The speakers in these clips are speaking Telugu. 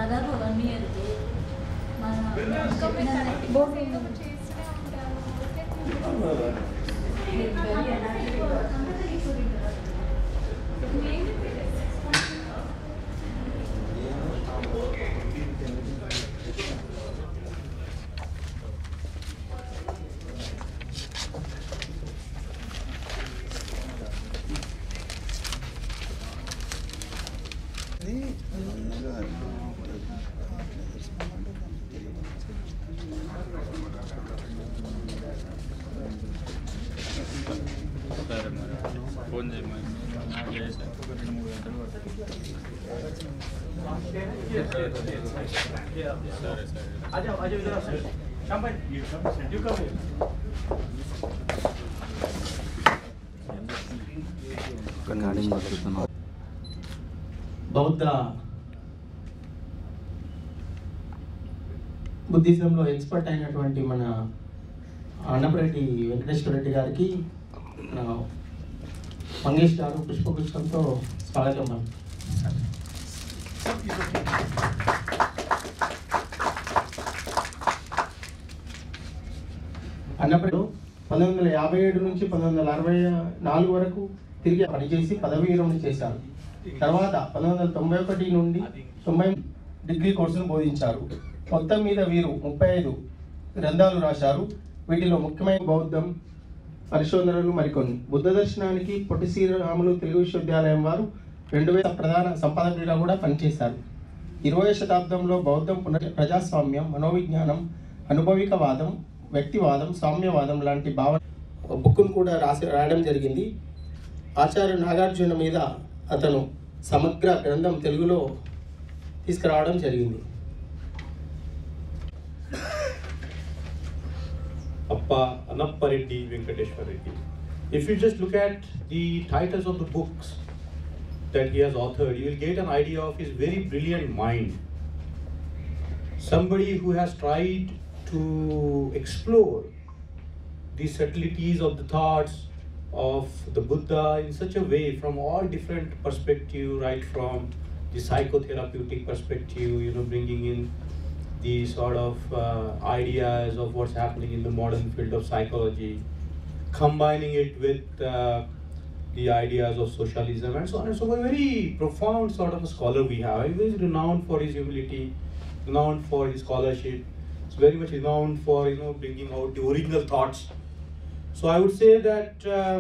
దాదాపు వన్ ఇయర్ మన సరే మరి ఫోన్ చేయి మరి నాకు చేసాక ఒక రెండు మూడు గంటలు పడుతుంది సరే సరే బౌద్ధ బుద్ధిజంలో ఎక్స్పర్ట్ అయినటువంటి మన అన్నపరెడ్డి వెంకటేశ్వర రెడ్డి గారికి మన మంగేష్ గారు పుష్పగుచ్చంతో స్వాగతం పలుకుతున్నారు. అన్నపరెడ్డి పంతొమ్మిది వందల యాభై ఏడు నుంచి పంతొమ్మిది వందల అరవై నాలుగు వరకు తిరిగి పనిచేసి పదవి విరమణ చేశారు తర్వాత పంతొమ్మిది వందల తొంభై ఒకటి నుండి తొంభై డిగ్రీ కోర్సును బోధించారు మొత్తం మీద వీరు ముప్పై ఐదు గ్రంథాలు రాశారు వీటిలో ముఖ్యమైన బౌద్ధం పరిశోధనలు మరికొన్ని బుద్ధ దర్శనానికి పొట్టి శ్రీరాములు తెలుగు విశ్వవిద్యాలయం వారు రెండు వేల ప్రధాన సంపాదకుడిగా కూడా పనిచేశారు ఇరవై శతాబ్దంలో బౌద్ధం పునర్ ప్రజాస్వామ్యం మనోవిజ్ఞానం అనుభవికవాదం వ్యక్తివాదం సామ్యవాదం లాంటి భావన బుక్ను కూడా రాసి రాయడం జరిగింది ఆచార్య నాగార్జున మీద అతను సమగ్ర గ్రంథం తెలుగులో తీసుకురావడం జరిగింది Appa Anappareddy Venkateshwar Reddy. If you just look at the titles of the books that he has authored, you will get an idea of his very brilliant mind. Somebody who has tried to explore the subtleties of the thoughts of the Buddha in such a way from all different perspective, right from the psychotherapeutic perspective, you know, bringing in the sort of uh, ideas of what's happening in the modern field of psychology, combining it with uh, the ideas of socialism and so on and so forth. Very profound sort of a scholar we have. He is renowned for his humility, renowned for his scholarship. He's very much renowned for you know bringing out the original thoughts. So I would say that uh,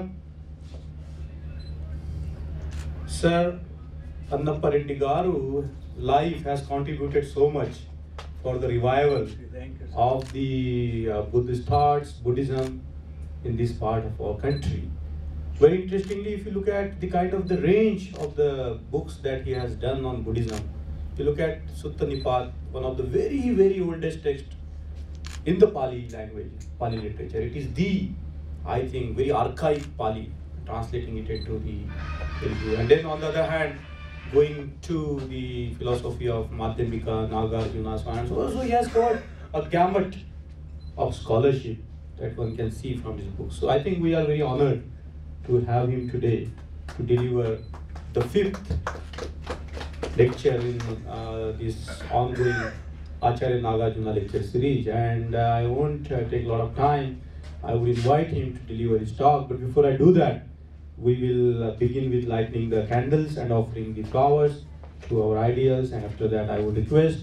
Sir Annappa Reddy Garu life has contributed so much for the revival of the uh, Buddhist thoughts, Buddhism in this part of our country. Very interestingly, if you look at the kind of the range of the books that he has done on Buddhism, you look at Sutta Nipat, one of the very, very oldest texts in the Pali language, Pali literature. It is the, I think, very archaic Pali, translating it into the Telugu. And then on the other hand, going to the philosophy of Madhyamika, Nagarjuna, so on and so on. So he has got a gamut of scholarship that one can see from his books. So I think we are very honored to have him today to deliver the fifth lecture in uh, this ongoing Acharya Nagarjuna lecture series. And uh, I won't uh, take a lot of time. I will invite him to deliver his talk. But before I do that, we will uh, begin with lighting the candles and offering the flowers to our ideals. And after that, I would request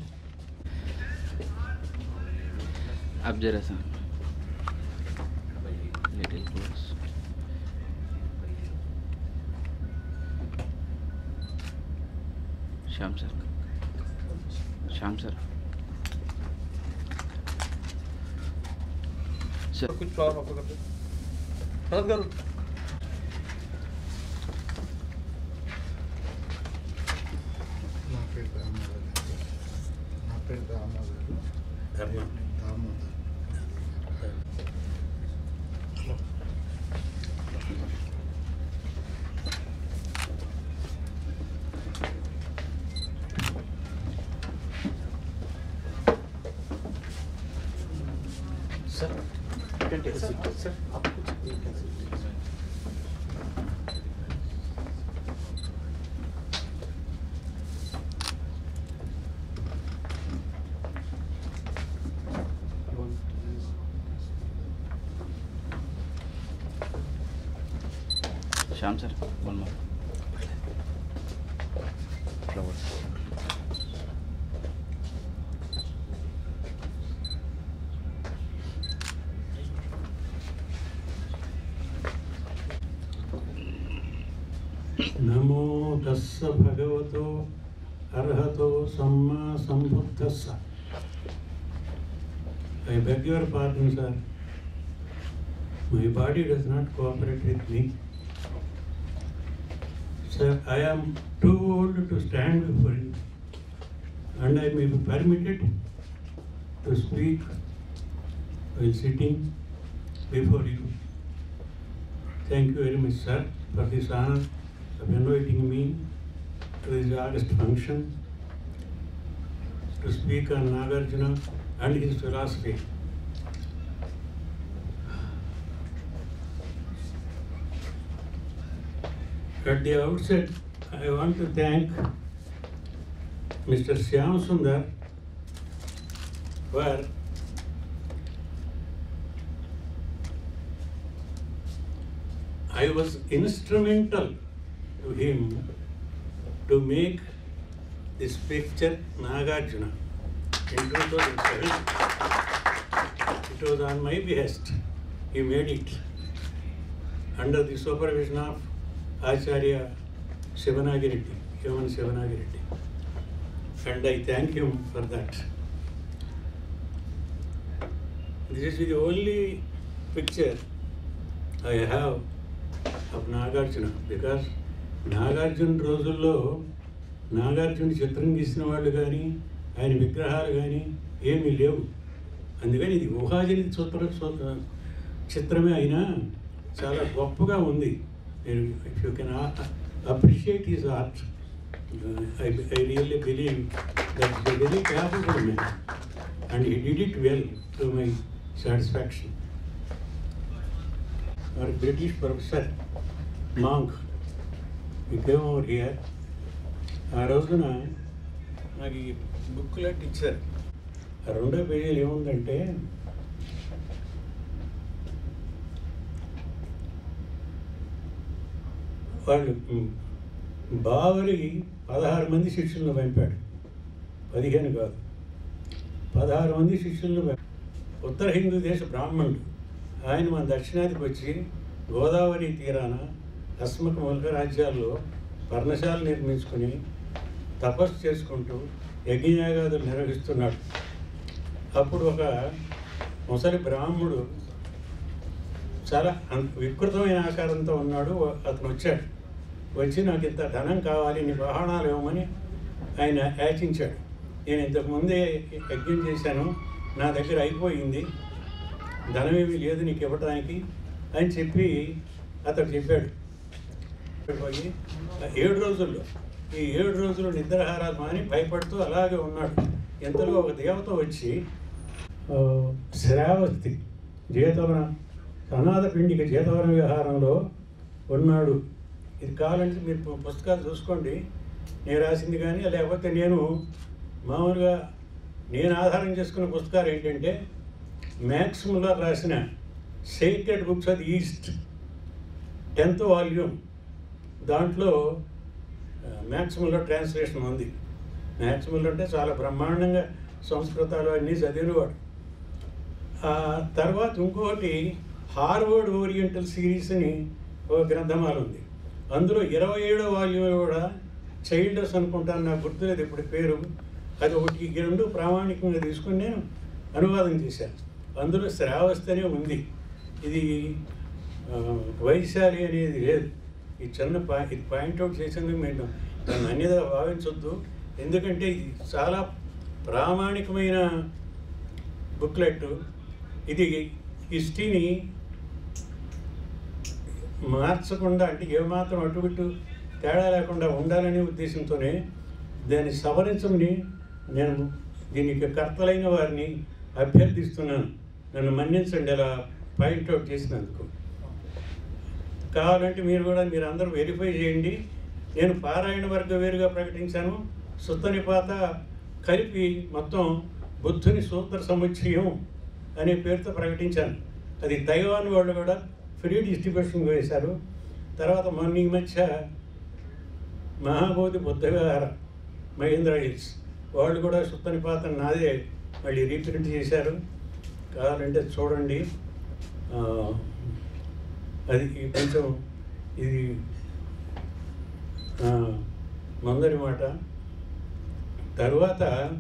observation little close Shyam sir Shyam sir sir कुछ फ्लावर ऑफर करते प्रसाद गाరు నా పేరు దామోదర్ నా పేరు Damodar Damodar sir you can take a seat sir आप कुछ you can sit. Shyam sir one more flowers నమో తస్స భగవతో అర్హతో సమ్మా సంబుద్ధస్స I beg your pardon sir my body does not cooperate with me sir I am too old to stand before you and I may be permitted to speak while sitting before you. Thank you very much, sir, for this honor of inviting me to this August function to speak on Nagarjuna and his philosophy. At the outset, I want to thank Mr. Shyam Sundar for I was instrumental to him to make this picture Nagarjuna in 2007. It was on my behest. He made it under the supervision of Acharya Shivanagiriti, Human Shivanagiriti. And I thank him for that. This is the only picture I have of Nagarjuna because Nagarjuna రోజుల్లో నాగార్జున చిత్రం గీసిన వాళ్ళు కానీ ఆయన విగ్రహాలు కానీ ఏమీ లేవు అందుకని ఇది ఊహాజని చిత్ర సూత్ర- చిత్రమే అయినా చాలా గొప్పగా ఉంది నేను if you can appreciate is art I I really believe that is very capable man and he did it well to my satisfaction our British professor, monk, he came over here. ఆ రోజున నాకు ఈ బుక్లెట్ ఇచ్చారు ఆ రెండో పేజీలు ఏముందంటే వాళ్ళు ఉమ్, బావరి పదహారు మంది శిష్యులను పంపాడు పదిహేను కాదు పదహారు మంది శిష్యులను పంపాడు. ఉత్తర హిందూ దేశ బ్రాహ్మణుడు ఆయన మన దక్షిణాదికి వచ్చి గోదావరి తీరాన అస్మక ముల్క రాజ్యాల్లో పర్ణశాల నిర్మించుకుని తపస్సు చేసుకుంటూ యజ్ఞయాగాదులు నిర్వహిస్తున్నాడు అప్పుడు ఒక ముసలి బ్రాహ్మడు చాలా అన్- వికృతమైన ఆకారంతో ఉన్నాడు అతను వచ్చాడు వచ్చి నాకు ఇంత ధనం కావాలి నీ వాహనాలు ఇవ్వమని ఆయన యాచించాడు నేను ఇంతకు ముందే యజ్ఞం చేశాను నా దగ్గర అయిపోయింది ధనమేమీ లేదు నీకు ఇవ్వడానికి అని చెప్పి అతడు చెప్పాడు పోయి ఏడు రోజుల్లో ఈ ఏడు రోజులు నిద్రాహారాలు మాని భయపడుతూ అలాగే ఉన్నాడు ఇంతలో ఒక దేవత వచ్చి ఆ, శ్రావస్తి జీతవన అనాథ పిండిక జీతవన విహారంలో ఉన్నాడు ఇది కావాలంటే మీరు పు- పుస్తకాలు చూసుకోండి నేను రాసింది కానీ లేకపోతే నేను మామూలుగా నేను ఆధారం చేసుకున్న పుస్తకాలు ఏంటంటే మ్యాక్స్ ముల్లర్ రాసిన sacred books of the East tenth volume దాంట్లో మ్యాక్స్ ముల్లర్ ట్రాన్స్లేషన్ ఉంది మ్యాక్స్ ముల్లర్ అంటే చాలా బ్రహ్మాండంగా సంస్కృతాలు అన్నీ చదివినవాడు ఆ తర్వాత ఇంకొకటి హార్వర్డ్ ఓరియంటల్ సిరీస్ అని ఒక గ్రంథమాల ఉంది అందులో ఇరవై ఏడో వాల్యూమ్ కూడా చైల్డర్స్ అనుకుంటాను నాకు గుర్తులేదు ఇప్పుడు పేరు అది ఒకటి ఈ రెండు ప్రామాణికంగా తీసుకుని నేను అనువాదం చేశాను అందులో శ్రావస్తి అనే ఉంది ఇది ఆ, వైశాలి అనేది లేదు ఈ చిన్న పా ఇది పాయింట్అవుట్ చేసేందుకు మేము దాన్ని అన్యదా భావించొద్దు ఎందుకంటే ఇది చాలా ప్రామాణికమైన బుక్లెట్ ఇది హిస్టరీని మార్చకుండా అంటే ఏమాత్రం అటు ఇటు తేడా లేకుండా ఉండాలనే ఉద్దేశంతోనే దాన్ని సవరించమని నేను దీనికి కర్తలైన వారిని అభ్యర్థిస్తున్నాను నన్ను మన్నించండి అలా పాయింట్అవుట్ చేసినందుకు కావాలంటే మీరు కూడా మీరు అందరూ వెరిఫై చేయండి నేను పారాయణ వర్గ వేరుగా ప్రకటించాను సుత్త నిపాత కలిపి మొత్తం బుద్ధుని సూత్ర సముచ్చయం అనే పేరుతో ప్రకటించాను అది తైవాన్ వాళ్ళు కూడా ఫ్రీ డిస్ట్రిబ్యూషన్ వేశారు తర్వాత మొన్న ఈ మధ్య మహాబోధి బుద్ధ విహార మహేంద్ర హిల్స్ వాళ్ళు కూడా సుత్తని పాత్ర నాదే మళ్ళీ రీప్రింట్ చేశారు కావాలంటే చూడండి ఆ, అది ఈ కొంచెం ఇది ఆ, మందరి మాట తరువాత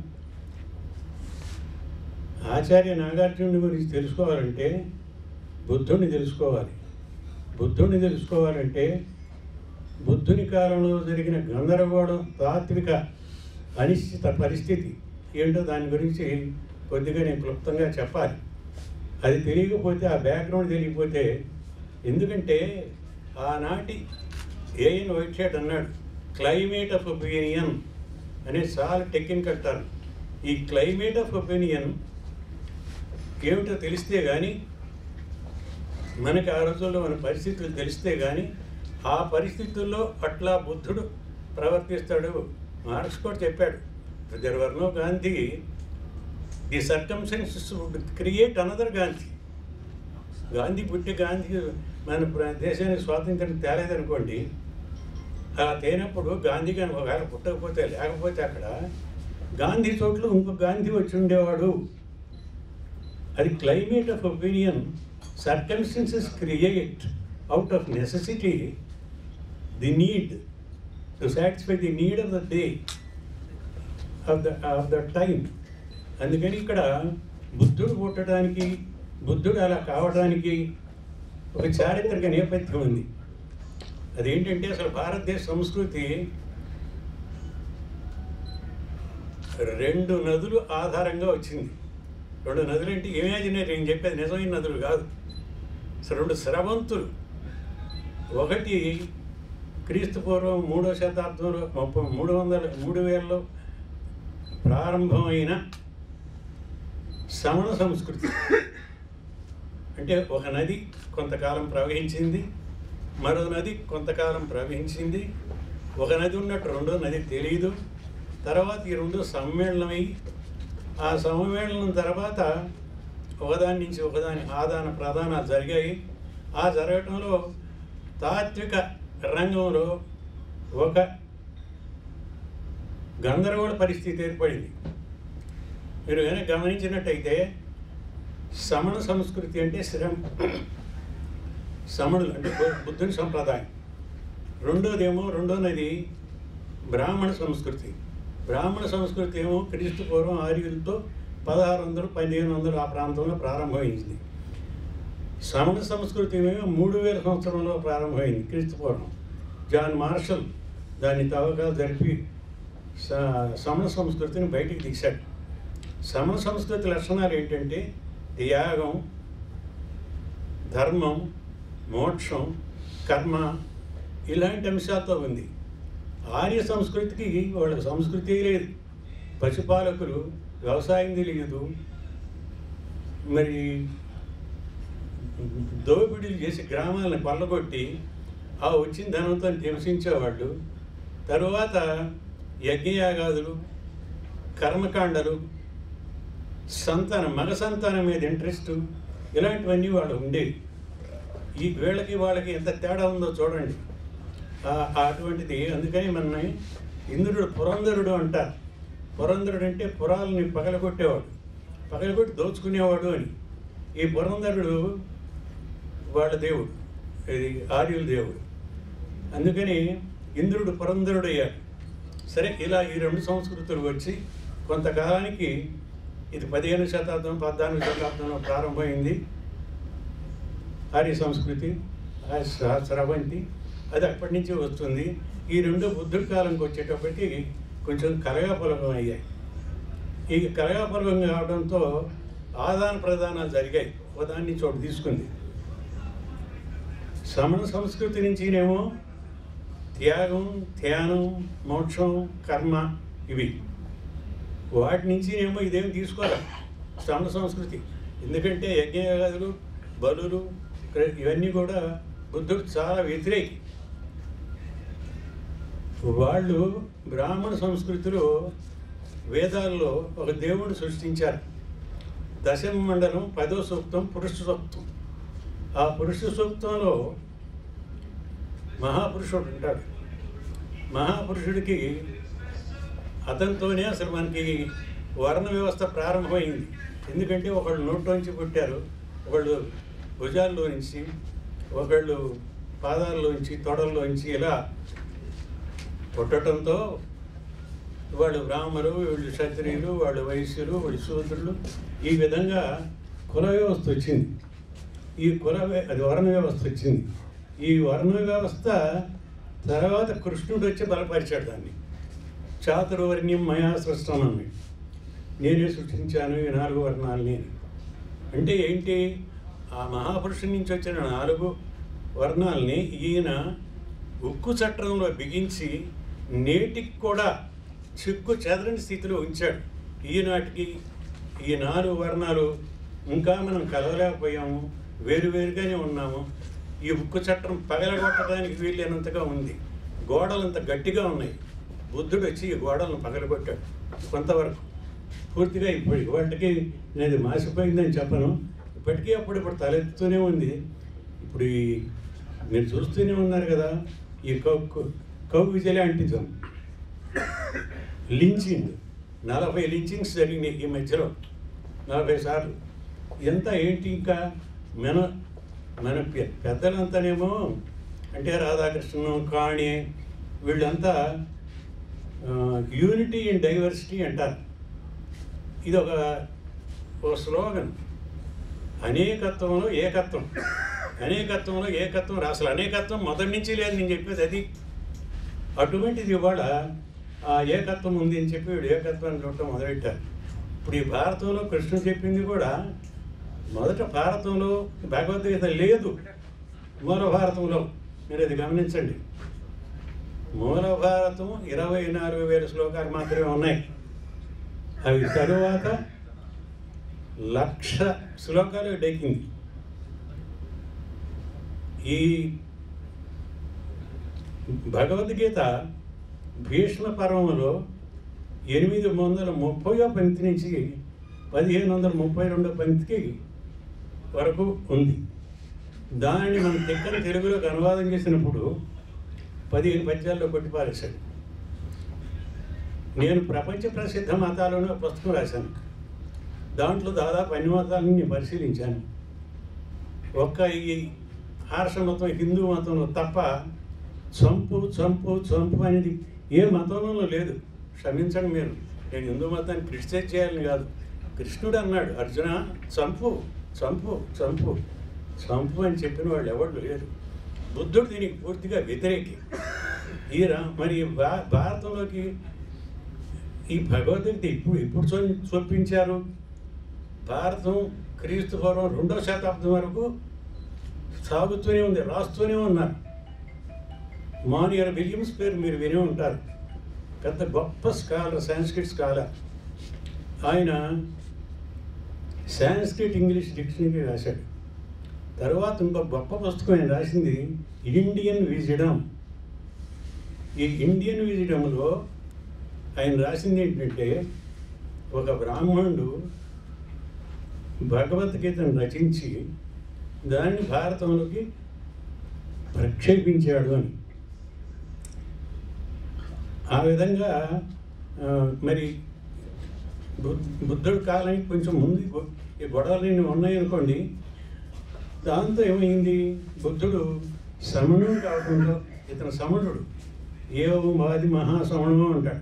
ఆచార్య నాగార్జునుడి గురించి తెలుసుకోవాలంటే బుద్ధుడిని తెలుసుకోవాలి బుద్ధుడిని తెలుసుకోవాలంటే బుద్ధుని కాలంలో జరిగిన గందరగోళం తాత్విక అనిశ్చిత పరిస్థితి ఏంటో దాని గురించి కొద్దిగా నేను క్లుప్తంగా చెప్పాలి అది తెలియకపోతే ఆ బ్యాక్గ్రౌండ్ తెలియకపోతే ఎందుకంటే ఆనాటి ఏఎన్ వైట్ షర్ట్ అన్నాడు క్లైమేట్ ఆఫ్ ఒపీనియన్ అనే చాలా టెక్నికల్ టర్మ్ ఈ క్లైమేట్ ఆఫ్ ఒపీనియన్ ఏమిటో తెలిస్తే కానీ మనకి ఆ రోజుల్లో మన పరిస్థితులు తెలిస్తే కానీ ఆ పరిస్థితుల్లో అట్లా బుద్ధుడు ప్రవర్తిస్తాడు మార్క్స్ కూడా చెప్పాడు there were no Gandhi the circumstances would create another Gandhi Gandhi పుట్టి గాంధీ మన ప్ర- దేశానికి స్వాతంత్రం తేలేదనుకోండి అలా తేనప్పుడు గాంధీ కానీ ఒకవేళ పుట్టకపోతే లేకపోతే అక్కడ గాంధీ చోట్ల ఇంకో గాంధీ వచ్చి ఉండేవాడు అది climate of opinion circumstances create out of necessity the need to satisfy the need of the day of the of the time అందుకని ఇక్కడ బుద్ధుడు పుట్టడానికి బుద్ధుడు అలా కావడానికి ఒక చారిత్రక నేపథ్యం ఉంది అదేంటంటే అసలు భారతదేశ సంస్కృతి రెండు నదులు ఆధారంగా వచ్చింది రెండు నదులు అంటే ఇమాజినరీ నేను చెప్పేది నిజమైన నదులు కాదు అసలు రెండు స్రవంతులు ఒకటి క్రీస్తు పూర్వం మూడో శతాబ్దంలో ముప్పై మూడు వందల మూడు వేలలో ప్రారంభమైన శ్రవణ సంస్కృతి అంటే ఒక నది కొంతకాలం ప్రవహించింది మరో నది కొంతకాలం ప్రవహించింది ఒక నది ఉన్నట్టు రెండో నది తెలియదు తర్వాత ఈ రెండు సమ్మేళనమై ఆ సమ్మేళనం తర్వాత ఒకదాని నుంచి ఒకదాని ఆదాన ప్రదానాలు జరిగాయి ఆ జరగటంలో తాత్విక రంగంలో ఒక గందరగోళ పరిస్థితి ఏర్పడింది మీరు కనుక గమనించినట్టయితే సమణ సంస్కృతి అంటే శ్రమ సమణులు అంటే బు- బుద్ధుని సంప్రదాయం రెండోదేమో రెండోనది బ్రాహ్మణ సంస్కృతి బ్రాహ్మణ సంస్కృతి ఏమో క్రీస్తు పూర్వం ఆర్యులతో పదహారు వందలు పదిహేను వందలు ఆ ప్రాంతంలో ప్రారంభమైంది శ్రమణ సంస్కృతి ఏమో మూడు వేల సంవత్సరంలో ప్రారంభమైంది క్రీస్తు పూర్వం జాన్ మార్షల్ దాన్ని తవ్వకాలు జరిపి స- శ్రమణ సంస్కృతిని బయటికి తీశాడు శ్రమణ సంస్కృతి లక్షణాలు ఏంటంటే త్యాగం ధర్మం మోక్షం కర్మ ఇలాంటి అంశాలతో ఉంది ఆర్య సంస్కృతికి వాళ్ళ సంస్కృతి లేదు పశుపాలకులు వ్యవసాయం తెలియదు మరి దోపిడీలు చేసి గ్రామాలను కొల్లగొట్టి ఆ వచ్చిన ధనంతో నివసించేవాళ్ళు తరువాత యజ్ఞయాగాదులు కర్మకాండలు సంతానం మగ సంతానం మీద ఇంట్రెస్ట్ ఇలాంటివన్నీ వాళ్ళు ఉండేవి ఈ వీళ్ళకి వాళ్ళకి ఎంత తేడా ఉందో చూడండి ఆ- ఆ అటువంటిది అందుకని మన ఇంద్రుడు పురంధరుడు అంటారు పురంధరుడు అంటే పురాలని పగలగొట్టేవాడు పగలగొట్టి దోచుకునేవాడు అని ఈ పురంధరుడు వాళ్ళ దేవుడు ఇది ఆర్యుల దేవుడు అందుకని ఇంద్రుడు పురంధరుడు అయ్యాడు సరే ఇలా ఈ రెండు సంస్కృతులు వచ్చి కొంతకాలానికి ఇది పదిహేను శతాబ్దం పద్నాలుగు శతాబ్దంలో ప్రారంభమైంది ఆర్య సంస్కృతి ఆ స్ర- స్రవంతి అది అప్పటి నుంచి వస్తుంది ఈ రెండు బుద్ధుడి కాలంకి వచ్చేటప్పటికి కొంచెం కలగాపులగం అయ్యాయి ఈ కలగాపులగం కావడంతో ఆదాన ప్రదానాలు జరిగాయి ఒకదాన్ని చోటు తీసుకుంది శ్రమణ సంస్కృతి నుంచినేమో త్యాగం ధ్యానం మోక్షం కర్మ ఇవి వాటి నుంచినేమో ఇదేం తీసుకోవాలి శ్రమణ సంస్కృతి ఎందుకంటే యజ్ఞయాగాదులు బలులు క్ర- ఇవన్నీ కూడా బుద్ధుడు చాలా వ్యతిరేకి వాళ్ళు బ్రాహ్మణ సంస్కృతిలో వేదాల్లో ఒక దేవుడు సృష్టించారు దశమ మండలం పదో సూక్తం పురుష సూక్తం ఆ పురుష సూక్తంలో మహాపురుషుడు ఉంటాడు మహాపురుషుడికి అతనితోనే అసలు మనకి వర్ణ వ్యవస్థ ప్రారంభమైంది ఎందుకంటే ఒకళ్ళు నోట్లోంచి పుట్టారు ఒకళ్ళు భుజాల్లో నుంచి ఒకళ్ళు పాదాల్లోంచి తొడల్లోంచి ఇలా పుట్టడంతో వాళ్ళు బ్రాహ్మలు వీళ్ళు క్షత్రియులు వాళ్ళు వైశ్యులు వాళ్ళు శూద్రులు ఈ విధంగా కుల వ్యవస్థ వచ్చింది ఈ కుల వ్య- అది వర్ణ వ్యవస్థ వచ్చింది ఈ వర్ణ వ్యవస్థ తర్వాత కృష్ణుడు వచ్చి బలపరిచాడు దాన్ని చాతుర్వర్ణ్యం మయా సృష్టం అని నేనే సృష్టించాను ఈ నాలుగు వర్ణాలని అంటే ఏంటి ఆ మహాపురుషుడి నుంచి వచ్చిన నాలుగు వర్ణాలని ఈయన ఉక్కు చట్రంలో బిగించి నేటికి కూడా చిక్కు చెదరని స్థితిలో ఉంచాడు ఈనాటికి ఈ నాలుగు వర్ణాలు ఇంకా మనం కలవలేకపోయాము వేరువేరుగానే ఉన్నాము ఈ ఉక్కు చట్టం పగలగొట్టడానికి వీలైనంతగా ఉంది గోడలంత గట్టిగా ఉన్నాయి బుద్ధుడు వచ్చి ఈ గోడలను పగలగొట్టాడు కొంతవరకు పూర్తిగా ఇప్పుడు వాటికి నేను మాసిపోయిందని చెప్పను ఇప్పటికీ అప్పుడు ఇప్పుడు తలెత్తుతూనే ఉంది ఇప్పుడు ఈ మీరు చూస్తూనే ఉన్నారు కదా ఈ కౌ కౌ విజిలాంటిజం లించింగ్ నలభై లించింగ్స్ జరిగినాయి ఈ మధ్యలో నలభై సార్లు ఎంత ఏంటి ఇంకా మన మన పె- పెద్దలంతానేమో అంటే రాధాకృష్ణన్ కాణి వీళ్ళంతా యూనిటీ ఇన్ డైవర్సిటీ అంటారు ఇది ఒక ఓ స్లోగన్ అనేకత్వంలో ఏకత్వం అనేకత్వంలో ఏకత్వం రా- అసలు అనేకత్వం మొదటి నుంచి లేదు నేను చెప్పేది అది అటువంటిది ఇవాళ ఆ ఏకత్వం ఉంది అని చెప్పి వీడు ఏకత్వాన్ని చూడటం మొదలెట్టారు ఇప్పుడు ఈ భారతంలో కృష్ణుడు చెప్పింది కూడా మొదట భారతంలో భగవద్గీత లేదు మూల భారతంలో మీరు అది గమనించండి మూల భారతం ఇరవై నాలుగు వేల శ్లోకాలు మాత్రమే ఉన్నాయి అవి తరువాత లక్ష శ్లోకాలు డెక్కింది ఈ భగవద్గీత భీష్మ పర్వములో ఎనిమిది వందల ముప్పయో పంక్తి నుంచి పదిహేను వందల ముప్పై రెండో పంక్తికి వరకు ఉంది దానిని మనం తిక్కన తెలుగులోకి అనువాదం చేసినప్పుడు పదిహేను పద్యాల్లో కొట్టిపారేశాడు నేను ప్రపంచ ప్రసిద్ధ మతాలను ఒక పుస్తకం రాశాను దాంట్లో దాదాపు అన్ని మతాలను నేను పరిశీలించాను ఒక్క ఈ ఆర్ష మతం హిందూ మతంలో తప్ప చంపు చంపు చంపు అనేది ఏ మతంలో లేదు క్షమించండి మీరు నేను హిందూ మతాన్ని క్రిటిసైజ్ చేయాలని కాదు కృష్ణుడు అన్నాడు అర్జున చంపు చంపు చంపు చంపు అని చెప్పిన వాళ్ళు ఎవరు లేరు బుద్ధుడు దీనికి పూర్తిగా వ్యతిరేకి ఈ రా మరి భా భారతంలోకి ఈ భగవద్గీత ఇప్పుడు ఇప్పుడు చూ చూపించారు భారతం క్రీస్తు పూర్వం రెండో శతాబ్దం వరకు సాగుతూనే ఉంది రాస్తూనే ఉన్నారు మానియర్ విలియమ్స్ పేరు మీరు వినే ఉంటారు పెద్ద గొప్ప స్కాలర్ సాంస్క్రిట్ స్కాలర్ ఆయన సాంస్క్రిట్ ఇంగ్లీష్ డిక్షనరీ రాశాడు తర్వాత ఇంకో గొప్ప పుస్తకం ఆయన రాసింది ఇండియన్ విజిడమ్ ఈ ఇండియన్ విజిడమ్లో ఆయన రాసింది ఏంటంటే ఒక బ్రాహ్మణుడు భగవద్గీతను రచించి దాన్ని భారతంలోకి ప్రక్షేపించాడు అని ఆ విధంగా ఆ, మరి బు- బుద్ధుడి కాలానికి కొంచెం ముందు ఈ గొ- ఈ గొడవలు ఉన్నాయనుకోండి దాంతో ఏమైంది బుద్ధుడు సమణుడు కాకుండా ఇతను సమణుడు ఏవో మాది మహాసమణము అంటాడు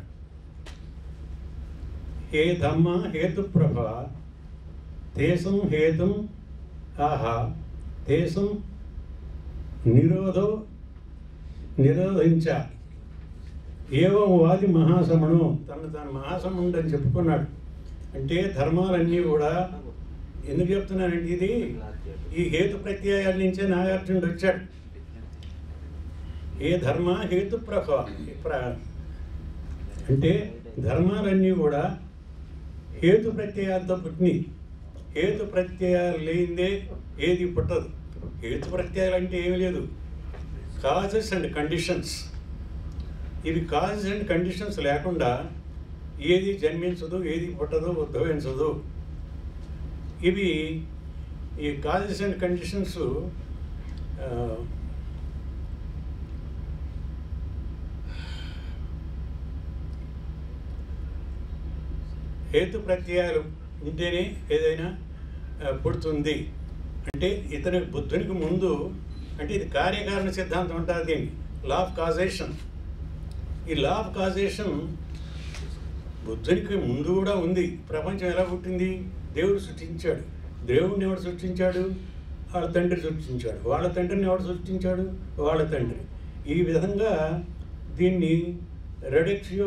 హే ధమ్మ హేతుప్రభ తేసం హేతుం ఆహా తేసం నిరోధో నిరోధించ ఏవం వాది మహాసమణు తను తాను మహాసముడు అని చెప్పుకున్నాడు అంటే ధర్మాలన్నీ కూడా ఎందుకు చెప్తున్నానంటే ఇది ఈ హేతు ప్రత్యయాల నుంచే నాగార్జునుడు వచ్చాడు ఏ ధర్మ హేతు ప్రభ ప్ర- అంటే ధర్మాలన్నీ కూడా హేతు ప్రత్యయాలతో పుట్టినాయి హేతు ప్రత్యయాలు లేనిదే ఏది పుట్టదు హేతు ప్రత్యయాలు అంటే ఏమీ లేదు కాజెస్ అండ్ కండిషన్స్ ఇవి కాజెస్ అండ్ కండిషన్స్ లేకుండా ఏది జన్మించదు ఏది పుట్టదు ఉద్భవించదు ఇవి ఈ కాజెస్ అండ్ కండిషన్స్ హేతు ప్రత్యయాలు ఉంటేనే ఏదైనా ఆ, పుడుతుంది అంటే ఇతని బుద్ధునికి ముందు అంటే ఇది కార్యకారణ సిద్ధాంతం అంటారు దీన్ని లా ఆఫ్ కాజేషన్ ఈ లా ఆఫ్ కాజేషన్ బుద్ధునికి ముందు కూడా ఉంది ప్రపంచం ఎలా పుట్టింది దేవుడు సృష్టించాడు దేవుడిని ఎవడు సృష్టించాడు వాళ్ళ తండ్రి సృష్టించాడు వాళ్ళ తండ్రిని ఎవడు సృష్టించాడు వాళ్ళ తండ్రి ఈ విధంగా దీన్ని రెడక్షియో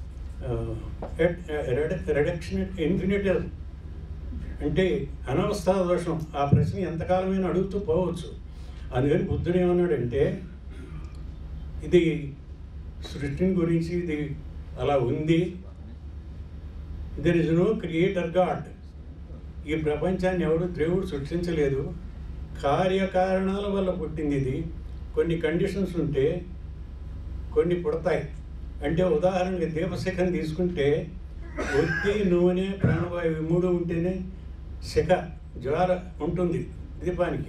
రెడక్షన్ ఇన్ఫినిటర్ అంటే అనవస్థా దోషం ఆ ప్రశ్న ఎంతకాలమైనా అడుగుతూ పోవచ్చు అందుకని బుద్ధుడు ఏమన్నాడంటే ఇది సృష్టిని గురించి ఇది అలా ఉంది there is no creator god ఈ ప్రపంచాన్ని ఎవడు దేవుడు సృష్టించలేదు కార్యకారణాల వల్ల పుట్టింది ఇది కొన్ని కండిషన్స్ ఉంటే కొన్ని పుడతాయి అంటే ఉదాహరణకి దీపశిఖని తీసుకుంటే ఒత్తి నూనె ప్రాణవాయువు ఈ మూడు ఉంటేనే శిఖ జ్వాల ఉంటుంది దీపానికి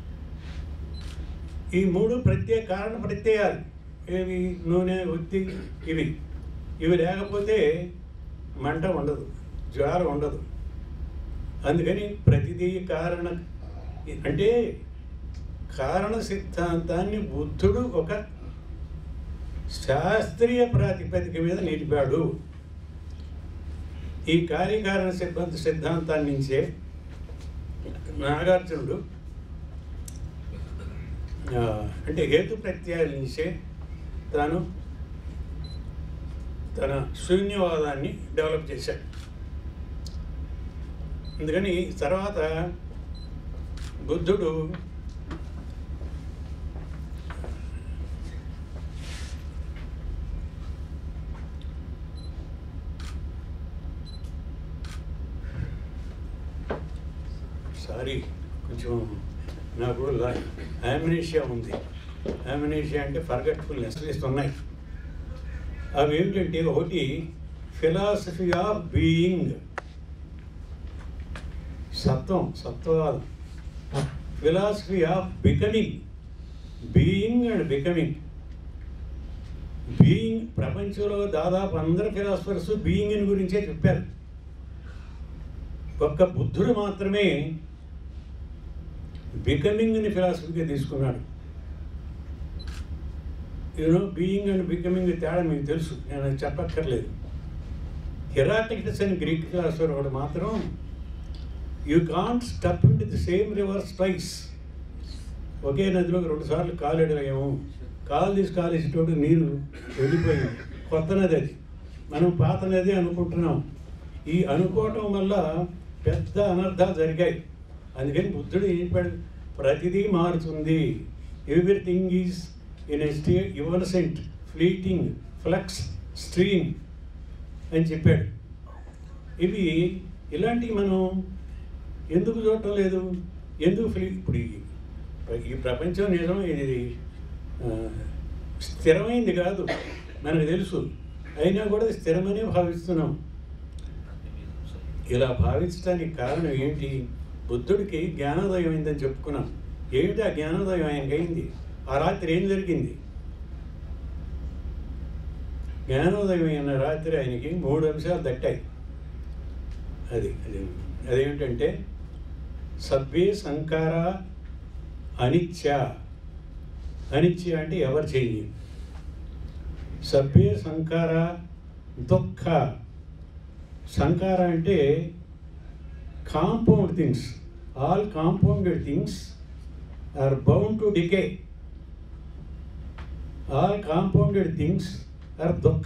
ఈ మూడు ప్రత్యేక కారణ ప్రత్యయాలు ఏవి నూనె ఒత్తి ఇవి ఇవి లేకపోతే మంట ఉండదు జ్వాల ఉండదు అందుకని ప్రతిదీ కారణ అంటే కారణ సిద్ధాంతాన్ని బుద్ధుడు ఒక శాస్త్రీయ ప్రాతిపదిక మీద నిలిపాడు ఈ కార్యకారణ సిద్ధాంత సిద్ధాంతాన్ని నుంచే నాగార్జునుడు ఆ, అంటే హేతు ప్రత్యయాల నుంచే తాను తన శూన్యవాదాన్ని డెవలప్ చేశాడు అందుకని తర్వాత బుద్ధుడు సారీ కొంచెం నాకు యామినేషియా ఉంది యామినేషియా అంటే ఫర్గట్ఫుల్నెస్ ఉన్నాయి అవి ఏమిటంటే ఒకటి ఫిలాసఫీ ఆఫ్ బీయింగ్ సత్వం సత్వవాదం philosophy of becoming being and becoming being ప్రపంచంలో దాదాపు అందరు ఫిలాసఫర్స్ బీయింగ్ గురించే చెప్పారు ఒక్క బుద్ధుడు మాత్రమే బికమింగ్ని ఫిలాసఫీగా తీసుకున్నాడు యూనో బీయింగ్ అండ్ బికమింగ్ తేడా మీకు తెలుసు నేను అది చెప్పక్కర్లేదు హెరాక్లిటస్ అని గ్రీక్ ఫిలాసఫర్ వాడు మాత్రం you can't step in the same rivers twice ఒకే నదిలో రెండు సార్లు కాలు ఎడవేయము కాలు తీసి కాలేసేటోడు నీరు వెళ్ళిపోయింది కొత్త నది అది మనం పాత నది అనుకుంటున్నాం ఈ అనుకోవటం వల్ల పెద్ద అనర్థాలు జరిగాయి అందుకని బుద్ధుడు ఏం చెప్పాడు ప్రతిదీ మారుతుంది everything is in a state evanescent fleeting flux stream అని చెప్పాడు ఇవి ఇలాంటివి మనం ఎందుకు చూడటం లేదు ఎందుకు ఫ్లీ ఇప్పుడు ఈ ఈ ప్రపంచం నిజం ఇది ఆ, స్థిరమైంది కాదు మనకు తెలుసు అయినా కూడా ఇది స్థిరమనే భావిస్తున్నాం ఇలా భావించడానికి కారణం ఏంటి బుద్ధుడికి జ్ఞానోదయం అయిందని చెప్పుకున్నాం ఏమిటి ఆ జ్ఞానోదయం ఆయనకి అయింది ఆ రాత్రి ఏం జరిగింది జ్ఞానోదయం అయిన రాత్రి ఆయనకి మూడు అంశాలు దట్టాయి అది అది అదేమిటంటే సభ్యే సంకార అనిత్య అనిత్య అంటే ఎవరు చెయ్యి సభ్యే సంకార దుఃఖ సంకార అంటే compound things all compounded things are bound to decay all compounded things are దుఃఖ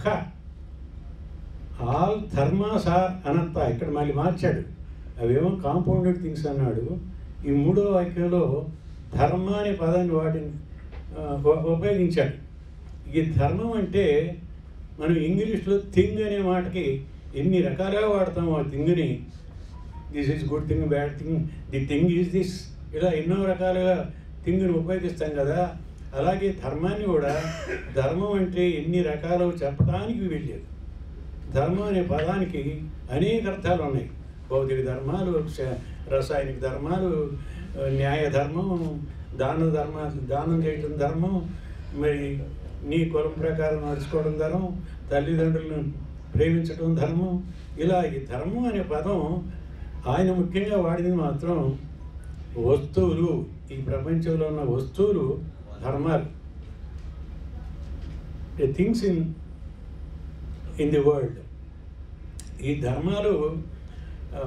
ఆల్ ధర్మాస్ ఆర్ అనంత ఇక్కడ మళ్ళీ మార్చాడు అవేమో కాంపౌండెడ్ థింగ్స్ అన్నాడు ఈ మూడో వాక్యంలో ధర్మ అనే పదాన్ని వాటిని ఆ, ఉ- ఉపయోగించాడు ఈ ధర్మం అంటే మనం ఇంగ్లీష్లో థింగ్ అనే మాటకి ఎన్ని రకాలుగా వాడతాం ఆ థింగ్ని this is good thing bad thing the thing is this ఇలా ఎన్నో రకాలుగా థింగ్ని ఉపయోగిస్తాం కదా అలాగే ధర్మాన్ని కూడా ధర్మం అంటే ఎన్ని రకాలు చెప్పడానికి వెళ్ళేది ధర్మం అనే పదానికి అనేక అర్థాలు ఉన్నాయి భౌతిక ధర్మాలు శ- రసాయనిక ధర్మాలు ఆ, న్యాయ ధర్మం దాన ధర్మ దానం చేయటం ధర్మం మరి నీ కులం ప్రకారం నడుచుకోవడం ధర్మం తల్లిదండ్రులను ప్రేమించడం ధర్మం ఇలా ఈ ధర్మం అనే పదం ఆయన ముఖ్యంగా వాడింది మాత్రం వస్తువులు ఈ ప్రపంచంలో ఉన్న వస్తువులు ధర్మాలు things in in the world ఈ ధర్మాలు ఆ,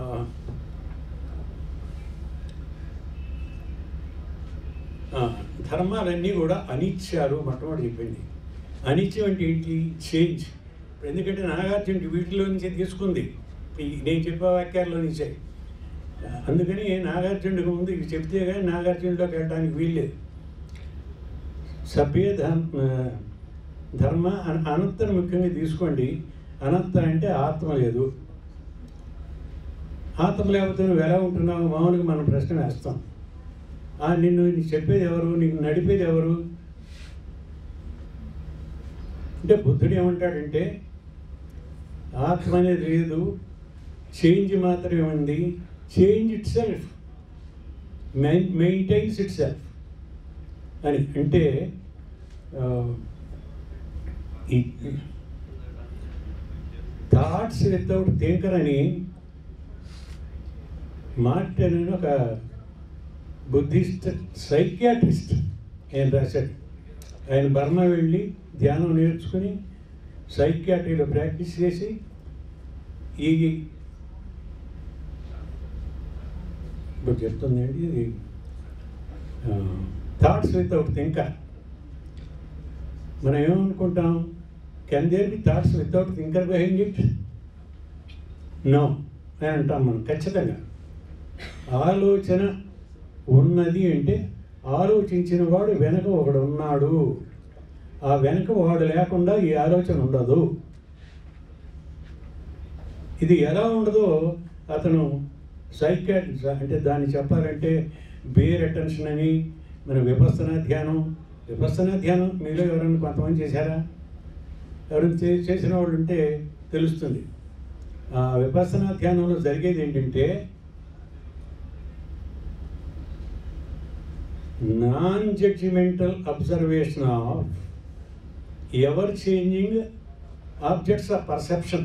ఆ, ధర్మాలన్నీ కూడా అనిత్యాలు మొట్టమొదటి చెప్పింది అనిత్యం అంటే ఏంటి చేంజ్ ఎందుకంటే నాగార్జున వీటిలో నుంచే తీసుకుంది ఈ నేను చెప్పే వాక్యాల్లో నుంచే అందుకని నాగార్జునుడికి ముందు ఇవి చెప్తే కానీ నాగార్జునుడిలోకి వెళ్ళడానికి వీల్లేదు సభ్య ధర్మ ధర్మ అన- అనంతను ముఖ్యంగా తీసుకోండి అనంత అంటే ఆత్మ లేదు ఆత్మ లేకపోతే నువ్వు ఎలా ఉంటున్నావు మామూలుగా మనం ప్రశ్న వేస్తాం ఆ, నిన్ను నీకు చెప్పేది ఎవరు నీకు నడిపేది ఎవరు అంటే బుద్ధుడు ఏమంటాడంటే ఆత్మ అనేది లేదు చేంజ్ మాత్రమే ఉంది change itself maintains itself అని అంటే ఆ, ఈ థాట్స్ వితౌట్ థింకర్ అని మార్టిన్ అని ఒక బుద్ధిస్ట్ సైకియాట్రిస్ట్ ఆయన రాశాడు ఆయన బర్మా వెళ్ళి ధ్యానం నేర్చుకుని సైకియాట్రీలో ప్రాక్టీస్ చేసి ఈ ఇప్పుడు చెప్తుందండి ఇది థాట్స్ వితౌట్ థింకర్ మనం ఏమనుకుంటాం can there be thoughts without thinker behind it no అని అంటాం మనం ఖచ్చితంగా ఆలోచన ఉన్నది అంటే ఆలోచించిన వాడు వెనక ఒకడు ఉన్నాడు ఆ వెనక వాడు లేకుండా ఈ ఆలోచన ఉండదు ఇది ఎలా ఉండదో అతను సైకాట్రిస్ట్ అంటే దాన్ని చెప్పాలంటే బేర్ అటెన్షన్ అని మన విపස්සన ధ్యానం విపස්සన ధ్యానం మీలో ఎవరైనా కొంతమంది చేశారా ఎవరైనా చే- చేసిన వాళ్ళు ఉంటే తెలుస్తుంది ఆ విపස්සన ధ్యానంలో జరిగేది ఏంటంటే non judgemental observation of ever changing objects of perception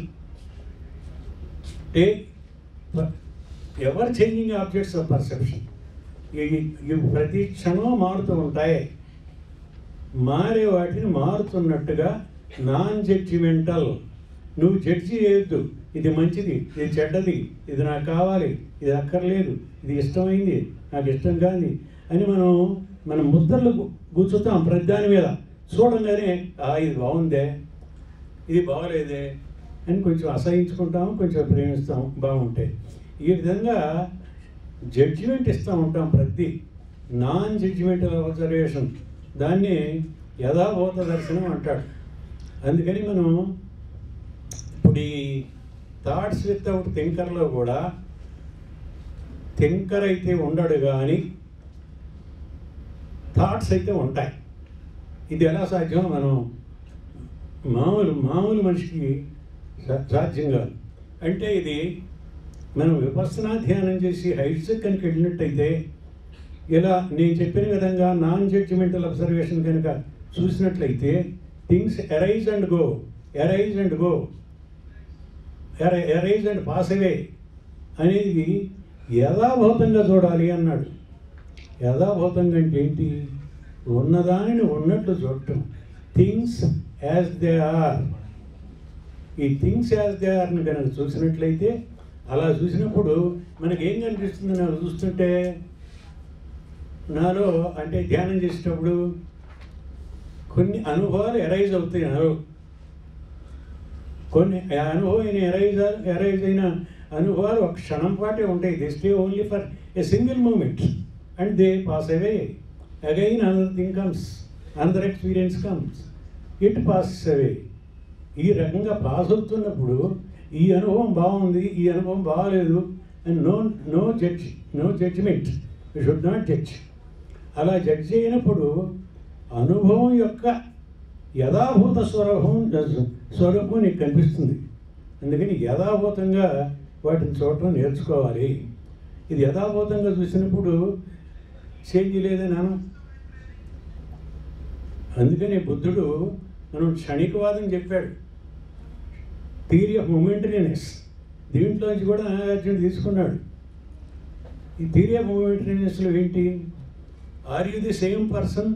take ever changing objects of perception ఇవి ప్రతి క్షణం మారుతూ ఉంటాయి మారే వాటిని మారుతున్నట్టుగా నాన్ జడ్జిమెంటల్ నువ్వు జడ్జి చేయొద్దు ఇది మంచిది ఇది చెడ్డది ఇది నాకు కావాలి ఇది అక్కర్లేదు ఇది ఇష్టమైంది నాకు ఇష్టం కాదు అని మనం మన ముద్రలు గు- గుచ్చుతాం ప్రతి దాని మీద చూడంగానే "ఆ, ఇది బాగుందే ఇది బాగలేదే అని కొంచెం అసహించుకుంటాం కొంచెం ప్రేమిస్తాం బాగుంటాయి ఈ విధంగా జడ్జిమెంట్ ఇస్తూ ఉంటాం ప్రతి నాన్ జడ్జిమెంటల్ అబ్జర్వేషన్ దాన్ని యథాభూత దర్శనం అంటాడు అందుకని మనం ఇప్పుడు ఈ థాట్స్ వితౌట్ థింకర్లో కూడా థింకర్ అయితే ఉండడు కానీ థాట్స్ అయితే ఉంటాయి ఇది ఎలా సాధ్యం మనం మామూలు మామూలు మనిషికి సా- సాధ్యం కాదు అంటే ఇది మనం విపස්සనా ధ్యానం చేసి హైట్స్ కనుక వెళ్ళినట్టయితే ఇలా నేను చెప్పిన విధంగా నాన్ జడ్జిమెంటల్ అబ్జర్వేషన్ కనుక చూసినట్లయితే things arise and go arise and go arise and pass away అనేది యథాభూతంగా చూడాలి అన్నాడు యథాభూతంగా అంటే ఏంటి ఉన్నదానిని ఉన్నట్లు చూడటం థింగ్స్ యాజ్ దే ఆర్ ఈ థింగ్స్ యాజ్ దే ఆర్ని కనుక చూసినట్లయితే అలా చూసినప్పుడు మనకి ఏం కనిపిస్తుంది నాకు చూస్తుంటే నాలో అంటే ధ్యానం చేసేటప్పుడు కొన్ని అనుభవాలు ఎరైజ్ అవుతాయి నాలో కొన్ని ఆ అనుభవం ఎరైజ్ ఎరైజ్ అయిన అనుభవాలు ఒక క్షణం పాటే ఉంటాయి they stay only for a single moment and they pass away again another thing comes another experience comes it pass away ఈ రకంగా పాస్ అవుతున్నప్పుడు ఈ అనుభవం బాగుంది ఈ అనుభవం బాగాలేదు and no no judge no judgement you should not judge అలా జడ్జ్ అయినప్పుడు అనుభవం యొక్క యథాభూత స్వరూపం స్వరూపం నీకు కనిపిస్తుంది అందుకని యథాభూతంగా వాటిని చూడటం నేర్చుకోవాలి ఇది యథాభూతంగా చూసినప్పుడు చేంజ్ లేదని అనం అందుకని బుద్ధుడు మనం క్షణికవాదం చెప్పాడు థియరీ ఆఫ్ మొమెంటరీనెస్ దీంట్లోంచి కూడా నాగార్జున తీసుకున్నాడు ఈ థియరీ ఆఫ్ మొమెంటరీనెస్లో ఏంటి are you the same person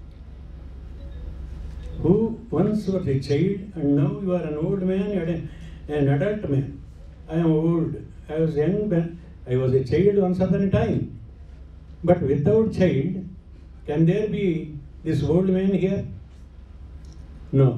who once was a child and now you are an old man and an- an adult man. I am old. I was young when I was a child once upon a time. But without child, can there be this old man here? No.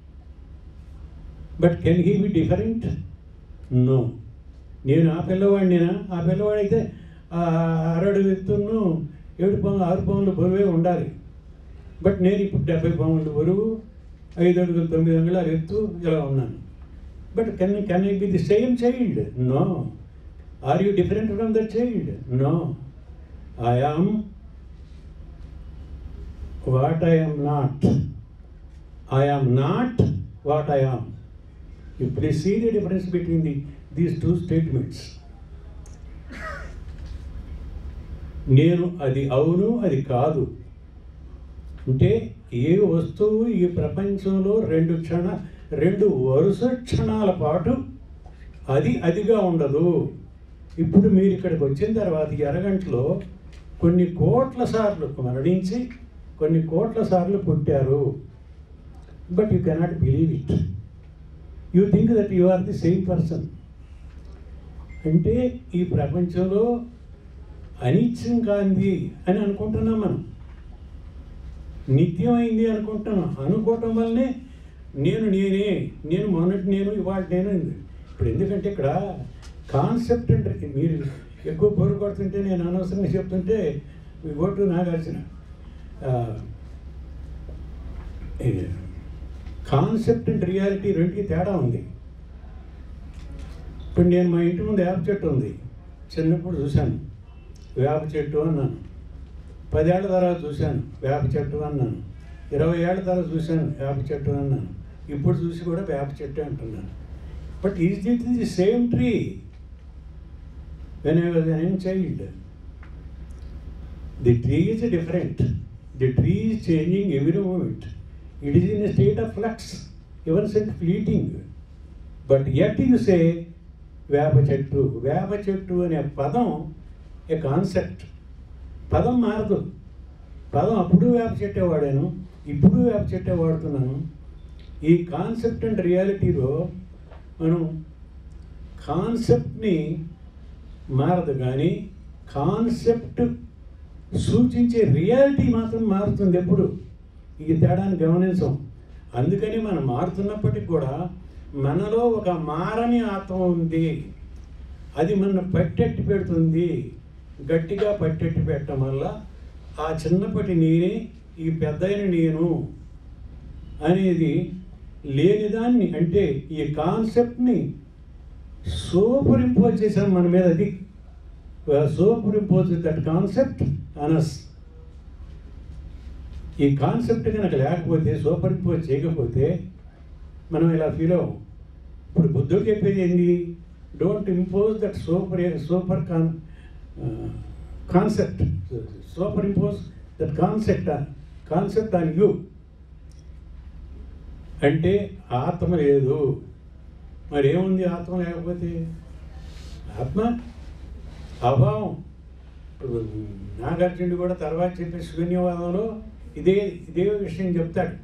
But can he be different? No. నేను ఆ పిల్లవాడినినా ఆ పిల్లవాడైతే ఆ అరడు ఎత్తును ఏడు పౌన్లు ఆరు పౌన్లు బరువే ఉండాలి బట్ నేను ఇప్పుడు డెబ్బై పౌండ్లు బరువు ఐదు అడుగులు తొమ్మిది అంగుళాలు ఎత్తు ఇలా ఉన్నాను but can can I be the same child no are you different from the child no I am what I am not I am not what I am you please see the difference between the these two statements నేను అది అవును అది కాదు అంటే ఏ వస్తువు ఈ ప్రపంచంలో రెండు క్షణ రెండు వరుస క్షణాల పాటు అది అదిగా ఉండదు ఇప్పుడు మీరు ఇక్కడికి వచ్చిన తర్వాత ఈ అరగంటలో కొన్ని కోట్ల సార్లు మరణించి కొన్ని కోట్ల సార్లు పుట్టారు but you cannot believe it you think that you are the same person అంటే ఈ ప్రపంచంలో అనిత్యం కాంది అని అనుకుంటున్నాం మనం నిత్యమైంది అనుకుంటున్నాం అనుకోవటం వల్లనే నేను నేనే నేను మొన్నటి నేను ఇవాళ నేను అయింది. ఇప్పుడు ఎందుకంటే ఇక్కడ కాన్సెప్ట్ అంటే మీరు ఎక్కువ బోరు కొడుతుంటే నేను అనవసరంగా చెప్తుంటే మీ ఓటు నాగార్జున కాన్సెప్ట్ అండ్ రియాలిటీ రెండుకి తేడా ఉంది ఇప్పుడు నేను మా ఇంటి ముందు వేప చెట్టు ఉంది చిన్నప్పుడు చూశాను వేప చెట్టు అన్నాను పదేళ్ల తర్వాత చూశాను వేప చెట్టు అన్నాను ఇరవై ఏళ్ళ తర్వాత చూశాను వేప చెట్టు అన్నాను ఇప్పుడు చూసి కూడా వేప చెట్టు అంటున్నాను but is it the same tree when I was an child the tree is different the tree is changing every moment it is in a state of flux ever set fleeting but yet you say వేప చెట్టు వేప చెట్టు అనే పదం ఏ కాన్సెప్ట్ పదం మారదు పదం అప్పుడు వేప చెట్టే వాడాను ఇప్పుడు వేప చెట్టే వాడుతున్నాను ఈ కాన్సెప్ట్ అండ్ రియాలిటీలో మనం కాన్సెప్ట్ని మారదు కానీ కాన్సెప్ట్ సూచించే రియాలిటీ మాత్రం మారుతుంది ఎప్పుడు ఈ తేడాన్ని గమనించం అందుకని మనం మారుతున్నప్పటికి కూడా మనలో ఒక మారని ఆత్మ ఉంది అది మన పట్టెట్టి పెడుతుంది గట్టిగా పట్టెట్టి పెట్టడం వల్ల ఆ చిన్నప్పటి నేనే ఈ పెద్దయిన నేను అనేది లేనిదాన్ని అంటే ఈ కాన్సెప్ట్ని సూపర్ ఇంపోజ్ చేశాం మన మీద అది superimpose that concept on us ఈ కాన్సెప్ట్ కనుక లేకపోతే సూపర్ ఇంపోజ్ చేయకపోతే మనం ఇలా ఫీల్ అవ్వం ఇప్పుడు బుద్ధుడు చెప్పేది ఏంటి don't impose that super super con concept superimpose that concept concept on you అంటే ఆత్మ లేదు మరి ఏముంది ఆత్మ లేకపోతే ఆత్మ అభావం ఇప్పుడు నాగార్జునుడు కూడా తర్వాత చెప్పే శూన్యవాదంలో ఇదే ఇదే విషయం చెప్తాడు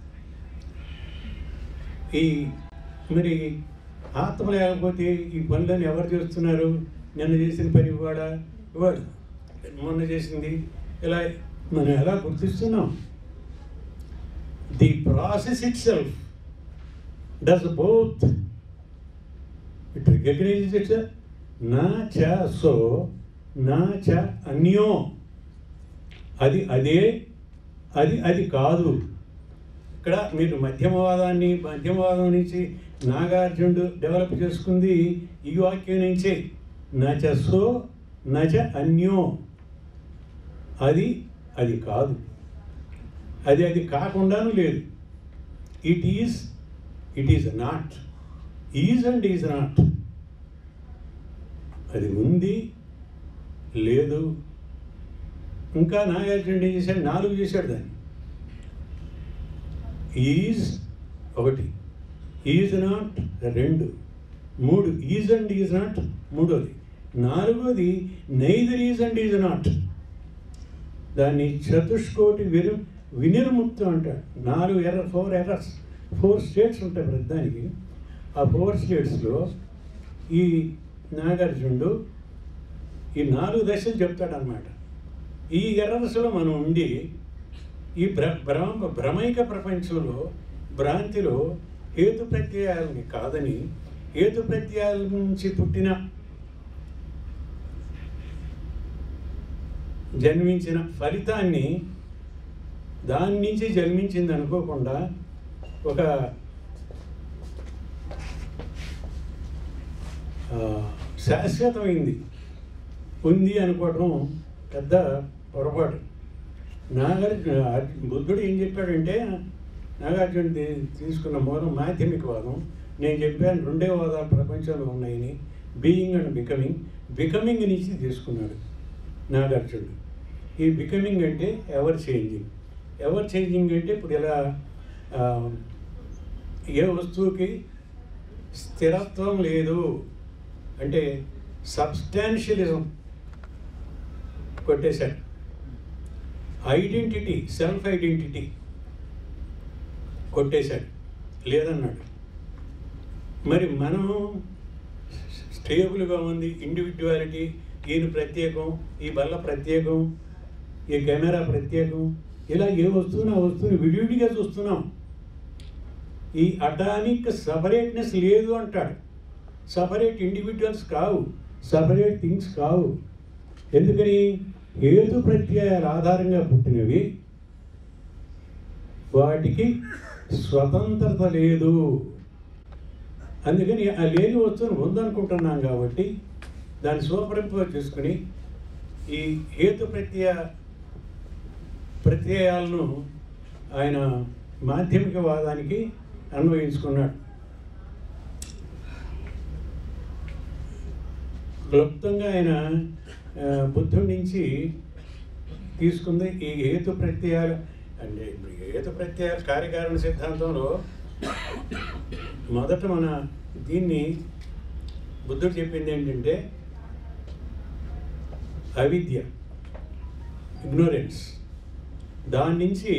ఈ మరి ఆత్మ లేకపోతే ఈ పనులను ఎవరు చేస్తున్నారు నిన్న చేసిన పని కూడా ఇవాడు మొన్న చేసింది ఇలా మనం ఎలా గుర్తిస్తున్నాం the process itself does both it recognises its నా చ సో నా చ అన్యో అది అదే అది అది కాదు ఇక్కడ మీరు మధ్యమవాదాన్ని మధ్యమవాదం నుంచి నాగార్జునుడు డెవలప్ చేసుకుంది ఈ వాక్యం నుంచే నచ సో నచ అన్యో అది అది కాదు అది అది కాకుండాను లేదు it is it is not is and is not అది ఉంది లేదు ఇంకా నాగార్జునుడు ఏం చేశాడు నాలుగు చేశాడు దాన్ని ఈజ్ ఒకటి ఈజ్ నాట్ రెండు మూడు ఈజ్ అండ్ ఈజ్ నాట్ మూడోది నాలుగోది neither is and is not దాన్ని చతుష్కోటి విరు వినిర్ముక్తం అంటాడు నాలుగు ఎర్ర ఫోర్ ఎర్రర్స్ ఫోర్ స్టేట్స్ ఉంటాయి ప్రతిదానికి ఆ ఫోర్ స్టేట్స్లో ఈ నాగార్జునుడు ఈ నాలుగు దశలు చెప్తాడనమాట ఈ ఎర్రదశలో మనం ఉండి ఈ భ్ర భ్రమ భ్రమైక ప్రపంచంలో భ్రాంతిలో హేతు ప్రత్యయాలని కాదని హేతు ప్రత్యయాల నుంచి పుట్టిన జన్మించిన ఫలితాన్ని దాని నుంచి జన్మించింది అనుకోకుండా ఒక ఆ, శాశ్వతమైంది ఉంది అనుకోవడం పెద్ద పొరపాటు నాగార్జున బుద్ధుడు ఏం చెప్పాడంటే నాగార్జున తీసుకున్న మూలం మాధ్యమికవాదం నేను చెప్పాను రెండే వాదాలు ప్రపంచంలో ఉన్నాయని బీయింగ్ అండ్ బికమింగ్ బికమింగ్ నుంచి తీసుకున్నాడు నాగార్జునుడు ఈ బికమింగ్ అంటే ఎవర్ చేంజింగ్ ఎవర్ చేంజింగ్ అంటే ఇప్పుడు ఇలా ఆ, ఏ వస్తువుకి స్థిరత్వం లేదు అంటే సబ్స్టాన్షియలిజం కొట్టేశాడు ఐడెంటిటీ సెల్ఫ్ ఐడెంటిటీ కొట్టేశాడు లేదన్నాడు మరి మనం స్టేబుల్గా ఉంది ఇండివిజువాలిటీ ఈయన ప్రత్యేకం ఈ బల్ల ప్రత్యేకం ఈ కెమెరా ప్రత్యేకం ఇలా ఏ వస్తువుని ఆ వస్తువుని విడివిడిగా చూస్తున్నాం ఈ అటానిక్ సపరేట్నెస్ లేదు అంటాడు సపరేట్ ఇండివిజువల్స్ కావు సపరేట్ థింగ్స్ కావు ఎందుకని హేతు ప్రత్యయాల ఆధారంగా పుట్టినవి వాటికి స్వతంత్రత లేదు అందుకని ఆ లేని వస్తువును ఉందనుకుంటున్నాం కాబట్టి దాన్ని సూపరింప చేసుకుని ఈ హేతు ప్రత్యయ ప్రత్యయాలను ఆయన మాధ్యమిక వాదానికి అన్వయించుకున్నాడు క్లుప్తంగా ఆయన ఆ, బుద్ధుడి నుంచి తీసుకుంది ఈ హేతు ప్రత్యయాలు అంటే ఇప్పుడు హేతు ప్రత్యయాల కార్యకారణ సిద్ధాంతంలో మొదట మన దీన్ని బుద్ధుడు చెప్పింది ఏంటంటే అవిద్య ఇగ్నోరెన్స్ దాని నుంచి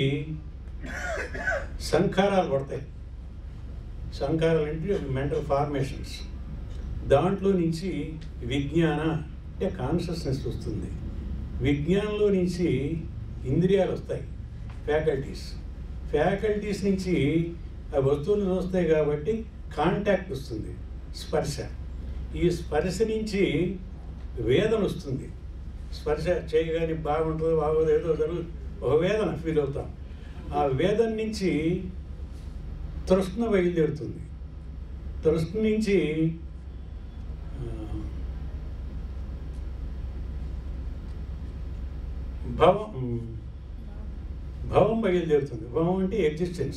సంఖారాలు పడతాయి సంఖారాలు అంటే మెంటల్ ఫార్మేషన్స్ దాంట్లో నుంచి విజ్ఞాన అంటే కాన్షియస్నెస్ వస్తుంది విజ్ఞానంలో నుంచి ఇంద్రియాలు వస్తాయి ఫ్యాకల్టీస్ ఫ్యాకల్టీస్ నుంచి ఆ వస్తువులు వస్తాయి కాబట్టి కాంటాక్ట్ వస్తుంది స్పర్శ ఈ స్పర్శ నుంచి వేదన వస్తుంది స్పర్శ చేయగానే బాగుంటుందో బాగోదో ఏదో జరుగు ఒక వేదన ఫీల్ అవుతాం ఆ వేదన నుంచి తృష్ణ బయలుదేరుతుంది తృష్ణ నుంచి ఆ, భవం భవం బయలుదేరుతుంది భవం అంటే ఎగ్జిస్టెన్స్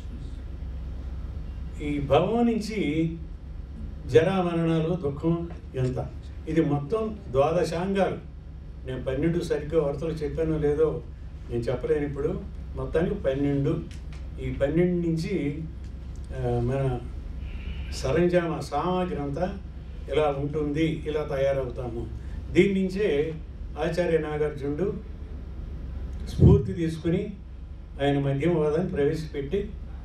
ఈ భవం నుంచి జరా మరణాలు దుఃఖం ఎంత ఇది మొత్తం ద్వాదశాంగాలు నేను పన్నెండు సరిగ్గా వరుసలు చెప్పానో లేదో నేను చెప్పలేను ఇప్పుడు మొత్తానికి పన్నెండు ఈ పన్నెండు నుంచి ఆ, మన సరంజామ సామాగ్రి అంతా ఇలా ఉంటుంది ఇలా తయారవుతాము దీని నుంచే ఆచార్య నాగార్జునుడు స్ఫూర్తి తీసుకుని ఆయన మధ్యమవాదాన్ని ప్రవేశపెట్టి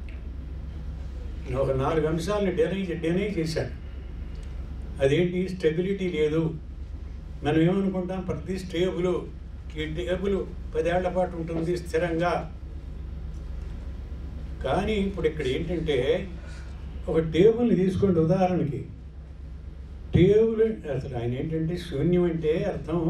ఒక నాలుగు అంశాలను డెనై డెనై చేశాడు అదేంటి స్టెబిలిటీ లేదు మనం ఏమనుకుంటాం ప్రతి స్టేబుల్ ఈ టేబుల్ పదేళ్ల పాటు ఉంటుంది స్థిరంగా కానీ ఇప్పుడు ఇక్కడ ఏంటంటే ఒక టేబుల్ని తీసుకోండి ఉదాహరణకి టేబుల్ అసలు ఆయన ఏంటంటే శూన్యం అంటే అర్థం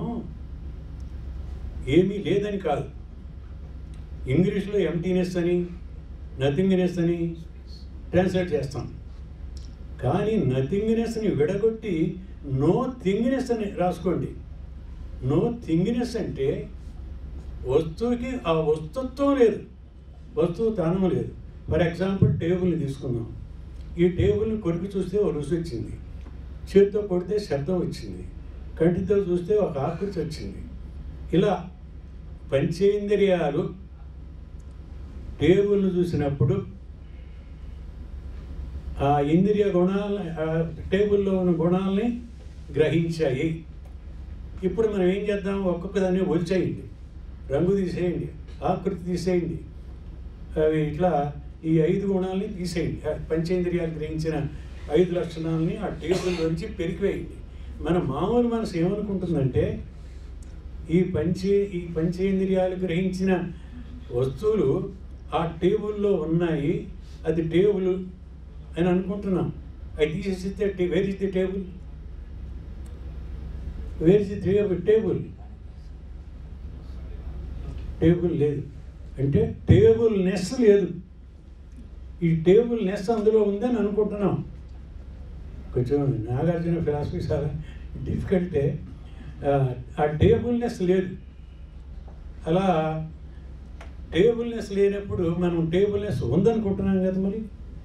ఏమీ లేదని కాదు ఇంగ్లీష్లో ఎంటీనెస్ అని నథింగ్నెస్ అని ట్రాన్స్లేట్ చేస్తాం కానీ నథింగ్నెస్ని విడగొట్టి నో థింగ్నెస్ అని రాసుకోండి నో థింగ్నెస్ అంటే వస్తువుకి ఆ వస్తుత్వం లేదు వస్తువు తానం లేదు ఫర్ ఎగ్జాంపుల్ టేబుల్ని తీసుకుందాం ఈ టేబుల్ని కొరికి చూస్తే ఒక రుచి వచ్చింది చేతితో కొడితే శబ్దం వచ్చింది కంటితో చూస్తే ఒక ఆకృతి వచ్చింది ఇలా పంచేంద్రియాలు టేబుల్ను చూసినప్పుడు ఆ ఇంద్రియ గుణాల ఆ టేబుల్లో ఉన్న గుణాలని గ్రహించాయి ఇప్పుడు మనం ఏం చేద్దాం ఒక్కొక్క దాన్ని ఒలిచేయండి రంగు తీసేయండి ఆకృతి తీసేయండి అవి ఇట్లా ఈ ఐదు గుణాలని తీసేయండి ఆ పంచేంద్రియాలు గ్రహించిన ఐదు లక్షణాలని ఆ టేబుల్ నుంచి పెరికివేయండి మన మామూలు మనసు ఏమనుకుంటుందంటే ఈ పంచే ఈ పంచేంద్రియాలు గ్రహించిన వస్తువులు ఆ టేబుల్లో ఉన్నాయి అది టేబుల్ అని అనుకుంటున్నాం అది తీసేస్తే where is the table where is the table table table లేదు అంటే టేబుల్ నెస్ లేదు ఈ టేబుల్ నెస్ అందులో ఉందని అనుకుంటున్నాం కొంచెం నాగార్జున ఫిలాసఫీ చాలా డిఫికల్టే ఆ టేబుల్నెస్ లేదు అలా టేబుల్నెస్ లేనప్పుడు మనం టేబుల్నెస్ ఉందనుకుంటున్నాం కదా మరి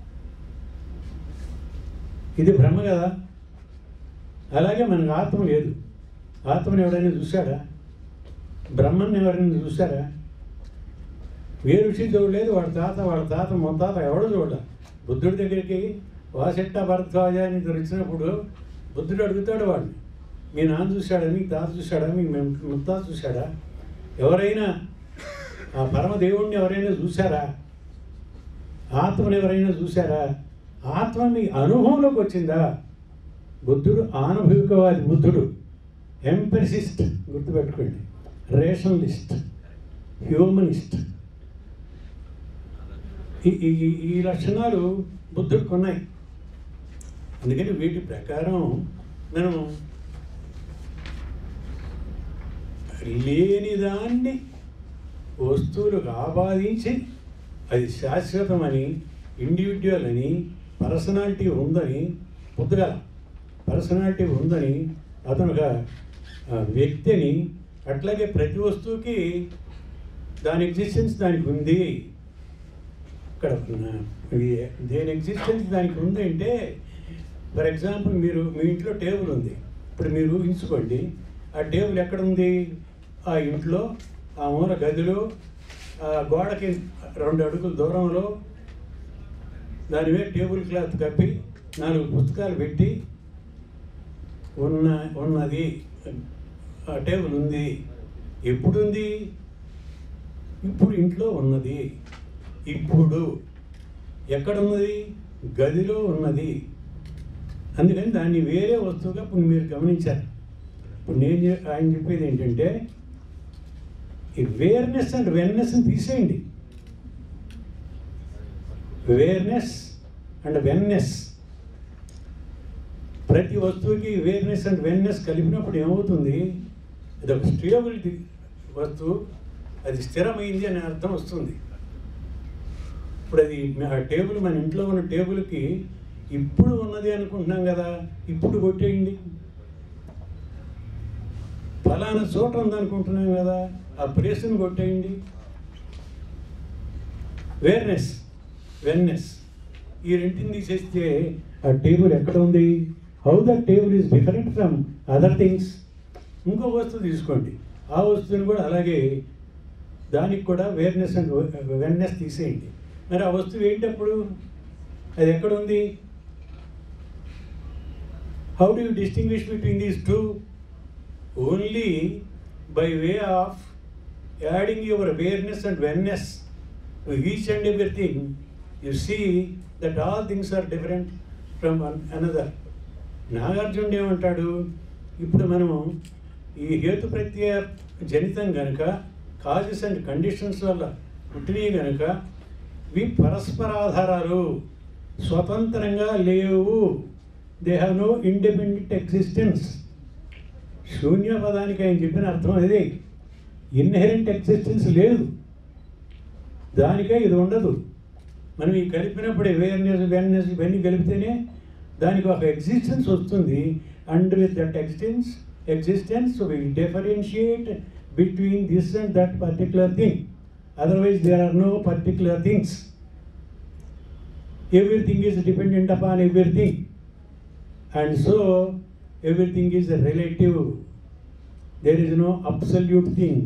ఇది భ్రమ కదా అలాగే మనకు ఆత్మ లేదు ఆత్మని ఎవరైనా చూశాడా బ్రహ్మని ఎవరైనా చూశారా ఏ ఋషి చూడలేదు వాడి తాత వాడి తాత ముత్తాత ఎవడో చూడ బుద్ధుడి దగ్గరికి వాసెట్ట భరద్వాజ అని ఇద్దరు వచ్చినప్పుడు బుద్ధుడు అడుగుతాడు వాడిని మీ నాన్న చూశాడా మీ తాత చూశాడా మీ మెం- ముత్తాత చూశాడా ఎవరైనా ఆ పరమ దేవుణ్ణి ఎవరైనా చూశారా ఆత్మని ఎవరైనా చూశారా ఆత్మ మీ అనుభవంలోకి వచ్చిందా బుద్ధుడు ఆనుభవికవాది బుద్ధుడు ఎంపెసిస్ట్ గుర్తుపెట్టుకోండి రేషనలిస్ట్ హ్యూమనిస్ట్ ఈ ఈ- ఈ- ఈ లక్షణాలు బుద్ధుడికి ఉన్నాయి అందుకని వీటి ప్రకారం మనం లేని దాన్ని వస్తువులకు ఆపాదించి అది శాశ్వతమని ఇండివిజువల్ అని పర్సనాలిటీ ఉందని బుద్ధగల పర్సనాలిటీ ఉందని అతను ఒక ఆ, వ్యక్తిని అట్లాగే ప్రతి వస్తువుకి దాని ఎగ్జిస్టెన్స్ దానికి ఉంది ఇక్కడ ఉన్న- ఇది దేని ఎగ్జిస్టెన్స్ దానికి ఉంది అంటే ఫర్ ఎగ్జాంపుల్ మీరు మీ ఇంట్లో టేబుల్ ఉంది ఇప్పుడు మీరు ఊహించుకోండి ఆ టేబుల్ ఎక్కడ ఉంది ఆ ఇంట్లో ఆ మూల గదిలో ఆ గోడకి రెండు అడుగుల దూరంలో దాని మీద టేబుల్ క్లాత్ కప్పి నాలుగు పుస్తకాలు పెట్టి ఉన్న ఉన్నది ఆ టేబుల్ ఉంది ఎప్పుడు ఉంది ఇప్పుడు ఇంట్లో ఉన్నది ఇప్పుడు ఎక్కడ ఉన్నది గదిలో ఉన్నది అందుకని దాన్ని వేరే వస్తువుగా ఇప్పుడు మీరు గమనించారు ఇప్పుడు నేను చె- ఆయన చెప్పేది ఏంటంటే ఈ వేర్నెస్ అండ్ వెన్నెస్ని తీసేయండి వేర్నెస్ అండ్ వెన్నెస్ ప్రతి వస్తువుకి వేర్నెస్ అండ్ వెన్నెస్ కలిపినప్పుడు ఏమవుతుంది అది ఒక స్టేబిలిటీ వస్తువు అది స్థిరమైంది అనే అర్థం వస్తుంది ఇప్పుడు అది ఆ టేబుల్ మన ఇంట్లో ఉన్న టేబుల్కి ఇప్పుడు ఉన్నది అనుకుంటున్నాం కదా ఇప్పుడు కొట్టేయండి ఫలానా చోట ఉందనుకుంటున్నాం కదా ఆ ప్లేస్ని కొట్టేయండి వేర్నెస్ వెన్నెస్ ఈ రెంటిని తీసేస్తే ఆ టేబుల్ ఎక్కడ ఉంది how the table is different from other things ఇంకో వస్తువు తీసుకోండి ఆ వస్తువుని కూడా అలాగే దానికి కూడా వేర్నెస్ అండ్ వెన్నెస్ తీసేయండి మరి ఆ వస్తువు ఏంటప్పుడు అది ఎక్కడ ఉంది how do you distinguish between these two only by way of adding your awareness and oneness each and everything you see that all things are different from another నాగార్జునుడు ఏమంటాడు ఇప్పుడు మనము ఈ హేతు ప్రత్యయ జనితం గనుక కాజెస్ అండ్ కండిషన్స్ వల్ల పుట్టినవి గనుక ఇవి పరస్పరాధారాలు స్వతంత్రంగా లేవు they have no independent existence శూన్య పదానికి ఆయన చెప్పిన అర్థం అదే ఇన్హెరెంట్ ఎగ్జిస్టెన్స్ లేదు దానికే ఇది ఉండదు మనం ఈ కలిపినప్పుడు అవేర్నెస్ వెన్నెస్ ఇవన్నీ కలిపితేనే దానికి ఒక ఎగ్జిస్టెన్స్ వస్తుంది and with that existence existence will differentiate between this and that particular thing otherwise there are no particular things everything is dependent upon everything and so everything is relative there is no absolute thing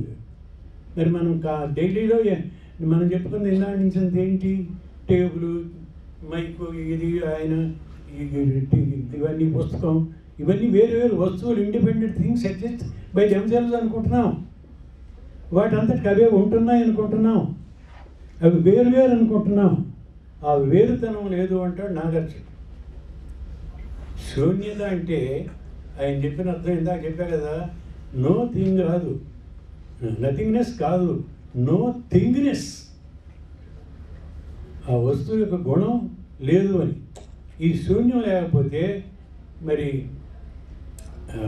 మరి మనం కా డైలీలో మనం చెప్పుకున్న ఎన్నాళ్ళ నుంచి అంత ఏంటి టేబుల్ మైకు ఇది ఆయన ఈ- ఈ- ఇవన్నీ పుస్తకం ఇవన్నీ వేరు వేరు వస్తువులు independent things exist by themselves అనుకుంటున్నాం వాటంతటికి అవే ఉంటున్నాయి అనుకుంటున్నాం అవి వేరు వేరు అనుకుంటున్నాం ఆ వేరుతనం లేదు అంటాడు నాగార్జున శూన్యత అంటే ఆయన చెప్పిన అర్థం ఇందాక చెప్పా కదా నో థింగ్ కాదు నథింగ్నెస్ కాదు నో థింగ్నెస్ ఆ వస్తువు యొక్క గుణం లేదు అని ఈ శూన్యం లేకపోతే మరి ఆ,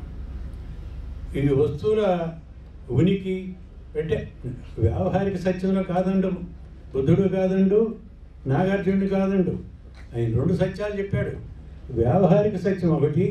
ఈ వస్తువుల ఉనికి అంటే వ్యావహారిక సత్యంలో కాదండు బుద్ధుడు కాదండు నాగార్జునుడు కాదండు ఆయన రెండు సత్యాలు చెప్పాడు వ్యావహారిక సత్యం ఒకటి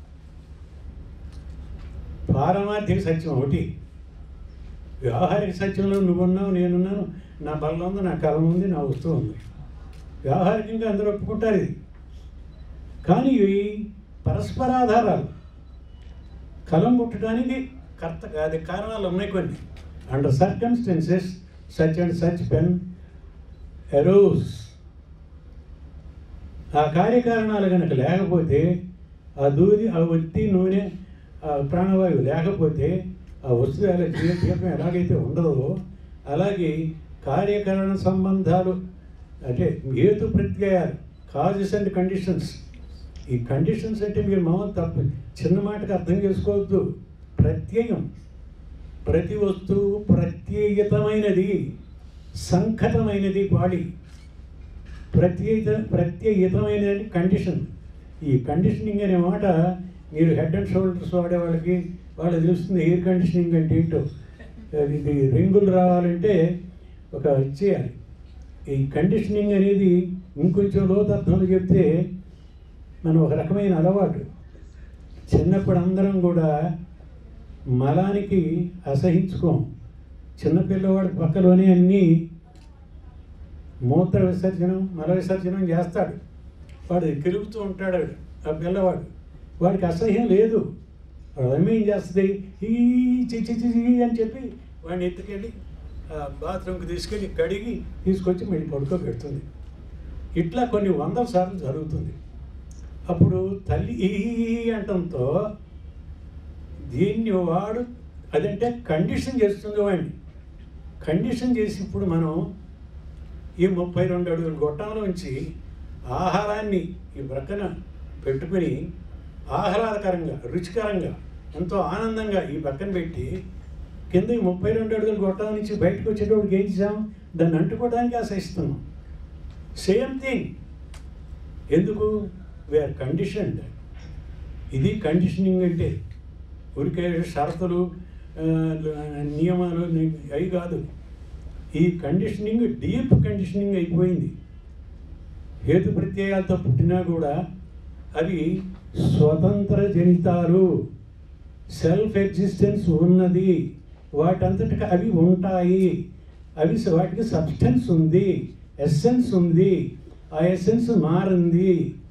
పారమార్థిక సత్యం ఒకటి వ్యావహారిక సత్యంలో నువ్వున్నావు నేనున్నాను నా బలం ఉంది నా కలం ఉంది నా వస్తువు ఉంది వ్యావహారికంగా అందరూ ఒప్పుకుంటారు ఇది కానీ ఇవి పరస్పరాధారాలు కలం పుట్టడానికి కర్త అది కారణాలు ఉన్నాయి కొన్ని under circumstances such and such pen arrows ఆ కార్యకారణాలు కనుక లేకపోతే ఆ దూది ఆ ఒత్తి నూనె ఆ ప్రాణవాయువు లేకపోతే ఆ వస్తువు ఎలా జీవ దీపం ఎలాగైతే ఉండదో అలాగే కార్యకరణ సంబంధాలు అంటే హేతు ప్రత్యయాలు కాజెస్ అండ్ కండిషన్స్ ఈ కండిషన్స్ అంటే మీరు మామూలు తప్పు చిన్న మాటకు అర్థం చేసుకోవద్దు ప్రత్యయం ప్రతి వస్తువు ప్రత్యేయతమైనది సంఖతమైనది బాడీ ప్రత్యేక ప్రత్యేకమైన కండిషన్ ఈ కండిషనింగ్ అనే మాట మీరు హెడ్ అండ్ షోల్డర్స్ వాడే వాళ్ళకి వాళ్ళు తెలుస్తుంది ఎయిర్ కండిషనింగ్ అంటే ఏంటో అది ఇది రింగులు రావాలంటే ఒక ఇచ్చేయాలి ఈ కండిషనింగ్ అనేది ఇంకొంచెం లోతర్థంలో చెప్తే మనం ఒక రకమైన అలవాటు చిన్నప్పుడు అందరం కూడా మలానికి అసహించుకోం చిన్నపిల్లవాడు పక్కలోనే అన్నీ మూత్ర విసర్జనం మల విసర్జనం చేస్తాడు వాడు తిరుగుతూ ఉంటాడు వాడు, ఆ పిల్లవాడు వాడికి అసహ్యం లేదు వాడు అమ్మ ఏం చేస్తుంది ఈ చిచి చిచి అని చెప్పి వాడిని ఎత్తుకెళ్ళి ఆ బాత్రూమ్కి తీసుకెళ్ళి కడిగి తీసుకొచ్చి మళ్ళీ పడుకోబెడుతుంది ఇట్లా కొన్ని వందల సార్లు జరుగుతుంది అప్పుడు తల్లి ఈ అంటంతో దీన్ని వాడు అదంటే కండిషన్ చేస్తుంది వాడిని కండిషన్ చేసి ఇప్పుడు మనం ఈ ముప్పై రెండు అడుగుల గొట్టంలోంచి ఆహారాన్ని ఈ ప్రక్కన పెట్టుకుని ఆహ్లాదకరంగా రుచికరంగా ఎంతో ఆనందంగా ఈ పక్కన పెట్టి కింద ఈ ముప్పై రెండు అడుగుల గొట్టం నుంచి బయటకు వచ్చేటప్పుడు ఏం చేసాం దాన్ని అంటుకోవడానికి ఆశయిస్తున్నాం సేమ్ థింగ్ ఎందుకు వీఆర్ కండిషన్డ్ ఇది కండిషనింగ్ అంటే ఊరికే షరతులు ఆ, నియమాలు ని- అవి కాదు ఈ కండిషనింగ్ డీప్ కండిషనింగ్ అయిపోయింది హేతు ప్రత్యయాలతో పుట్టినా కూడా అవి స్వతంత్ర జనితాలు సెల్ఫ్ ఎగ్జిస్టెన్స్ ఉన్నది వాటంతటికి అవి ఉంటాయి అవి స- వాటికి సబ్స్టెన్స్ ఉంది ఎస్సెన్స్ ఉంది ఆ ఎస్సెన్స్ మారింది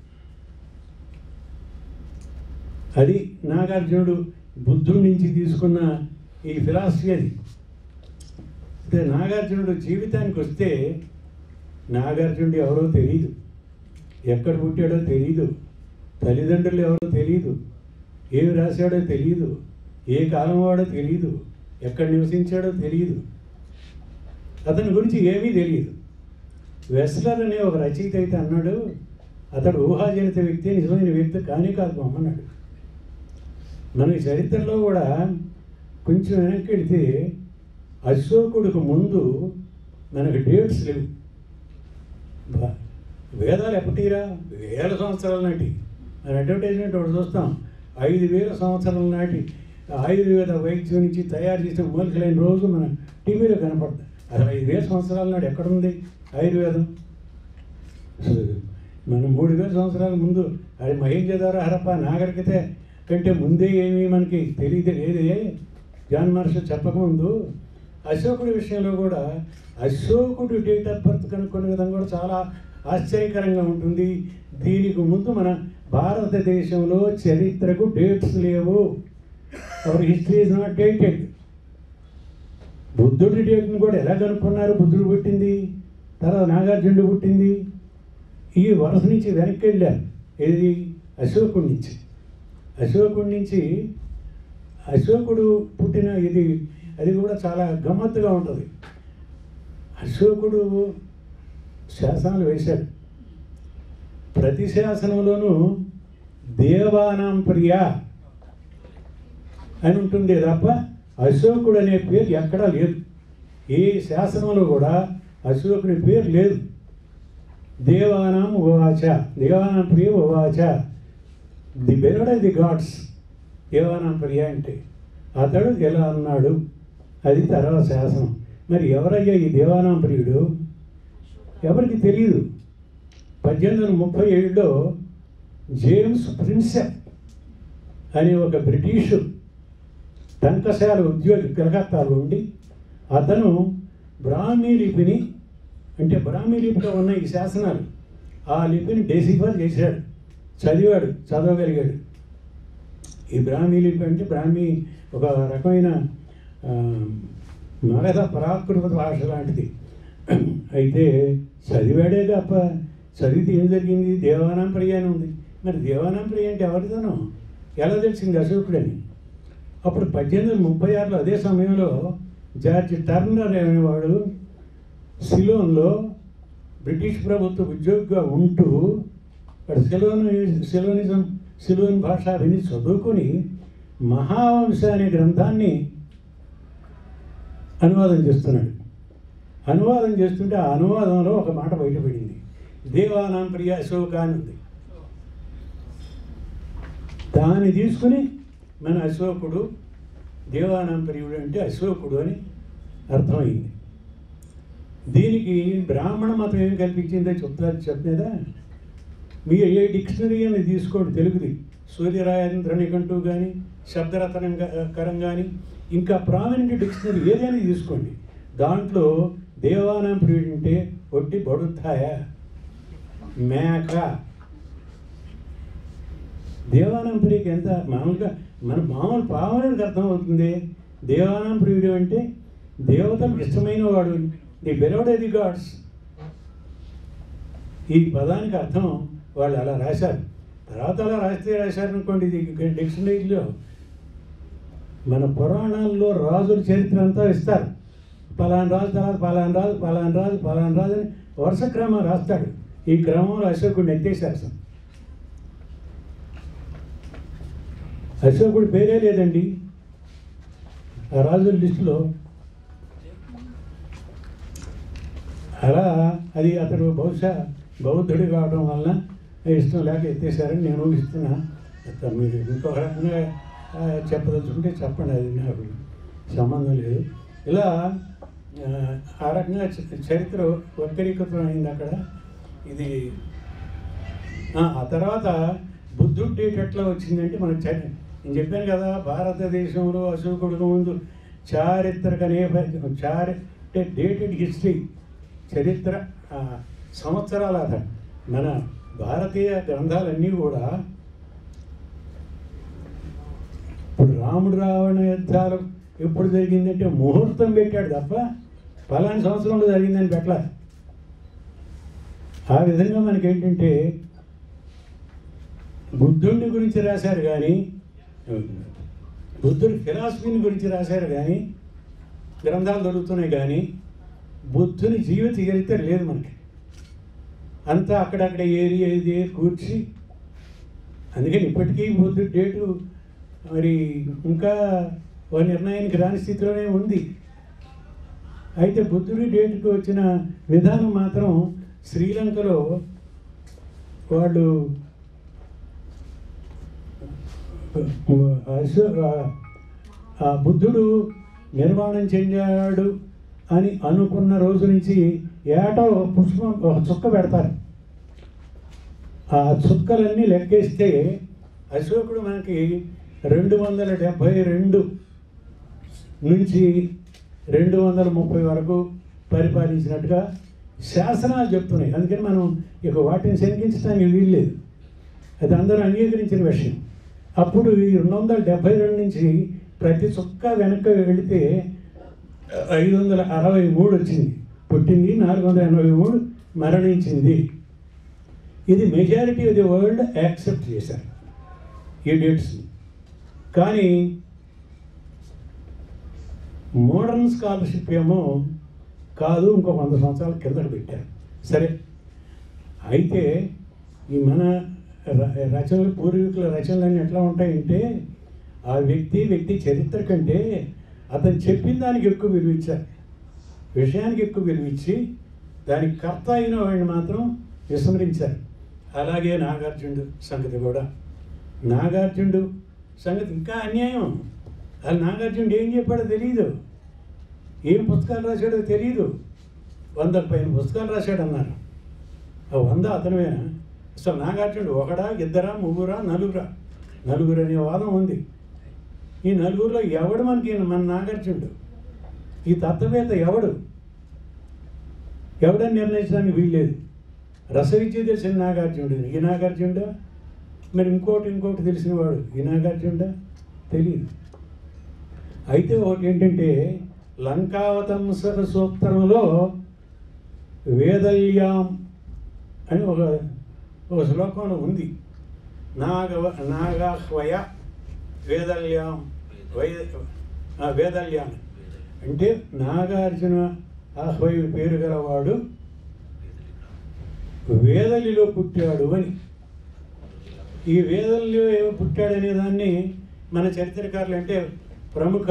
అది నాగార్జునుడు బుద్ధుడి నుంచి తీసుకున్న ఈ ఫిలాసఫీ అది అయితే నాగార్జునుడు జీవితానికి వస్తే నాగార్జునుడు ఎవరో తెలియదు ఎక్కడ పుట్టాడో తెలియదు తల్లిదండ్రులు ఎవరో తెలియదు ఏమి రాశాడో తెలియదు ఏ కాలం వాడో తెలియదు ఎక్కడ నివసించాడో తెలియదు అతని గురించి ఏమీ తెలియదు వెస్లర్ అనే ఒక రచయిత అయితే అన్నాడు అతడు ఊహాజనిత వ్యక్తి నిజమైన వ్యక్తి కానీ కాదు అమ్మన్నాడు మన ఈ చరిత్రలో కూడా కొంచెం వెనక్కి వెళితే అశోకుడికి ముందు మనకు డేట్స్ లేవు బా- వేదాలు ఎప్పటిరా వేల సంవత్సరాల నాటి మన అడ్వర్టైజ్మెంట్ ఒకటి చూస్తాం ఐదు వేల సంవత్సరాల నాటి ఆయుర్వేద వైద్యం నుంచి తయారు చేసిన మూలికలైన రోజు మన టీవీలో కనపడతాయి అసలు ఐదు వేల సంవత్సరాల నాడు ఎక్కడుంది ఆయుర్వేదం అసలు మనం మూడు వేల సంవత్సరాల ముందు అది మహేంద్రధార హరప్ప నాగరికత కంటే ముందే ఏమీ మనకి తెలియదు లేదే జాన్ మహర్షి చెప్పకముందు అశోకుడి విషయంలో కూడా అశోకుడు డేట్ ఆఫ్ బర్త్ కనుక్కునే విధంగా కూడా చాలా ఆశ్చర్యకరంగా ఉంటుంది దీనికి ముందు మన భారతదేశంలో చరిత్రకు డేట్స్ లేవు our history is not dated బుద్ధుడి డేట్ని కూడా ఎలా కనుక్కున్నారు బుద్ధుడు పుట్టింది తర్వాత నాగార్జునుడు పుట్టింది ఈ వరుస నుంచి వెనక్కి వెళ్ళారు ఏది అశోకుడి నుంచి అశోకుడి నుంచి అశోకుడు పుట్టిన ఇది అది కూడా చాలా గమ్మత్తుగా ఉంటుంది అశోకుడు శాసనాలు వేశాడు ప్రతి శాసనంలోనూ దేవానాం ప్రియ అని ఉంటుంది తప్ప అశోకుడు అనే పేరు ఎక్కడా లేదు ఏ శాసనంలో కూడా అశోకుని పేరు లేదు దేవానాం ఉవాచ దేవానాం ప్రియ ఉవాచ ది బెరడ్ ది గాడ్స్ దేవానాం ప్రియ అంటే అతడు ఎలా అన్నాడు అది తర్వాత శాసనం మరి ఎవరయ్యా ఈ దేవానాం ప్రియుడు ఎవరికి తెలియదు పద్దెనిమిది వందల ముప్పై ఏడులో జేమ్స్ ప్రిన్సెప్ అనే ఒక బ్రిటిషు టంకశాల ఉద్యోగి కలకత్తాలో ఉండి అతను బ్రాహ్మీ లిపిని అంటే బ్రాహ్మీ లిపిలో ఉన్న ఈ శాసనాలు ఆ లిపిని డెసిఫర్ చేశాడు చదివాడు చదవగలిగాడు ఈ బ్రాహ్మీ లిపి అంటే బ్రాహ్మీ ఒక రకమైన ఆ, మగధ ప్రాకృత భాష లాంటిది అయితే చదివాడే తప్ప చదివితే ఏం జరిగింది దేవానాం ప్రియ అని ఉంది మరి దేవానాం ప్రియ అంటే ఎవరిదనో ఎలా తెలిసింది అశోకుడని అప్పుడు పద్దెనిమిది వందల ముప్పై ఆరులో అదే సమయంలో జార్జ్ టర్నర్ అనేవాడు సిలోన్లో బ్రిటిష్ ప్రభుత్వ ఉద్యోగిగా ఉంటూ వాడు సిలోన్ సిలోనిజం సిలోన్ భాష విని చదువుకొని మహావంశ అనే గ్రంథాన్ని అనువాదం చేస్తున్నాడు అనువాదం చేస్తుంటే ఆ అనువాదంలో ఒక మాట బయటపడింది దేవానాం ప్రియ అశోక అని ఉంది దాన్ని తీసుకుని మన అశోకుడు దేవానాం ప్రియుడు అంటే అశోకుడు అని అర్థమైంది దీనికి బ్రాహ్మణ మతం ఏం కల్పించిందో చెప్తా చెప్పలేదా మీరు ఏ డిక్షనరీ అని తీసుకోండి తెలుగుది సూర్యరాయంద్ర నిఘంటు కానీ శబ్దరతనం కరం కానీ ఇంకా ప్రామినెంట్ డిక్షనరీ ఏదైనా తీసుకోండి దాంట్లో దేవానాం ప్రియుడు అంటే ఒట్టి బడుతాయ మేక దేవానాం ప్రియుడికి ఎంత మామూలుగా మన మామూలు పావనుడికి అర్థమవుతుంది దేవానాం ప్రియుడు అంటే దేవతలకు ఇష్టమైన వాడు ది బెరోడ్ ది గాడ్స్ ఈ పదానికి అర్థం వాళ్ళు అలా రాశారు తర్వాత అలా రాస్తే రాశారనుకోండి ఇది డిక్షనరీలో మన పురాణాల్లో రాజుల చరిత్ర అంతా ఇస్తారు పలానా రాజు తర్వాత పలానా రాజు పలానా రాజు పలానా రాజు అని వరుస క్రమం రాస్తాడు ఈ క్రమంలో అశోకుడిని ఎత్తేసారు అసలు అశోకుడు పేరే లేదండి ఆ రాజుల లిస్టులో అలా అది అతడు బహుశా బౌద్ధుడు కావడం వలన ఇష్టం లేక ఎత్తేసారని నేను ఊహిస్తున్నా అత మీరు ఇంకొక రకంగా ఆ, చెప్పదలుచుకుంటే చెప్పండి అది నాకు సంబంధం లేదు ఇలా ఆ, ఆ రకంగా చ- చరిత్ర వర్గరీకృతం అయింది అక్కడ ఇది ఆ ఆ తర్వాత బుద్ధుడు డేట్ ఎట్లా వచ్చిందంటే మనకు చరి నేను చెప్పాను కదా భారతదేశంలో అశోకుడికి ముందు చారిత్రక నేపథ్యం చారి అంటే డేటెడ్ హిస్టరీ చరిత్ర ఆ, సంవత్సరాల ఆధారం మన భారతీయ గ్రంథాలన్నీ కూడా ఇప్పుడు రాముడు రావణ యుద్ధాలు ఎప్పుడు జరిగిందంటే ముహూర్తం పెట్టాడు తప్ప పలానా సంవత్సరంలో జరిగిందని పెట్టలే ఆ విధంగా మనకేంటంటే బుద్ధుడిని గురించి రాశారు కానీ బుద్ధుడి ఫిలాసఫీని గురించి రాశారు కానీ గ్రంథాలు దొరుకుతున్నాయి కానీ బుద్ధుని జీవిత చరిత్ర లేదు మనకి అంతా అక్కడక్కడ ఏరి ఏది కూర్చి అందుకని ఇప్పటికీ బుద్ధుడి డేటు మరి ఇంకా ఓ నిర్ణయానికి రాని స్థితిలోనే ఉంది అయితే బుద్ధుడి డేటుకు వచ్చిన విధానం మాత్రం శ్రీలంకలో వాళ్ళు అశో ఆ బుద్ధుడు నిర్మాణం చెందాడు అని అనుకున్న రోజు నుంచి ఏటా ఒక పుష్పం ఒక చుక్క పెడతారు ఆ చుక్కలన్నీ లెక్కేస్తే అశోకుడు మనకి రెండు వందల డెబ్భై రెండు నుంచి రెండు వందల ముప్పై వరకు పరిపాలించినట్టుగా శాసనాలు చెప్తున్నాయి అందుకని మనం ఇక వాటిని శంకించడానికి వీల్లేదు అది అందరూ అంగీకరించిన విషయం అప్పుడు ఈ రెండు వందల డెబ్బై రెండు నుంచి ప్రతి చుక్క వెనక్కి వెళితే ఐదు వందల అరవై మూడు వచ్చింది పుట్టింది నాలుగు వందల ఎనభై మూడు మరణించింది ఇది majority of the world accept చేశారు ఈ డేట్స్ని కానీ మోడర్న్ స్కాలర్షిప్ ఏమో కాదు ఇంకో వంద సంవత్సరాల కిందకు పెట్టారు సరే అయితే ఈ మన ర- రచనలు పూర్వీకుల రచనలన్నీ ఎట్లా ఉంటాయంటే ఆ వ్యక్తి వ్యక్తి చరిత్ర కంటే అతను చెప్పిన దానికి ఎక్కువ విలువ ఇచ్చారు విషయానికి ఎక్కువ విలువ ఇచ్చి దానికి కర్త అయిన వాడిని మాత్రం విస్మరించారు అలాగే నాగార్జునుడు సంగతి కూడా నాగార్జునుడు సంగతి ఇంకా అన్యాయం అది నాగార్జునుడు ఏం చెప్పాడో తెలియదు ఏం పుస్తకాలు రాశాడో తెలియదు వందకు పైన పుస్తకాలు రాశాడు అన్నారు ఆ వంద అతనివేనా అసలు నాగార్జునుడు ఒకడా ఇద్దరా ముగ్గురా నలుగురా నలుగురు అనే వాదం ఉంది ఈ నలుగురిలో ఎవడు మనకి మన నాగార్జునుడు ఈ తత్వవేత్త ఎవడు ఎవడని నిర్ణయించడానికి వీల్లేదు రసవిద్య తెలిసిన నాగార్జునుడు ఈ నాగార్జునుడా మరి ఇంకోటి ఇంకోటి తెలిసిన వాడు ఈ నాగార్జునుడా తెలియదు అయితే ఒకటి ఏంటంటే లంకావతంసర సూత్రంలో వేదల్యాం అని ఒక ఒక శ్లోకంలో ఉంది నాగవ నాగాహ్వయ వేదల్యాం వై ఆ, వేదల్యాం అంటే నాగార్జున ఆహ్వయ పేరు గలవాడు వేదలిలో పుట్టాడు అని ఈ వేదల్లో ఏమో పుట్టాడనే దాన్ని మన చరిత్రకారులు అంటే ప్రముఖ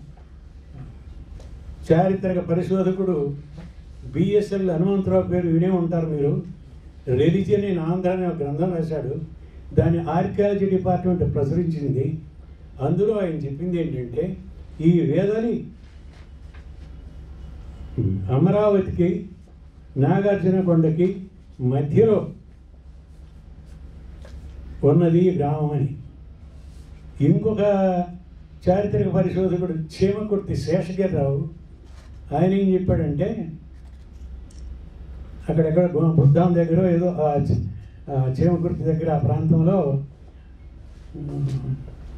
చారిత్రక పరిశోధకుడు బిఎస్ఎల్ హనుమంతరావు పేరు వినే ఉంటారు మీరు రెలిజియన్ ఇన్ ఆంధ్ర అనే ఒక గ్రంథం రాశాడు దాన్ని ఆర్కియాలజీ డిపార్ట్మెంట్ ప్రచురించింది అందులో ఆయన చెప్పింది ఏంటంటే ఈ వేదలి అమరావతికి నాగార్జున కొండకి మధ్యలో ఉన్నది ఈ గ్రామం అని ఇంకొక చారిత్రక పరిశోధకుడు చీమకుర్తి శేషగిరిరావు ఆయన ఏం చెప్పాడంటే అక్కడెక్కడ గు- బుద్ధాం దగ్గర ఏదో ఆ చ- ఆ చీమకుర్తి దగ్గర ఆ ప్రాంతంలో ఉమ్,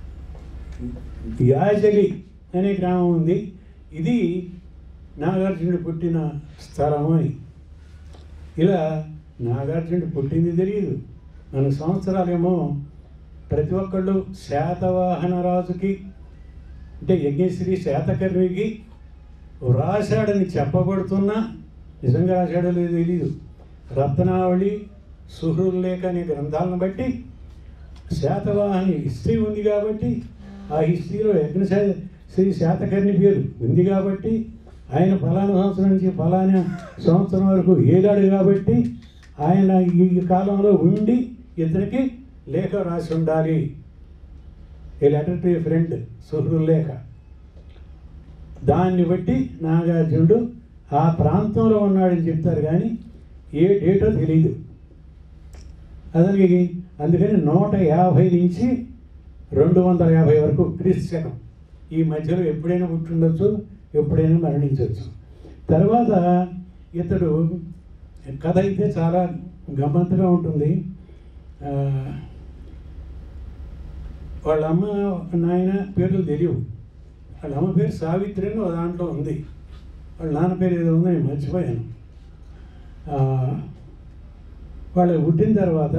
యాజలి అనే గ్రామం ఉంది ఇది నాగార్జునుడు పుట్టిన స్థలం అని ఇలా నాగార్జునుడు పుట్టింది తెలియదు మన సంవత్సరాలేమో ప్రతి ఒక్కళ్ళు శాతవాహన రాజుకి అంటే యజ్ఞశ్రీ శాతకర్ణికి రాశాడని చెప్పబడుతున్నా నిజంగా రాశాడో లేదో తెలియదు రత్నావళి సుహృల్లేఖ అనే గ్రంథాలను బట్టి శాతవాహని హిస్టరీ ఉంది కాబట్టి ఆ హిస్టరీలో యజ్ఞ శ్రీ శాతకర్ణి పేరు ఉంది కాబట్టి ఆయన ఫలానా సంవత్సరం నుంచి ఫలానా సంవత్సరం వరకు ఏలాడు కాబట్టి ఆయన ఈ కాలంలో ఉండి ఇతనికి లేఖ రాసి ఉండాలి a letter to a friend సుహృల్లేఖ దాన్ని బట్టి నాగార్జునుడు ఆ ప్రాంతంలో ఉన్నాడని చెప్తారు కానీ ఏ డేటో తెలియదు అతనికి అందుకని నూట యాభై నుంచి రెండు వందల యాభై వరకు క్రీస్తు శకం ఈ మధ్యలో ఎప్పుడైనా పుట్టుండొచ్చు ఎప్పుడైనా మరణించవచ్చు తర్వాత ఇతడు కథ అయితే చాలా గమ్మత్తుగా ఉంటుంది ఆ, వాళ్ళ అమ్మ నాయన పేర్లు తెలియవు వాళ్ళ అమ్మ పేరు సావిత్రి అని ఒక దాంట్లో ఉంది వాళ్ళ నాన్న పేరు ఏదో ఉందో నేను మర్చిపోయాను ఆ, వాళ్ళు పుట్టిన తర్వాత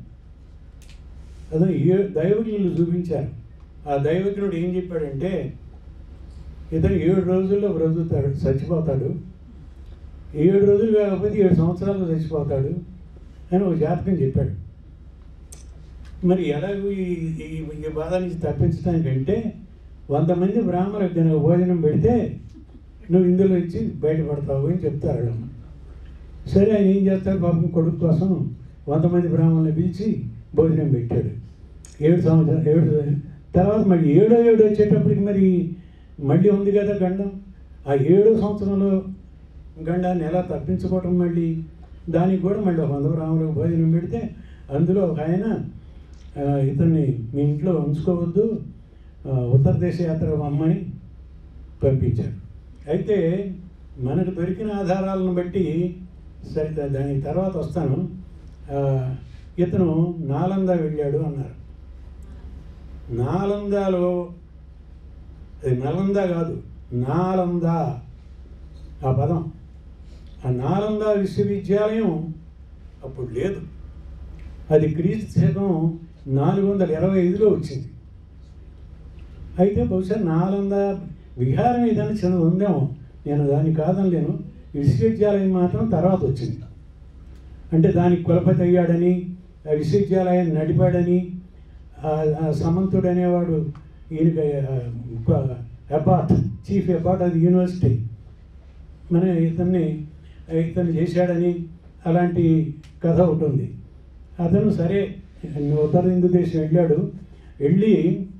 అదే ఏ దైవజ్ఞులు చూపించారు ఆ దైవజ్ఞుడు ఏం చెప్పాడంటే ఇతను ఏడు రోజుల్లో బ్రతుకుతాడు చచ్చిపోతాడు ఏడు రోజులు కాకపోతే ఏడు సంవత్సరాలు చచ్చిపోతాడు అని ఒక జాతకం చెప్పాడు మరి ఎలాగో ఈ ఈ- ఈ బాధ నుంచి తప్పించడానికంటే వంద మంది బ్రాహ్మణులకు కనుక భోజనం పెడితే నువ్వు ఇందులో ఇచ్చి బయటపడతావు అని చెప్తారు వాళ్ళమ్మ. సరే ఆయన ఏం చేస్తాడు పాపం కొడుకు కోసం వంద మంది బ్రాహ్మణులను పిలిచి భోజనం పెట్టాడు ఏడు సంవత్సరాలు ఏడు తర్వాత మళ్ళీ ఏడో ఏడు వచ్చేటప్పటికి మరి మళ్ళీ ఉంది కదా గండం ఆ ఏడో సంవత్సరంలో గండాన్ని ఎలా తప్పించుకోవటం మళ్ళీ దానికి కూడా మళ్ళీ ఒక వంద బ్రాహ్మణులకు భోజనం పెడితే అందులో ఒక ఆయన ఆ, ఇతన్ని మీ ఇంట్లో ఉంచుకోవద్దు ఆ, ఉత్తర దేశ యాత్ర అమ్మని పంపించారు అయితే మనకు దొరికిన ఆధారాలను బట్టి సరే దా- దానికి తర్వాత వస్తాను ఆ, ఇతను నాలంద వెళ్ళాడు అన్నారు నాలందాలో అది నలంద కాదు నాలంద ఆ పదం ఆ నాలంద విశ్వవిద్యాలయం అప్పుడు లేదు అది క్రీస్తు శకం నాలుగు వందల ఇరవై ఐదులో వచ్చింది అయితే బహుశా నాలంద విహారం ఏదైనా చిన్నది ఉందేమో నేను దాన్ని కాదనలేను విశ్వవిద్యాలయం మాత్రం తర్వాత వచ్చింది అంటే దానికి కులపతి అయ్యాడని ఆ విశ్వవిద్యాలయాన్ని నడిపాడని ఆ- ఆ సమంతుడు అనేవాడు ఈయనకి అబాట్ చీఫ్ అబాట్ అది యూనివర్సిటీ మన ఇతన్ని ఇతను చేశాడని అలాంటి కథ ఒకటి ఉంది అతను సరే ఉత్తర హిందూ దేశం వెళ్ళాడు వెళ్ళి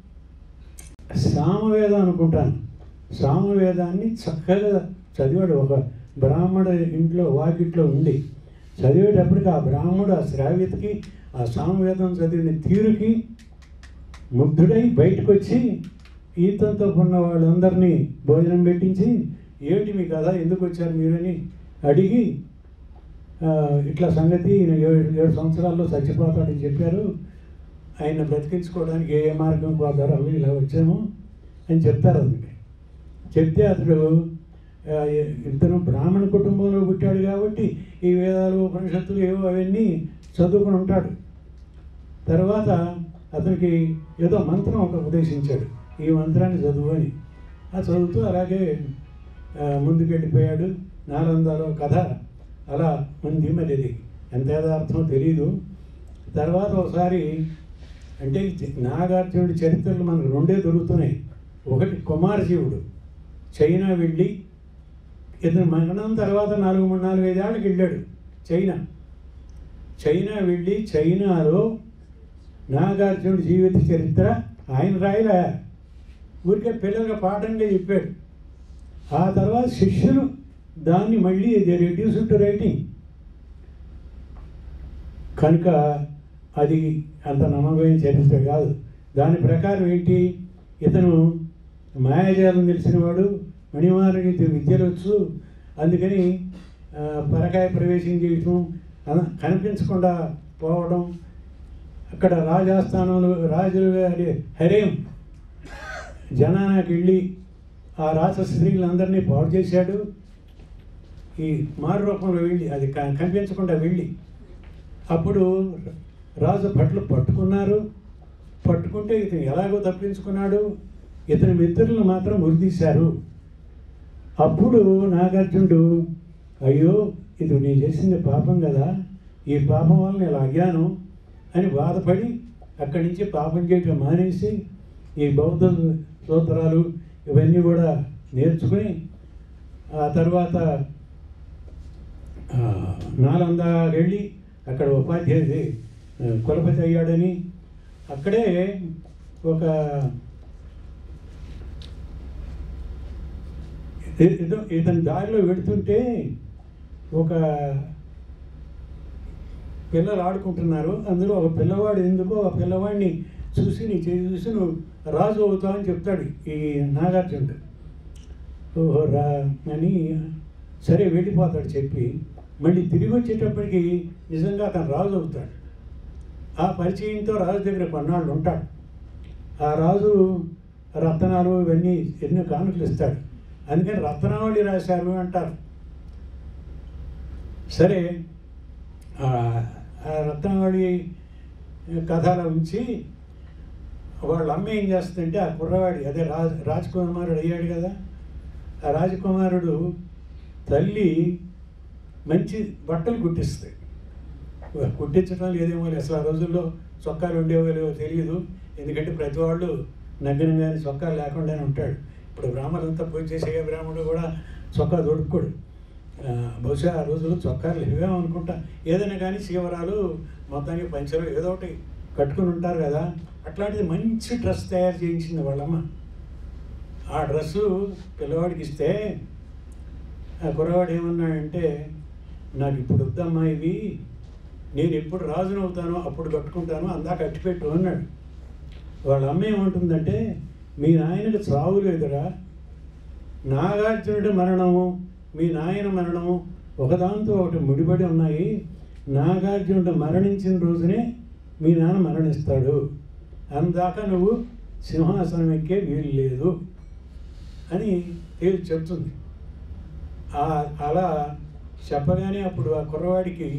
సామవేదం అనుకుంటాను సామవేదాన్ని చక్కగా చదివాడు ఒక బ్రాహ్మణ ఇంట్లో వాకిట్లో ఉండి చదివేటప్పటికి ఆ బ్రాహ్మడు ఆ శ్రావ్యతకి ఆ సామవేదం చదివిన తీరుకి ముగ్ధుడై బయటకు వచ్చి ఈతంతో ఉన్న వాళ్ళందరినీ భోజనం పెట్టించి ఏంటి మీ కథ ఎందుకు వచ్చారు మీరని అడిగి ఆ, ఇట్లా సంగతి ఈయన ఏడు ఏడు సంవత్సరాల్లో చచ్చిపోతాడని చెప్పారు ఆయన బ్రతికించుకోవడానికి ఏ ఏ మార్గం పోతారో అవి ఇలా వచ్చాము అని చెప్తారు అందుకే చెప్తే అతడు ఆ, ఇతను బ్రాహ్మణ కుటుంబంలో పుట్టాడు కాబట్టి ఈ వేదాలు ఉపనిషత్తులు ఏవో అవన్నీ చదువుకుని ఉంటాడు తర్వాత అతనికి ఏదో మంత్రం ఒకటి ఉపదేశించాడు ఈ మంత్రాన్ని చదువు అని ఆ చదువుతూ అలాగే ఆ, ముందుకెళ్ళిపోయాడు నాలందాలో కథ అలా ఉంది మరి అది ఎంత యథార్థమో తెలీదు తర్వాత ఒకసారి అంటే ఈ నాగార్జునుడి చరిత్రలు మనకు రెండే దొరుకుతున్నాయి ఒకటి కుమారజీవుడు చైనా వెళ్ళి ఇతను మరణం తర్వాత నాలుగు మూడు నాలుగు ఐదేళ్ళకి వెళ్ళాడు చైనా చైనా వెళ్ళి చైనాలో నాగార్జునుడి జీవిత చరిత్ర ఆయన రాయలే ఊరికే పిల్లలకు పాఠంగా చెప్పాడు ఆ తర్వాత శిష్యులు దాన్ని మళ్ళీ దే రెడ్యూస్ టు రైటింగ్ కనుక అది అంత నమ్మకమైన చరిత్ర కాదు దాని ప్రకారం ఏంటి ఇతను మాయాజాలం తెలిసినవాడు మణిమారుని విద్యలు వచ్చు అందుకని ఆ, పరకాయ ప్రవేశం చేయటం అన- కనిపించకుండా పోవడం అక్కడ రాజాస్థానంలో రాజులు గారి హరేం జనానికి వెళ్ళి ఆ రాజ స్త్రీలందరినీ పాడు చేశాడు ఈ మారు రూపంలో వెళ్ళి అది క- కనిపించకుండా వెళ్ళి అప్పుడు రాజు భట్లు పట్టుకున్నారు పట్టుకుంటే ఇతను ఎలాగో తప్పించుకున్నాడు ఇతని మిత్రులను మాత్రం ఉరితీశారు అప్పుడు నాగార్జునుడు అయ్యో ఇది నేను చేసింది పాపం కదా ఈ పాపం వల్ల నేను అయ్యాను అని బాధపడి అక్కడి నుంచి పాపం చేయటం మానేసి ఈ బౌద్ధ సూత్రాలు ఇవన్నీ కూడా నేర్చుకుని ఆ తర్వాత ఆ, నాలంద వెళ్ళి అక్కడ ఉపాధ్యాయుడి ఆ, కులపతి అయ్యాడని అక్కడే ఒక ఇ- ఇదో ఇతని దారిలో వెడుతుంటే ఒక పిల్లలు ఆడుకుంటున్నారు అందులో ఒక పిల్లవాడు ఎందుకో ఆ పిల్లవాడిని చూసి నీ చేసి చూసి నువ్వు రాజు అవుతావు అని చెప్తాడు ఈ నాగార్జునుడు ఓహో రా అని సరే వెళ్ళిపోతాడు చెప్పి మళ్ళీ తిరిగి వచ్చేటప్పటికి నిజంగా అతను రాజు అవుతాడు ఆ పరిచయంతో రాజు దగ్గర కొన్నాళ్ళు ఉంటాడు ఆ రాజు రత్నాలు ఇవన్నీ ఎన్నో కానుకలు ఇస్తాడు అందుకని రత్నావళి రాశారు అంటారు సరే ఆ ఆ రత్నావళి కథ అలా ఉంచి వాళ్ళ అమ్మ ఏం చేస్తుందంటే ఆ కుర్రవాడి అదే రాజ్ రాజకుమారుడు అయ్యాడు కదా ఆ రాజకుమారుడు తల్లి మంచి బట్టలు కుట్టిస్తాయి కుట్టించడం లేదేమో లేదు. అసలు ఆ రోజుల్లో చొక్కాలు ఉండేవో లేవో తెలియదు ఎందుకంటే ప్రతి వాళ్ళు నగ్నంగానే చొక్కాలు లేకుండానే ఉంటాడు ఇప్పుడు బ్రాహ్మణులంతా పూజ చేసే బ్రాహ్మణుడు కూడా చొక్కా దొడుక్కోడు ఆ, బహుశా ఆ రోజుల్లో చొక్కాలు లేవేమో అనుకుంటా ఏదైనా కానీ శివరాలు మొత్తానికి పంచలు ఏదో ఒకటి కట్టుకుని ఉంటారు కదా అట్లాంటిది మంచి డ్రెస్ తయారు చేయించింది వాళ్ళమ్మ ఆ డ్రెస్సు పిల్లవాడికి ఇస్తే ఆ కుర్రవాడు ఏమన్నాడంటే నాకు ఇప్పుడు వద్దమ్మా ఇవి నేను ఎప్పుడు రాజును అవుతానో అప్పుడు కట్టుకుంటాను అందాక కట్టిపెట్టు అన్నాడు వాళ్ళ అమ్మ ఏమంటుందంటే మీ నాయనకు చావు లేదురా నాగార్జునుడి మరణము మీ నాయన మరణము ఒకదాంతో ఒకటి ముడిపడి ఉన్నాయి నాగార్జునుడు మరణించిన రోజునే మీ నాన్న మరణిస్తాడు అందాక నువ్వు సింహాసనం ఎక్కే వీలు లేదు అని తేల్చి చెప్తుంది ఆ- అలా చెప్పగానే అప్పుడు ఆ కుర్రవాడికి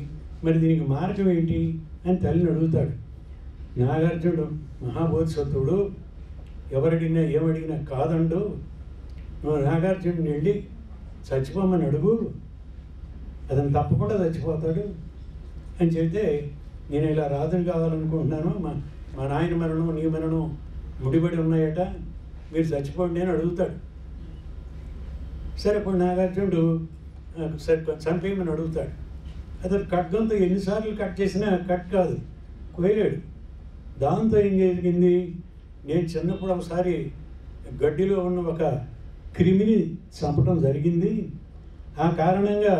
మరి దీనికి మార్గం ఏంటి అని తల్లిని అడుగుతాడు నాగార్జునుడు మహాబోధిసత్వుడు ఎవరడిగినా ఏమడిగినా కాదండు నువ్వు నాగార్జునుడిని వెళ్ళి చచ్చిపోమని అడుగు అతను తప్పకుండా చచ్చిపోతాడు అని చెబితే నేను ఇలా రాజుని కావాలనుకుంటున్నాను మా మా నాయన మరణం నీ మరణం ముడిపడి ఉన్నాయట మీరు చచ్చిపోండి అని అడుగుతాడు సరే ఇప్పుడు నాగార్జునుడు ఆ, సరే చంపేయమని అడుగుతాడు అతను ఖడ్గంతో ఎన్నిసార్లు కట్ చేసినా కట్ కాదు కోయలేడు దాంతో ఏం జరిగింది నేను చిన్నప్పుడు ఒకసారి గడ్డిలో ఉన్న ఒక క్రిమిని చంపడం జరిగింది ఆ కారణంగా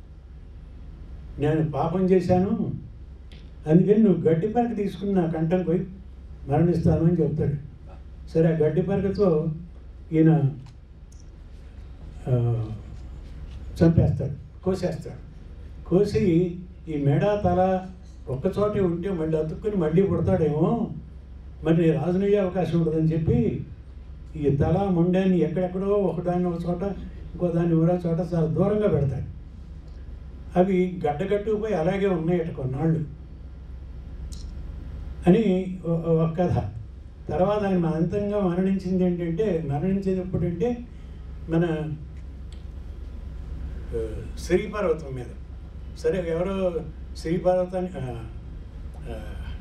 నేను పాపం చేశాను అందుకని నువ్వు గడ్డి పరక తీసుకుని నా కంఠం పోయి మరణిస్తాను అని చెప్తాడు సరే ఆ గడ్డి పరకతో ఈయన ఆ, చంపేస్తాడు కోసేస్తాడు కోసి ఈ మెడ తల ఒక్కచోటే ఉంటే మళ్ళీ అతుక్కుని మళ్ళీ పుడతాడేమో మరి నేను రాజునయ్యే అవకాశం ఉంటుందని చెప్పి ఈ తల మొండాన్ని ఎక్కడెక్కడో ఒకదాన్ని ఒక చోట ఇంకో దాన్ని మరో చోట చాలా దూరంగా పెడతాడు అవి గడ్డగట్టుకుపోయి అలాగే ఉన్నాయట కొన్నాళ్ళు అని ఒ- ఒక కథ తర్వాత ఆయన అంతంగా మరణించింది ఏంటంటే మరణించింది ఎప్పుడంటే మన ఆ, శ్రీపర్వతం మీద సరే ఎవరో శ్రీపర్వతాన్ని ఆ, ఆ,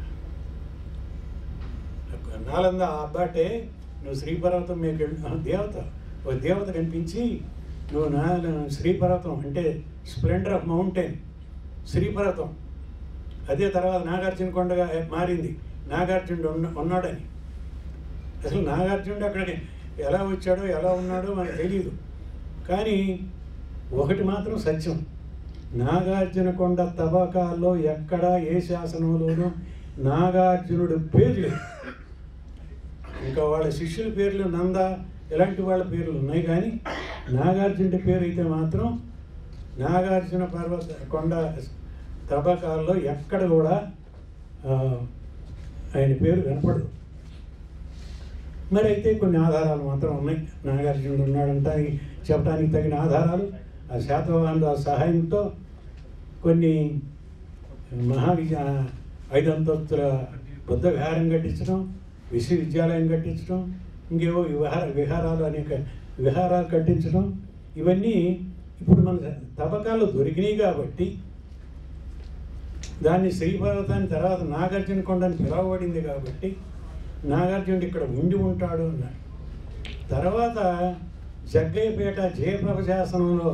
నాలంద ఆ అబ్బాటే నువ్వు శ్రీపర్వతం మీకు వెళ్ళు ఆ, దేవత ఒక దేవత కనిపించి నువ్వు నా శ్రీపర్వతం అంటే స్ప్లెండర్ ఆఫ్ మౌంటైన్ శ్రీపర్వతం అదే తర్వాత నాగార్జున కొండగా మారింది నాగార్జునుడు ఉన్న ఉన్నాడని అసలు నాగార్జునుడు అక్కడికి ఎలా వచ్చాడో ఎలా ఉన్నాడో మనకు తెలియదు కానీ ఒకటి మాత్రం సత్యం నాగార్జున కొండ తవ్వకాల్లో ఎక్కడ ఏ శాసనంలోనూ నాగార్జునుడు పేరు లేదు ఇంకా వాళ్ళ శిష్యుల పేర్లు నంద ఇలాంటి వాళ్ళ పేర్లు ఉన్నాయి కానీ నాగార్జునుడి పేరు అయితే మాత్రం నాగార్జున పర్వత కొండ తవ్వకాల్లో ఎక్కడ కూడా ఆ, ఆయన పేరు వినపడదు మరి అయితే కొన్ని ఆధారాలు మాత్రం ఉన్నాయి నాగార్జునుడు ఉన్నాడంటానికి చెప్పడానికి తగిన ఆధారాలు ఆ శాతవాహనుల సహాయంతో కొన్ని మహావిజ ఐదంతస్తుల బుద్ధ విహారం కట్టించడం విశ్వవిద్యాలయం కట్టించడం ఇంకేవో విహార విహారాలు అనేక విహారాలు కట్టించడం ఇవన్నీ ఇప్పుడు మన తవ్వకాల్లో దొరికినాయి కాబట్టి దాన్ని శ్రీపర్వతాన్ని తర్వాత నాగార్జున కొండని పిలవబడింది కాబట్టి నాగార్జునుడు ఇక్కడ ఉండి ఉంటాడు అన్నాడు తర్వాత జగ్గయ్యపేట జయప్రభ శాసనంలో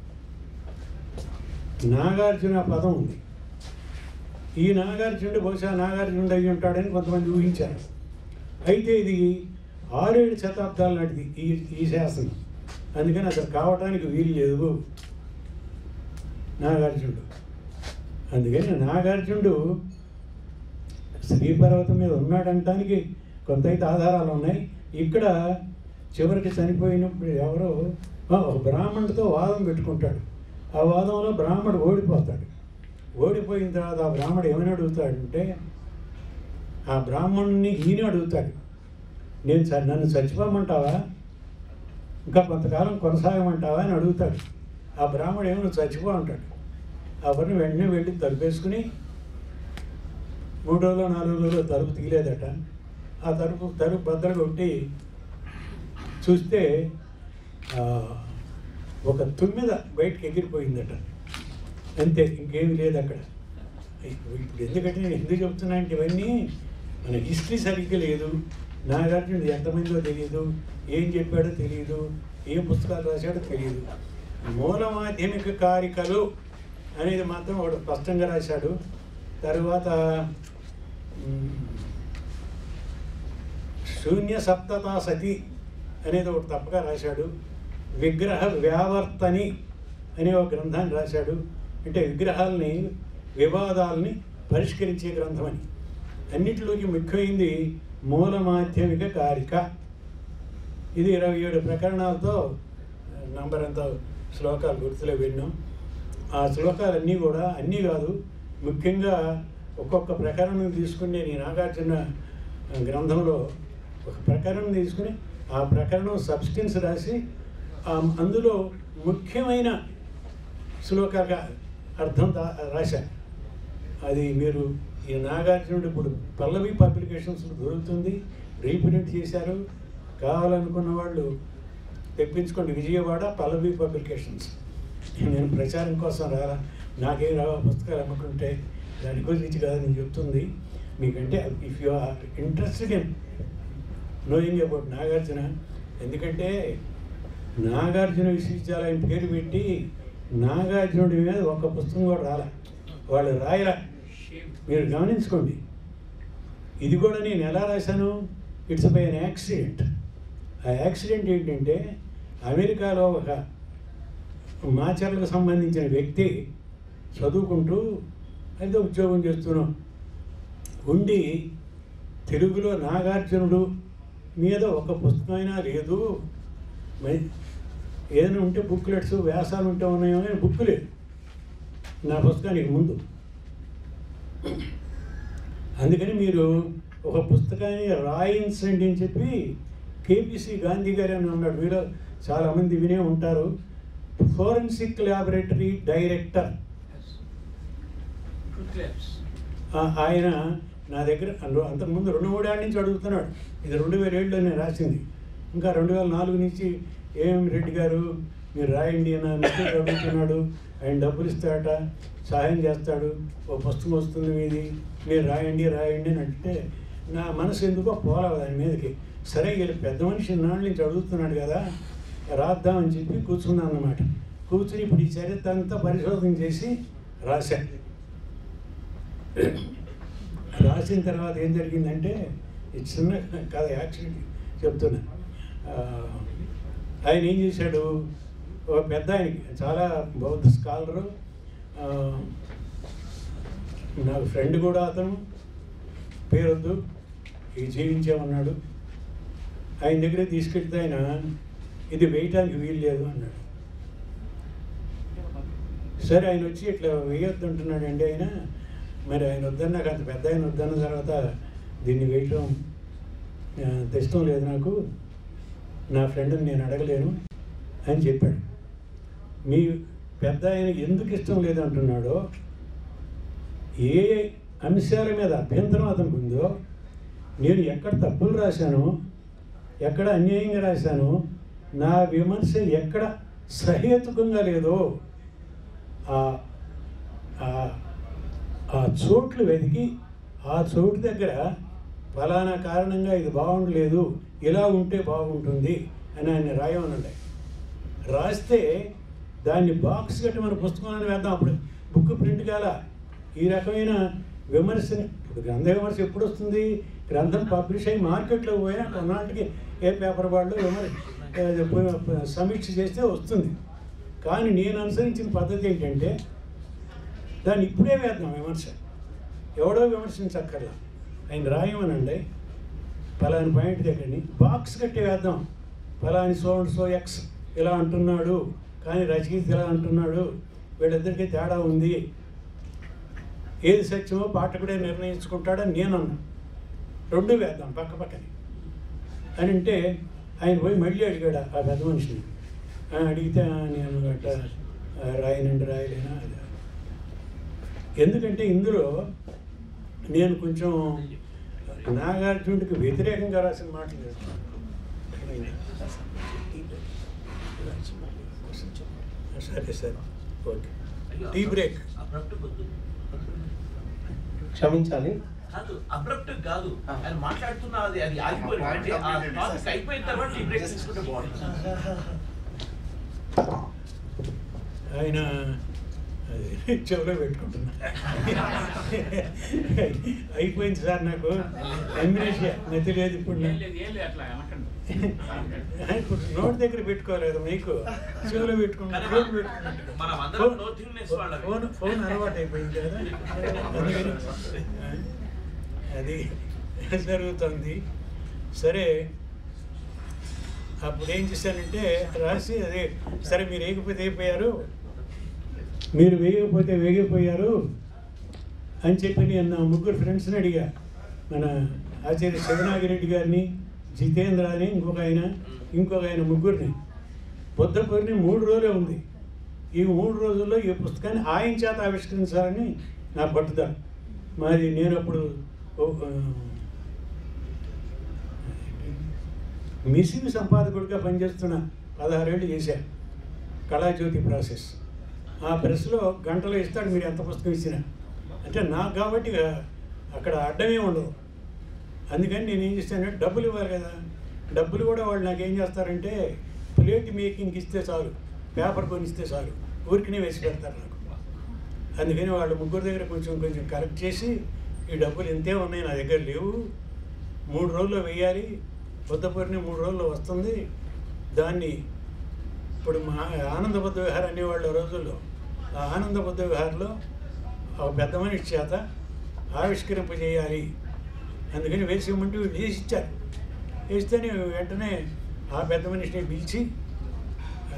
నాగార్జున పదం ఉంది ఈ నాగార్జునుడు బహుశా నాగార్జునుడు అయి ఉంటాడని కొంతమంది ఊహించారు అయితే ఇది ఆరేడు శతాబ్దాల నాటిది ఈ ఈ శాసనం అందుకని అసలు కావటానికి వీలు లేదు నాగార్జునుడు అందుకని నాగార్జునుడు శ్రీపర్వతం మీద ఉన్నాడంటానికి కొంత అయితే ఆధారాలు ఉన్నాయి ఇక్కడ చివరికి చనిపోయినప్పుడు ఎవరో ఆ, ఒక బ్రాహ్మణుడితో వాదం పెట్టుకుంటాడు ఆ వాదంలో బ్రాహ్మణుడు ఓడిపోతాడు ఓడిపోయిన తర్వాత ఆ బ్రాహ్మణుడు ఏమని అడుగుతాడంటే ఆ బ్రాహ్మణుని ఈయన అడుగుతాడు నేను చ- నన్ను చచ్చిపోమంటావా ఇంకా కొంతకాలం కొనసాగమంటావా అని అడుగుతాడు ఆ బ్రాహ్మణుడు ఏమో నువ్వు చచ్చిపో అంటాడు అవన్నీ వెంటనే వెళ్ళి తలుపేసుకుని మూడు రోజులు నాలుగు రోజులు తలుపు తీయలేదట ఆ తలుపు తలుపు బద్దలు కొట్టి చూస్తే ఆ, ఒక తుమ్మిద బయటకు ఎగిరిపోయిందట అంతే ఇంకేమీ లేదు అక్కడ ఇప్పుడు ఇప్పుడు ఎందుకంటే నేను ఎందుకు చెప్తున్నా అంటే ఇవన్నీ మన హిస్టరీ సరిగ్గా లేదు నాగార్జునుడు ఎంతమందో తెలియదు ఏం చెప్పాడో తెలియదు ఏం పుస్తకాలు రాశాడో తెలియదు మూల మాధ్యమిక కారికలు అనేది మాత్రం ఒకడు స్పష్టంగా రాశాడు తర్వాత మ్, శూన్య సప్తతా సతి అనేది ఒకటి తప్పగా రాశాడు విగ్రహ వ్యావర్తని అనే ఒక గ్రంథాన్ని రాశాడు అంటే విగ్రహాలని వివాదాలని పరిష్కరించే గ్రంథం అని అన్నిటిలోకి ముఖ్యమైనది మూల మాధ్యమిక కారిక ఇది ఇరవై ఏడు ప్రకరణాలతో నంబర్ అంత శ్లోకాలు గుర్తులో విన్నాం ఆ శ్లోకాలన్నీ కూడా అన్నీ కాదు ముఖ్యంగా ఒక్కొక్క ప్రకరణం తీసుకుని నేను ఈ నాగార్జున గ్రంథంలో ఒక ప్రకరణం తీసుకుని ఆ ప్రకరణం సబ్స్టెన్స్ రాసి ఆ అందులో ముఖ్యమైన శ్లోకాలుగా అర్థం దా- రాశాను అది మీరు ఈ నాగార్జునుడు ఇప్పుడు పల్లవి పబ్లికేషన్స్ దొరుకుతుంది రీప్రింట్ చేశారు కావాలనుకున్న వాళ్ళు తెప్పించుకోండి విజయవాడ పల్లవి పబ్లికేషన్స్ నేను ప్రచారం కోసం రాలా నాకేం రావా పుస్తకాలు అమ్ముకుంటే దాని గురించి కాదు నేను చెప్తుంది మీకంటే if you are interested in knowing about Nagarjuna ఎందుకంటే నాగార్జున విశ్వవిద్యాలయం పేరు పెట్టి నాగార్జునుడి మీద ఒక పుస్తకం కూడా రాలే వాళ్ళు రాయలా మీరు గమనించుకోండి ఇది కూడా నేను ఎలా రాశాను ఇట్స్ బై అన్ యాక్సిడెంట్ ఆ యాక్సిడెంట్ ఏంటంటే అమెరికాలో ఒక మాచర్లకు సంబంధించిన వ్యక్తి చదువుకుంటూ అయితే ఉద్యోగం చేస్తున్నాం ఉండి తెలుగులో నాగార్జునుడు మీద ఒక పుస్తకమైనా లేదు మరి ఏదైనా ఉంటే బుక్లెట్స్ వ్యాసాలు ఉంటే ఉన్నాయో కానీ బుక్ లేదు నా పుస్తకానికి ముందు అందుకని మీరు ఒక పుస్తకాన్ని రాయించండి అని చెప్పి కేపీసీ గాంధీ గారు అని ఉన్నాడు మీరు చాలామంది వినే ఉంటారు ఫోరెన్సిక్ ల్యాబొరేటరీ డైరెక్టర్ ఆ- ఆయన నా దగ్గర అను- అంతకుముందు రెండు మూడేళ్ళ నుంచి అడుగుతున్నాడు ఇది రెండు వేల ఏడులో నేను రాసింది ఇంకా రెండు వేల నాలుగు నుంచి ఏం రెడ్డి గారు మీరు రాయండి అని మెసేజ్ అడుగుతున్నాడు ఆయన డబ్బులు ఇస్తాడట సహాయం చేస్తాడు ఓ పుస్తకం వస్తుంది మీది మీరు రాయండి రాయండి అని అంటే నా మనసు ఎందుకో పోలేదు దాని మీదకి సరే వీళ్ళు పెద్ద మనిషి నాళ్ళ నుంచి అడుగుతున్నాడు కదా రాద్దామని చెప్పి కూర్చున్నాను అన్నమాట కూర్చుని ఇప్పుడు ఈ చరిత్ర అంతా పరిశోధన చేసి రాశాను రాసిన తర్వాత ఏం జరిగిందంటే ఈ చిన్న కథ యాక్సిడెంట్ చెప్తున్నా ఆ, ఆయన ఏం చేశాడు ఒక పెద్ద ఆయనకి చాలా బౌద్ధ స్కాలరు ఆ, నాకు ఫ్రెండ్ కూడా అతను పేరొద్దు ఈ జీవించామన్నాడు ఆయన దగ్గర తీసుకెళ్తే ఆయన ఇది వేయటానికి వీలు లేదు అన్నాడు సరే ఆయన వచ్చి ఇట్లా వేయొద్దు అంటున్నాడు అండి ఆయన మరి ఆయన వద్దన్నాక అంత పెద్ద ఆయన వద్దన్న తర్వాత దీన్ని వేయటం ఆ, అంత ఇష్టం లేదు నాకు నా ఫ్రెండ్ని నేను అడగలేను అని చెప్పాడు మీ పెద్ద ఆయన ఎందుకు ఇష్టం లేదు అంటున్నాడో ఏ అంశాల మీద అభ్యంతరం అతనికి ఉందో నేను ఎక్కడ తప్పులు రాశానో ఎక్కడ అన్యాయంగా రాశానో నా విమర్శ ఎక్కడ సహేతుకంగా లేదో ఆ- ఆ- ఆ చోట్లు వెతికి ఆ చోటు దగ్గర ఫలానా కారణంగా ఇది బాగుండలేదు ఇలా ఉంటే బాగుంటుంది అని ఆయన రాయమనండి రాస్తే దాన్ని బాక్స్ కట్టి మన పుస్తకాన్ని వేద్దాం అప్పుడు బుక్ ప్రింట్ కాల ఈ రకమైన విమర్శని ఇప్పుడు గ్రంథ విమర్శ ఎప్పుడు వస్తుంది గ్రంథం పబ్లిష్ అయ్యి మార్కెట్లో పోయినా కొన్నాటికి ఏ పేపర్ వాళ్ళు విమర్శ ఏ, ప- సమీక్ష చేస్తే వస్తుంది కానీ నేను అనుసరించిన పద్ధతి ఏంటంటే దాన్ని ఇప్పుడే వేద్దాం విమర్శ ఎవడో విమర్శించక్కర్లా ఆయన రాయమనండి ఫలాని పాయింట్ దగ్గరని బాక్స్ కట్టి వేద్దాం ఫలాని సో అండ్ సో ఎక్స్ ఇలా అంటున్నాడు కానీ రచయిత ఇలా అంటున్నాడు వీళ్ళిద్దరికీ తేడా ఉంది ఏది సత్యమో పాఠకుడే నిర్ణయించుకుంటాడని నేను అన్నా రెండు వేద్దాం పక్క పక్కని అని అంటే ఆయన పోయి మళ్ళీ అడిగాడు ఆ పెద్ద మనిషిని ఆ, అడిగితే "ఆ, నేను అట్ట ఆ, రాయనండి రాయలేనా అది ఎందుకంటే ఇందులో నేను కొంచెం నాగార్జునుడికి వ్యతిరేకంగా రాసిన మాటలు లేదు. సరే సరే ఓకే టీ బ్రేక్ అబ్రప్ట్ వద్దు క్షమించాలి కాదు అబ్రప్ట్ కాదు ఆయన మాట్లాడుతున్న అది అది ఆగిపోయింది ఆ టాపిక్ అయిపోయిన తర్వాత టీ బ్రేక్ తీసుకుంటే బాగుంటుంది ఆయన అది చెవిలో పెట్టుకుంటున్నా అయిపోయింది సార్ నాకు అమ్నేషియా నతి లేదు ఇప్పుడు ఏం నాకు. లేదు ఏం లేదు అట్లా అనకండి ఇప్పుడు నోటి దగ్గర పెట్టుకోలేదు మీకు చెవిలో పెట్టుకుంటా కానీ ఫోన్ మనం- పెట్టుకున్నట్టు. మనం అందరం ఫోన్- no tuneness వాళ్ళమే. ఫోన్ ఫోన్ అలవాటు అయిపోయింది కదా అందుకని అది జరుగుతుంది సరే అప్పుడు ఏం చేశానంటే రాసి అదే సరే మీరు వేయకపోతే అయిపోయారు మీరు వేయకపోతే వేగిపోయారు అని చెప్పి నేను నా ముగ్గురు ఫ్రెండ్స్ని అడిగా మన ఆచార్య శివనాగిరెడ్డి గారిని జితేంద్ర అని ఇంకొక ఆయన ఇంకొక ఆయన ముగ్గురిని బుద్ధ పూర్ణిమ మూడు రోజులే ఉంది ఈ మూడు రోజుల్లో ఈ పుస్తకాన్ని ఆయన చేత ఆవిష్కరించాలని నా పట్టుదల మరి నేను అప్పుడు ఓ, ఆ, మిషన్ సంపాదకుడిగా పనిచేస్తున్న పదహారేళ్ళు చేశా కళాజ్యోతి ప్రాసెస్ ఆ ప్రెస్లో గంటలో ఇస్తాడు మీరు ఎంత పుస్తకం ఇచ్చినా అంటే నాకు కాబట్టి ఇక అక్కడ అడ్డమే ఉండదు అందుకని నేను ఏం చేస్తానంటే డబ్బులు ఇవ్వాలి కదా డబ్బులు కూడా వాళ్ళు నాకు ఏం చేస్తారంటే ప్లేట్ మేకింగ్కి ఇస్తే చాలు పేపర్ కొని ఇస్తే చాలు ఊరికినే వేసి పెడతారు నాకు అందుకని వాళ్ళు ముగ్గురు దగ్గర కొంచెం కొంచెం కరెక్ట్ చేసి ఈ డబ్బులు ఇంతే ఉన్నాయి నా దగ్గర లేవు మూడు రోజుల్లో వెయ్యాలి బుద్ధపూర్ణి మూడు రోజుల్లో వస్తుంది దాన్ని ఇప్పుడు మా ఆనంద బుద్ధ విహార్ అనేవాళ్ళు ఆ రోజుల్లో ఆ ఆనంద బుద్ధ విహార్లో ఒక పెద్ద మనిషి చేత ఆవిష్కరింపజేయాలి అందుకని వేసి ఇవ్వమంటే వీళ్ళు వేసి ఇచ్చారు వేస్తేనే వెంటనే ఆ పెద్ద మనిషిని పిలిచి ఆ,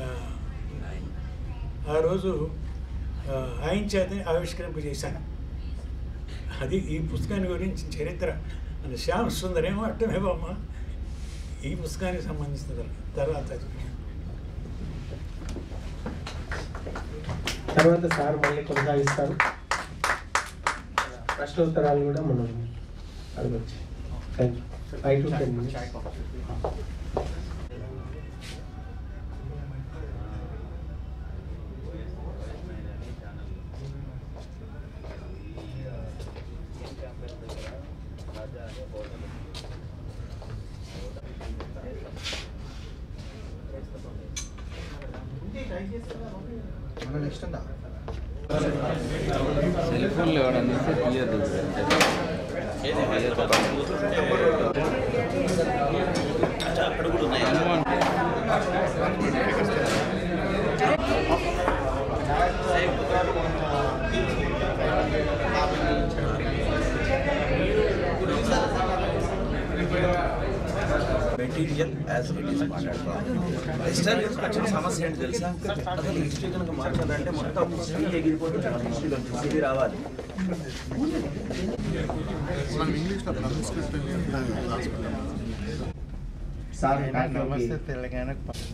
ఆ రోజు ఆ, ఆయన చేత ఆవిష్కరింపజేశాను అది ఈ పుస్తకాన్ని గురించి చరిత్ర మన శ్యామ్ సుందరేమో అట్టమే బామ్మ ఈ పుస్తకానికి సంబంధించిన తర్వాత తర్వాత సార్ మళ్ళీ కొనసాగిస్తారు ప్రశ్నోత్తరాలు కూడా మనం అడగచ్చు thank you five to ten minutes మన నెక్స్ట్ ఉందా సెల్ ఫోన్లో ఎవడన్నా ఇస్తే తీయద్దు అక్కడ కూడా ఉన్నాయి మెటీరియల్ యాజ్ ఇట్ ఈస్ మాట్లాడుకోవాలి వెస్టర్న్ వచ్చిన సమస్య ఏంటి తెలుసా అసలు హిస్టరీ కనుక మార్చాలంటే మొత్తం హిస్టరీ ఎగిరిపోతుంది మన హిస్టరీలో హిస్టరీ రావాలి మనం ఇంగ్లీష్లో సంస్కృతం సార్ నమస్తే Telangana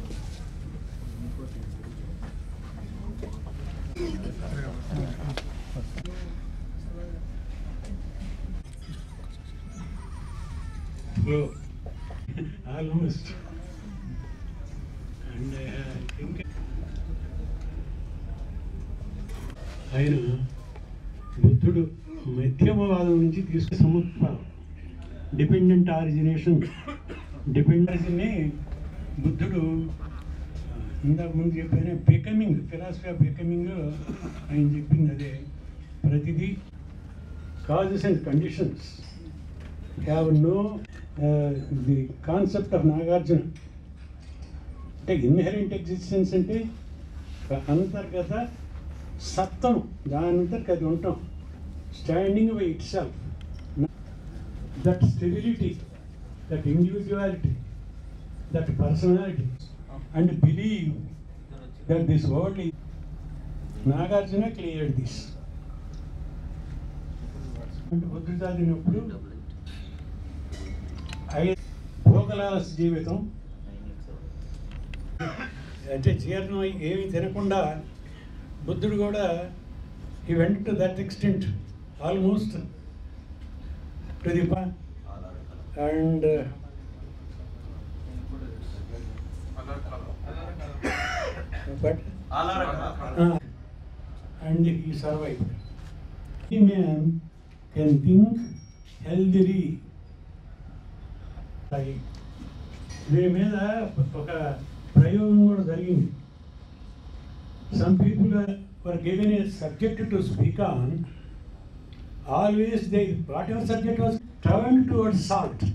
flow almost. And I think ఆయన బుద్ధుడు మధ్యమవాదం నుంచి తీసుకు సముత్వ డిపెండెంట్ ఆరిజినేషన్ డిపెండెన్స్ని బుద్ధుడు ఆ, ఇందాక ముందు చెప్పానే బికమింగ్ ఫిలాసఫీ ఆఫ్ బికమింగ్ ఆయన చెప్పింది అదే ప్రతిదీ causes and conditions have no the concept of Nagarjuna అంటే ఇన్హెరెంట్ ఎగ్జిస్టెన్స్ అంటే ఒక అంతర్గత సత్వం దాని అంతర్గత అది ఉంటాం standing by itself that stability that individuality that personality and believe that this world Nagarjuna clear this అంటే బుద్ధుడు చదివినప్పుడు ఐ- భోగలాలస జీవితం అంటే జీర్ణం అయి ఏమీ తినకుండా బుద్ధుడు కూడా he went to that extent almost to the and but and he survived. A man can think healthily. like దీని మీద ఒక ప్రయోగం కూడా జరిగింది some people were given a subject to speak on always they whatever subject was turn toward salt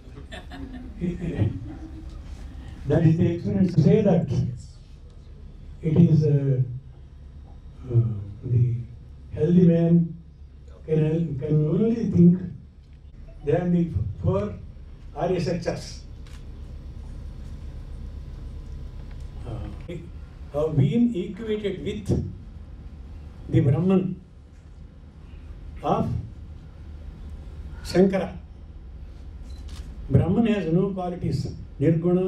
that is the experience say that it is uh, the healthy man can, can only think than the four Arya sectors. Uh, have been equated with the Brahman of Shankara. Brahman has no qualities, Nirguna,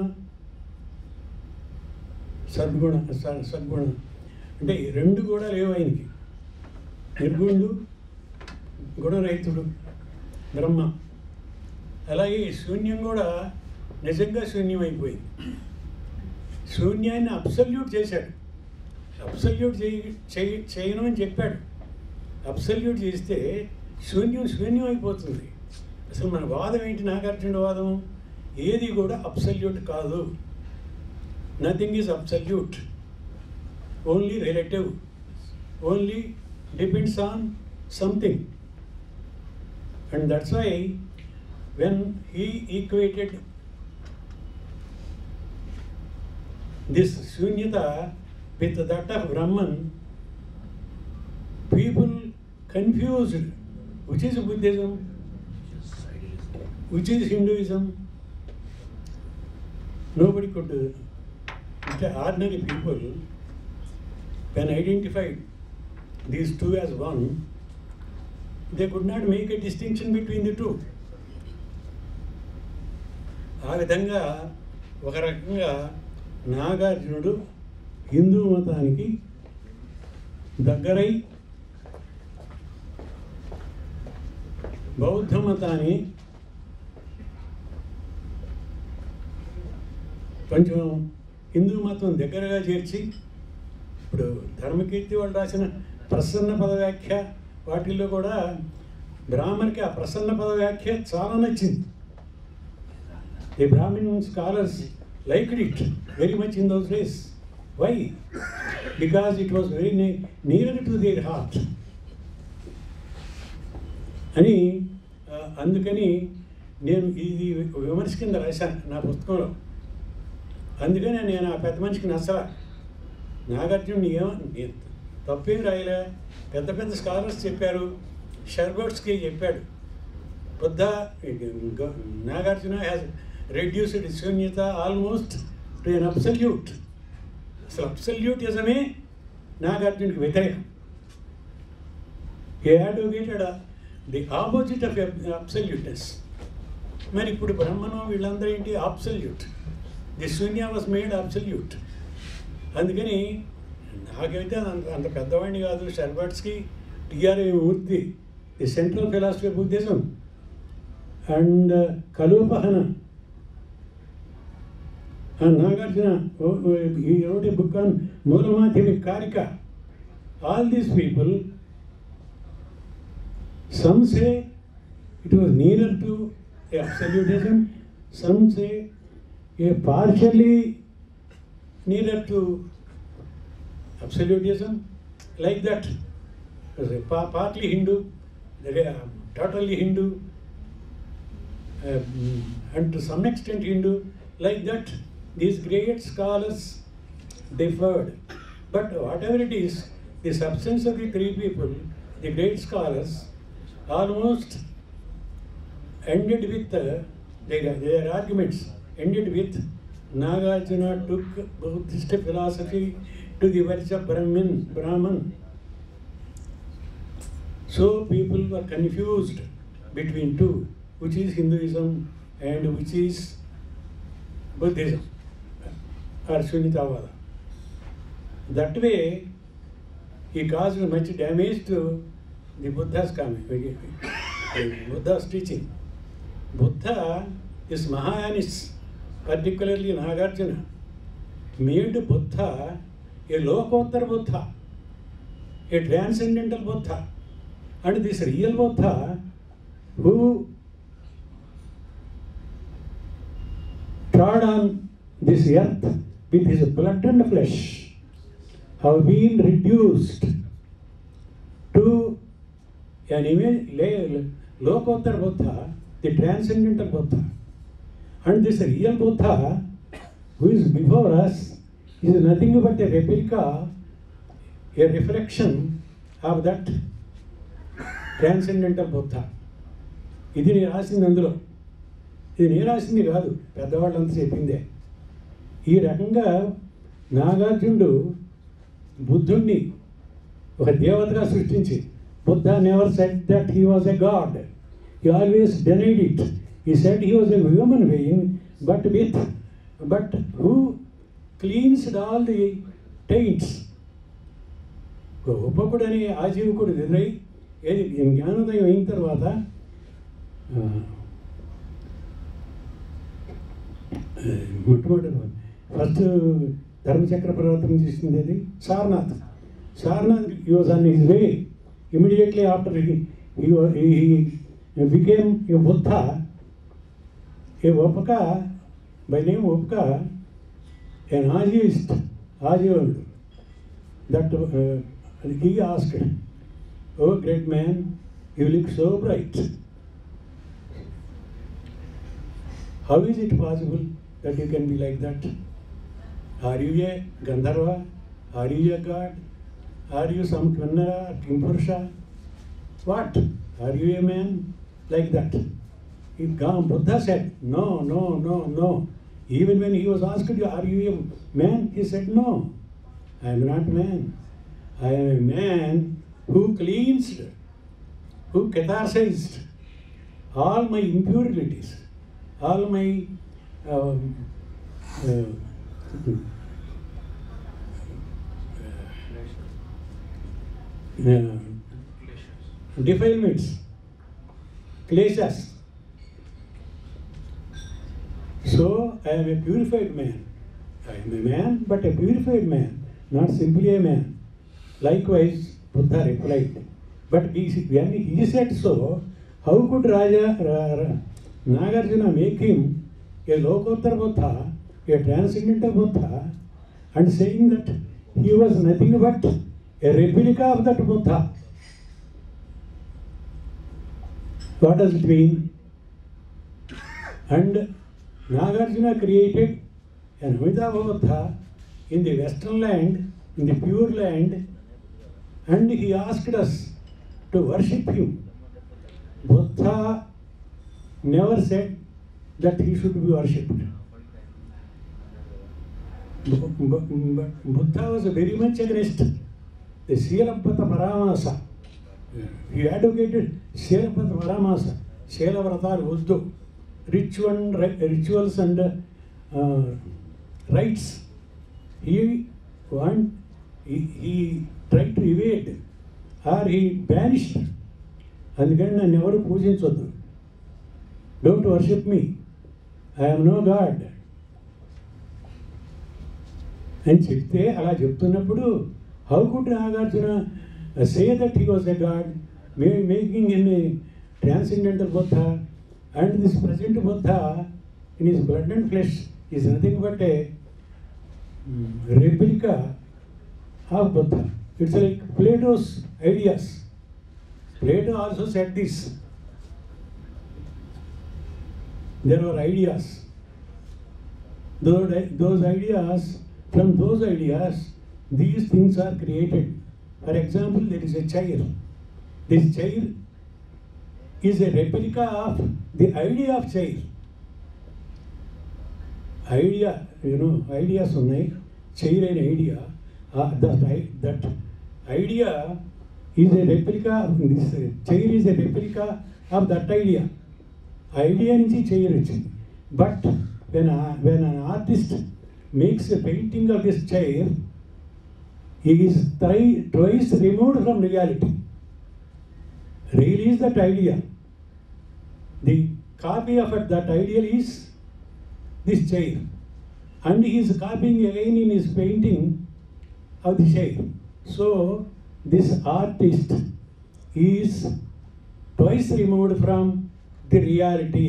సద్గుణ స- సద్గుణ అంటే ఈ రెండు కూడా లేవు ఆయనకి నిర్గుణుడు గుణరహితుడు బ్రహ్మ అలాగే ఈ శూన్యం కూడా నిజంగా శూన్యం అయిపోయింది శూన్యాన్ని అబ్సల్యూట్ చేశాడు అబ్సల్యూట్ చేయి చేయి చేయను అని చెప్పాడు అబ్సల్యూట్ చేస్తే శూన్యం శూన్యం అయిపోతుంది అసలు మన వాదం ఏంటి నాగార్జున వాదం ఏది కూడా అబ్సల్యూట్ కాదు nothing is absolute only relative only depends on something and that's why when he equated this shunyata with that of Brahman, people confused which is Buddhism, which is Hinduism. Nobody could, uh, the ordinary people, when identified these two as one, they could not make a distinction between the two. ఆ విధంగా ఒక రకంగా నాగార్జునుడు హిందూ మతానికి దగ్గరై బౌద్ధ మతాన్ని కొంచెం హిందూ మతం దగ్గరగా చేర్చి ఇప్పుడు ధర్మకీర్తి వాళ్ళు రాసిన ప్రసన్న పదవ్యాఖ్య వాటిల్లో కూడా బ్రాహ్మణ్కి ఆ ప్రసన్న పదవ్యాఖ్య చాలా నచ్చింది The Brahmin scholars liked it very much in those days. Why? Because it was very ne- nearer to their heart. అని ఆ, అందుకని నేను ఇది విమర్శ కింద రాశాను నా పుస్తకంలో అందుకని నేను ఆ పెద్ద మనిషికి నచ్చలా నాగార్జునుడు ఏమో నేను తప్పేం రాయలే పెద్ద పెద్ద స్కాలర్స్ చెప్పారు షర్బర్ట్స్కి చెప్పాడు Buddha Nagarjuna has reduced shunyata almost to an absolute అసలు అబ్సల్యూటిజమే నాగార్జునికి వ్యతిరేకం he advocated the opposite of absoluteness మరి ఇప్పుడు బ్రహ్మను వీళ్ళందరూ ఏంటి absolute the shunya was made absolute అందుకని నాకైతే అంత అంత పెద్దవాడిని కాదు Stcherbatsky TRA Murti the central philosophy of Buddhism and Kalupahana and Nagarjuna, oh, oh, he wrote a book on Mulamadhyamik Karika. All these people, some say it was nearer to absolutism, some say a partially nearer to absolutism, like that. It was a pa- partly Hindu, they are totally Hindu, um, and to some extent Hindu, like that. These great scholars differed. But whatever it is, the substance of the three people, the great scholars, almost ended with uh, their, their arguments, ended with Nagarjuna took Buddhist philosophy to the verge of Brahmin, Brahman. So people were confused between two, which is Hinduism and which is Buddhism or Sunnitavada. That way, he caused much damage to the Buddha's comment, Buddha's teaching. Buddha is Mahayanis, particularly Nagarjuna, made Buddha a Lokottara Buddha, a transcendental Buddha. And this real Buddha, who trod on this earth with his blood and flesh, have been reduced to an image, la- Lokottara Buddha, the transcendental Buddha. And this real Buddha, who is before us, is nothing but a replica, a reflection of that transcendental Buddha ఇది నేను రాసింది అందులో ఇది నేను రాసింది కాదు పెద్దవాళ్ళంతా చెప్పిందే ఈ రకంగా నాగార్జునుడు బుద్ధుణ్ణి ఒక దేవతగా సృష్టించి Buddha never said that he was a god he always denied it he said he was a human being but with but who cleansed all the taints ఉపకుడు అనే ఆజీవకుడు ఎదురై ఏది జ్ఞానోదయం అయిన తర్వాత ఆ, మొట్టమొదటి ఫస్ట్ ధర్మచక్ర పర్వతం చేసింది అది Sarnath Sarnath he was on his way immediately after he became a Buddha, a Vapaka, by name Vapaka, an Ajivist, Ajivand, that uh, he asked, Oh great man, you look so bright. How is it possible that you can be like that? Are you a Gandharva? Are you a god? Are you some Kvannara, Kimpurusha? What? Are you a man? Like that. He, Ga- Buddha said, No, no, no, no. Even when he was asked, Are you a man? He said, No, I am not man. I am a man who cleansed, who catharsized all my impurities, all my um, uh, uh, defilements, kleshas. So I am a purified man. I am a man, but a purified man, not simply a man. Likewise, Buddha replied. But he, when he said so, how could Raja Ra, Ra, Nagarjuna make him a Lokottara Buddha, a transcendental Buddha, and saying that he was nothing but a replica of that Buddha? What does it mean? And Nagarjuna created an Amitabha Buddha in the western land, in the pure land, and he asked us to worship him. Buddha never said that he should be worshipped. Bu- bu- bu- Buddha was very much against the Silapata Paramasa. He advocated Silapata Paramasa, Shela Vratar Vuddu, ritual, rituals and uh, rites. He want, he, he tried to evade or he banished. అందుకని నన్ను ఎవరు పూజించొద్దు don't worship me I'm no god అని చెప్తే అలా చెప్తున్నప్పుడు how could Nagarjuna say that he was a god may making an transcendental Buddha and this present Buddha in his blood and flesh is nothing but a replica of Buddha. It's like Plato's ideas. Plato also said this. There were ideas. Those, those ideas, from those ideas, these things are created. For example, there is a chair. This chair is a replica of the idea of chair. Idea you know ideas ఉన్నాయి చైర్ అయిన idea that that idea is a replica this chair is a replica of that idea idea నుంచి చైర్ వచ్చింది but when when an artist makes a painting of this chair is thrice twice removed from reality real is that idea the copy of that ideal is this chair and he is copying again in his painting of the chair. So this artist is twice removed from the reality.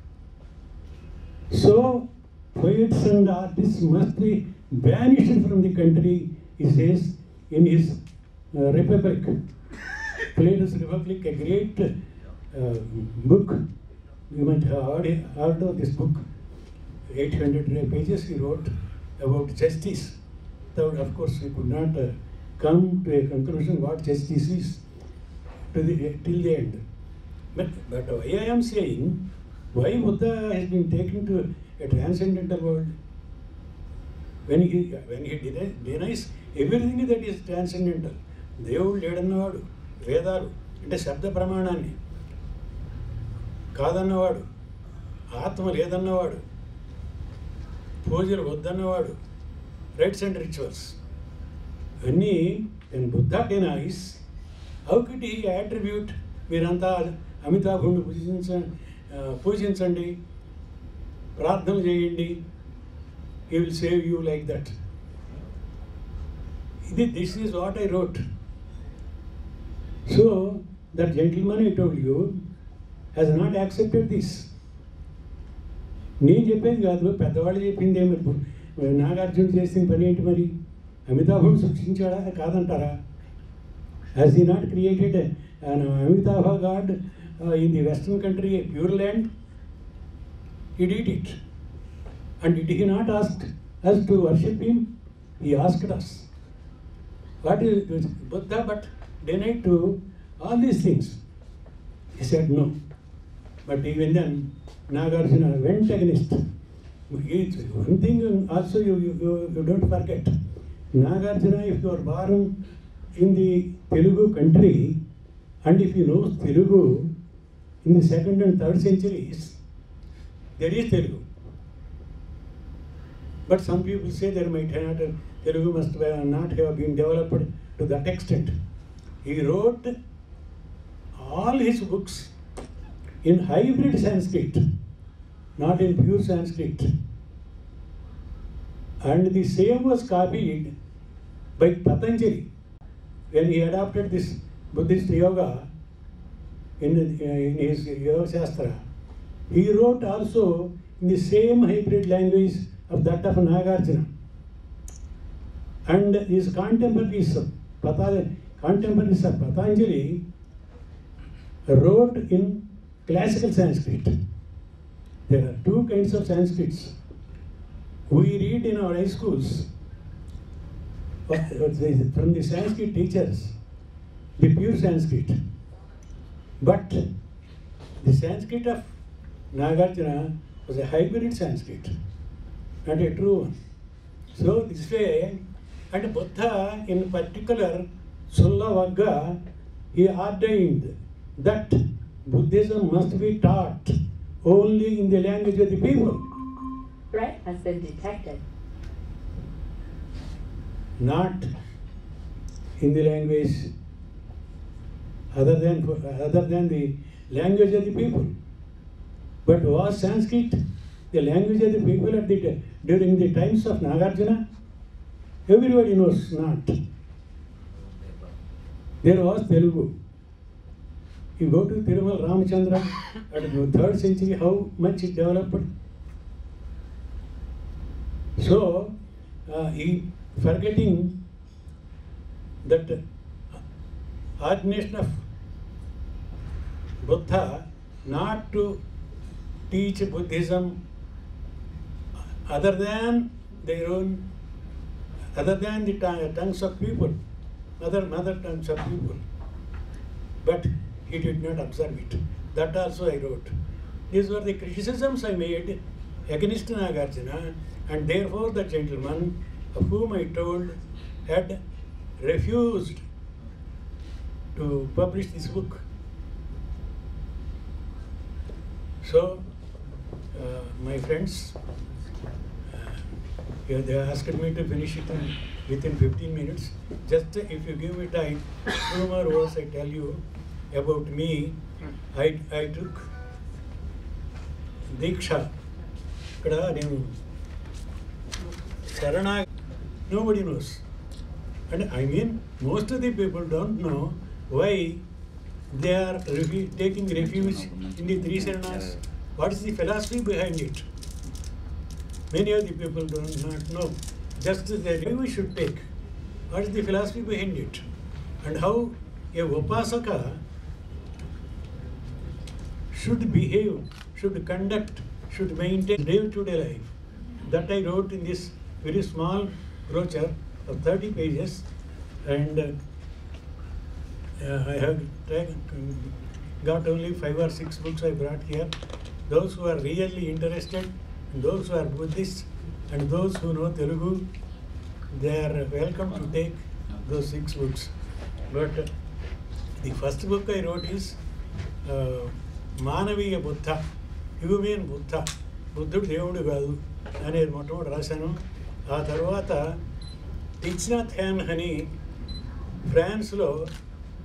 So poets and artists must be banished from the country, he says in his uh, Republic. Plato's Republic, a great uh, book. You might have heard, heard of this book. 800 pages he wrote about justice. Though, of course, we could not uh, come to a conclusion what justice is to the, till the end. But, but why I am saying, why Buddha has been taken to a transcendental world? When he, when he deni- denies everything that is transcendental, దేవుడు లేడన్నవాడు వేదాలు అంటే శబ్ద ప్రమాణాన్ని కాదన్నవాడు ఆత్మ లేదన్నవాడు పూజలు వద్దన్నవాడు రైట్స్ అండ్ రిచువల్స్ అన్నీ and Buddha denies how could he attribute మీరంతా అమితాభుని పూజించ ఆ, పూజించండి ప్రార్థన చేయండి he will save you like that. This this is what I wrote. So, that gentleman I told you has not accepted this. నేను చెప్పేది కాదు పెద్దవాళ్ళు చెప్పింది ఏమి నాగార్జున చేసిన పని ఏంటి మరి అమితాభుని సృష్టించాడా కాదంటారా has he not created Amitabha god in the western country pure land he did it. And did he not ask us to worship him? He asked us. What is is Buddha but denied to all these things? He said no. But even then, Nagarjuna went against. It's One thing also you, you, you, you don't forget. Nagarjuna, if you are born in the Telugu country, and if you know Telugu in the second and third centuries, there is Telugu. But some people say there might have not, Telugu must have not have been developed to that extent. He wrote all his books in hybrid Sanskrit, not in pure Sanskrit. And the same was copied by Patanjali when he adopted this Buddhist yoga in, in his Yoga Shastra. He wrote also in the same hybrid language of that of Nagarjuna. And his contemporaries, of Pata- contemporaries of Patanjali wrote in classical Sanskrit. There are two kinds of Sanskrits. We read in our high schools what- what the- from the Sanskrit teachers, the pure Sanskrit. But the Sanskrit of Nagarjuna was a hybrid Sanskrit, not a true one. So this way, and Buddha in particular, Sulla he ordained that Buddhism must be taught only in the language of the people, Threat has been detected. not in the language other than other than the language of the people. But was Sanskrit the language of the people at the during the times of Nagarjuna? Everybody knows not. There was Telugu. You go to Tirumal Ramachandra at the third century, how much it developed? So, uh, he forgetting that ordination of Buddha not to teach Buddhism other than their own, other than the tongue- tongues of people, other mother tongues of people. But he did not observe it. That also I wrote. These were the criticisms I made against Nagarjuna, and therefore the gentleman of whom I told had refused to publish this book. So, uh, my friends, uh, yeah, they asked me to finish it in, within 15 minutes. Just if you give me time, two more words I tell you about me. I, I took diksha ఇక్కడ నేను శరణ nobody knows. And I mean, most of the people don't know why they are refu- taking refuge in the three Saranas. What is the philosophy behind it? Many of the people do not know. Just the way we should take. What is the philosophy behind it? And how a Upasaka should behave, should conduct, should maintain day-to-day life. That I wrote in this very small brochure of 30 pages, and uh, uh, I have taken, got only five or six books I brought here. Those who are really interested, and those who are Buddhists, and those who know Telugu, they are welcome to take those six books. But uh, the first book I wrote is uh, మానవీయ బుద్ధ హ్యూమన్ బుద్ధ బుద్ధుడు దేవుడు కాదు అనేది మొట్టమొదటి రాశాను ఆ తర్వాత టిచ్నాథ్ హ్యాన్ అని ఫ్రాన్స్లో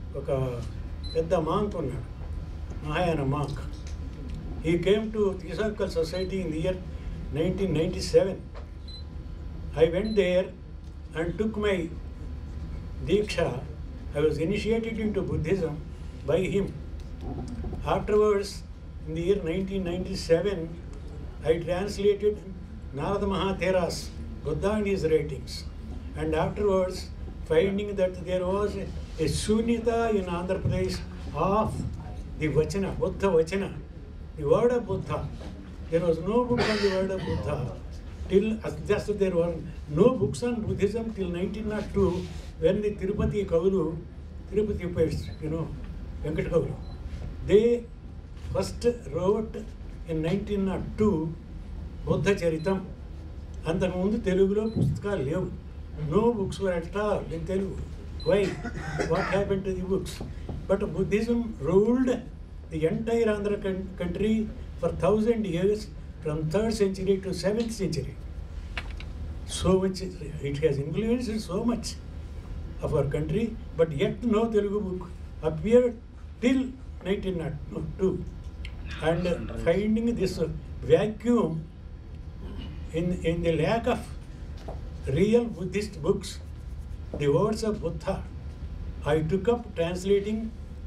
ఒక పెద్ద మాంక్ ఉన్నాడు Mahayana monk he came to theosophical society in the year nineteen ninety seven I went there and took my diksha I was initiated into Buddhism by him. Afterwards, in the year 1997, I translated Narada Mahathera's Buddha and his writings. And afterwards, finding that there was a, a shunyata in Andhra Pradesh of the Vachana, Buddha Vachana, the word of Buddha. There was no book on the word of Buddha till just there were no books on Buddhism till 1902 when the Tirupati Kavulu, Tirupati poets, you know, Venkat Kavulu, they first wrote in 1902 Buddha Charitam అంతకుముందు తెలుగులో పుస్తకాలు లేవు no books were at all in Telugu why what happen to the books but Buddhism ruled the entire Andhra country for thousand years from third century to seventh century so much it has influenced so much of our country but yet no telugu book appeared till 1902 and finding this vacuum in in the lack of real buddhist books the words of buddha i took up translating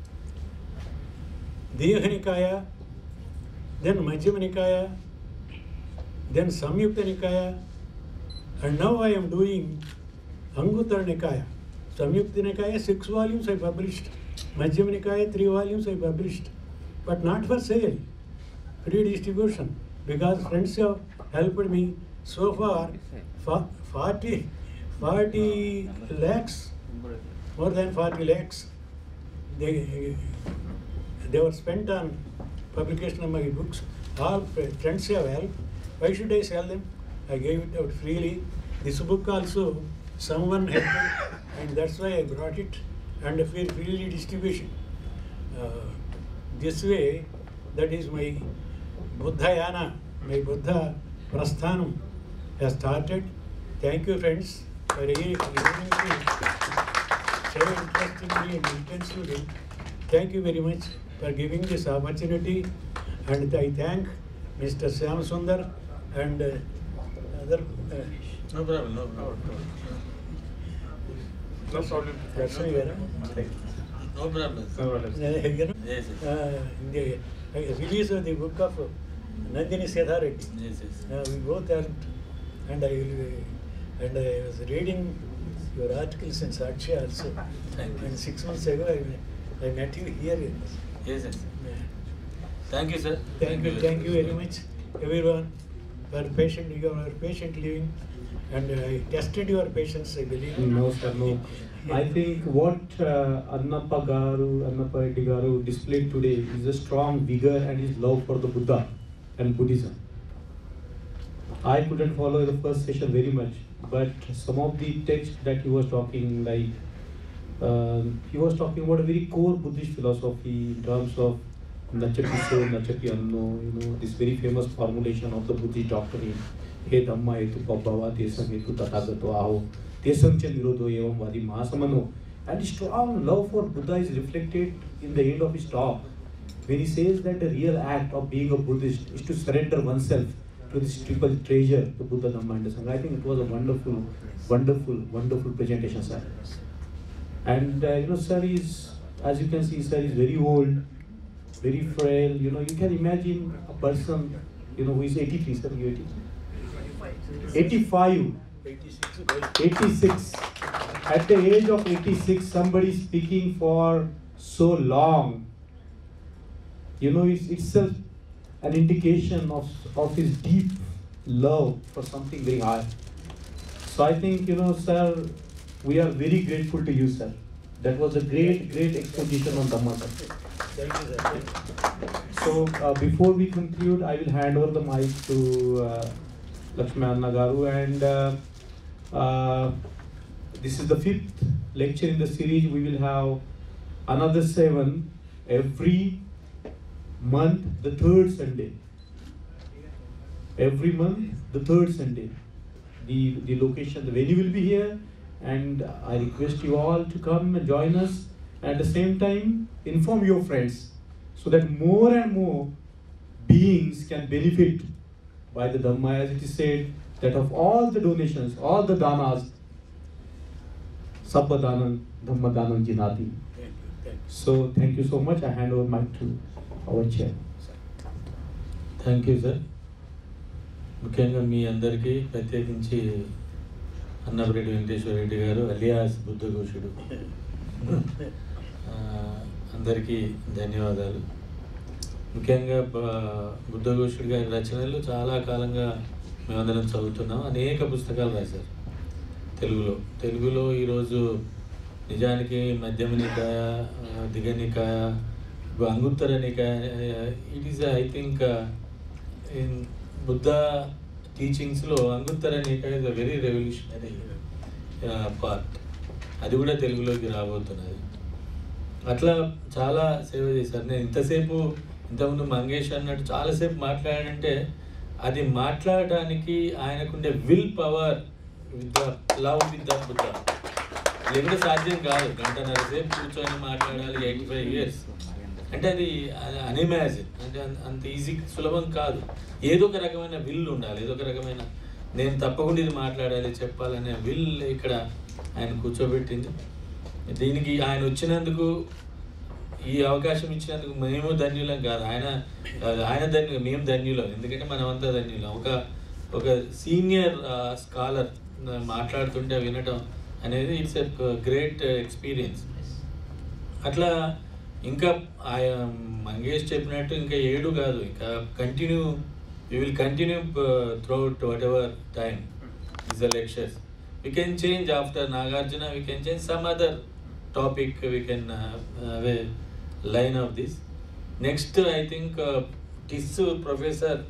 Dehanikaya, then Majjhima Nikaya, then Samyukta Nikaya, and now I am doing Anguttara Nikaya. Samyukta Nikaya, six volumes I published. Majjhima Nikaya, three volumes I published. But not for sale, free distribution. Because friends have helped me so far, for 40, 40 lakhs, more than 40 lakhs. They, they were spent on publication of my books. All friends have helped. Why should I sell them? I gave it out freely. This book also, someone helped, and that's why I brought it and free freely distribution. Uh, this way, that is my Buddhayana, my Buddha Prasthanam has started. Thank you, friends, for giving me so interestingly and intensively. Thank you very much for giving this opportunity, and I thank Mr. Syam Sundar and uh, other. Uh, No problem, no problem. No problem. That's why, you know, No problem. uh, you know, Yes, yes. uh, in the uh, release of the book of Nandini Sedhareddy. Yes, yes. Uh, we both helped, and I uh, and I was reading your articles in Sakshi also. Thank you. And six months ago, I, I met you here. Yes, yes. Yeah. Thank you, sir. Thank you, thank you very much, everyone, for patient, you are patient living, and I tested your patience, I believe. No, sir, no. I think what uh, Annappa Garu, Annappa Reddy Garu displayed today is a strong vigor and his love for the Buddha and Buddhism. I couldn't follow the first session very much, but some of the text that he was talking, like um, he was talking about a very core Buddhist philosophy in terms of Nachati so, Nachati anno, you know, this very famous formulation of the Buddhist doctrine. हे धम्मा हेतु पब्बवा तेसम हेतु तथागतो आहो तेसम च निरोधो एवं वादि महासमनो and strong love for Buddha is reflected in the end of his talk when he says that the real act of being a Buddhist is to surrender oneself to this triple treasure, the Buddha, Dhamma and the Sangha. I think it was a wonderful, wonderful, wonderful presentation, sir. And uh, you know, sir is, as you can see, sir is very old, very frail. You know, you can imagine a person, you know, who is 83, sir, you 80? 85, 86. At the age of 86, somebody speaking for so long, you know, it's itself an indication of, of his deep love for something very high. So I think, you know, sir, we are very grateful to you, sir. That was a great, great exposition on Dhamma, sir. Thank you, sir. So uh, before we conclude, I will hand over the mic to uh, Lakshmi Anna Garu and uh, uh, this is the fifth lecture in the series. We will have another seven every month, the third Sunday. Every month, the third Sunday. The, the location, the venue will be here and I request you all to come and join us At the same time, inform your friends so that more and more beings can benefit by the Dhamma, as it is said that of all the donations, all the danas, Sabba Danan, Dhamma Danan Jinati. So thank you so much. I hand over mic to our chair. Thank you sir ముఖ్యంగా మీ అందరికీ ప్రత్యేకించి అన్నపరెడ్డి వెంకటేశ్వర రెడ్డి గారు అలియాస్ బుద్ధఘోషుడు ఆ, అందరికీ ధన్యవాదాలు ముఖ్యంగా బ- బుద్ధఘోషుడు గారి రచనలు చాలా కాలంగా మేమందరం చదువుతున్నాం అనేక పుస్తకాలు రాశారు తెలుగులో తెలుగులో ఈరోజు నిజానికి మధ్యమ నికాయ ఆ, దిగ నికాయ ఇప్పుడు Anguttara Nikaya it is I think in Buddha టీచింగ్స్లో Anguttara Nikaya is a very revolutionary part అది కూడా తెలుగులోకి రాబోతున్నది అట్లా చాలా సేవ చేశారు నేను ఇంతసేపు ఇంతకుముందు మంగేష్ అన్నట్టు చాలాసేపు మాట్లాడాడంటే అది మాట్లాడడానికి ఆయనకుండే will power with the love with the Buddha లేకుంటే సాధ్యం కాదు గంటన్నర సేపు కూర్చొని మాట్లాడాలి ఎయిటీ ఫైవ్ ఇయర్స్ అంటే అది అన్ఇమాజిన్ అంటే అంత- అంత ఈజీ సులభం కాదు ఏదో ఒక రకమైన విల్ ఉండాలి ఏదో ఒక రకమైన నేను తప్పకుండా ఇది మాట్లాడాలి చెప్పాలనే విల్ ఇక్కడ ఆయన కూర్చోబెట్టింది దీనికి ఆయన వచ్చినందుకు ఈ అవకాశం ఇచ్చినందుకు మేము ధన్యులం కాదు ఆయన ఆయన ధన్యులు మేము ధన్యులం ఎందుకంటే మనమంతా ధన్యులం ఒక ఒక సీనియర్ స్కాలర్ మాట్లాడుతుంటే వినటం అనేది ఇట్స్ ఎ గ్రేట్ ఎక్స్పీరియన్స్ అట్లా ఇంకా ఆయన మంగేష్ చెప్పినట్టు ఇంకా ఏడు కాదు ఇంకా continue you will continue throughout whatever time is the lectures we can change after Nagarjuna we can change some other topic we can away line of this next I think this professor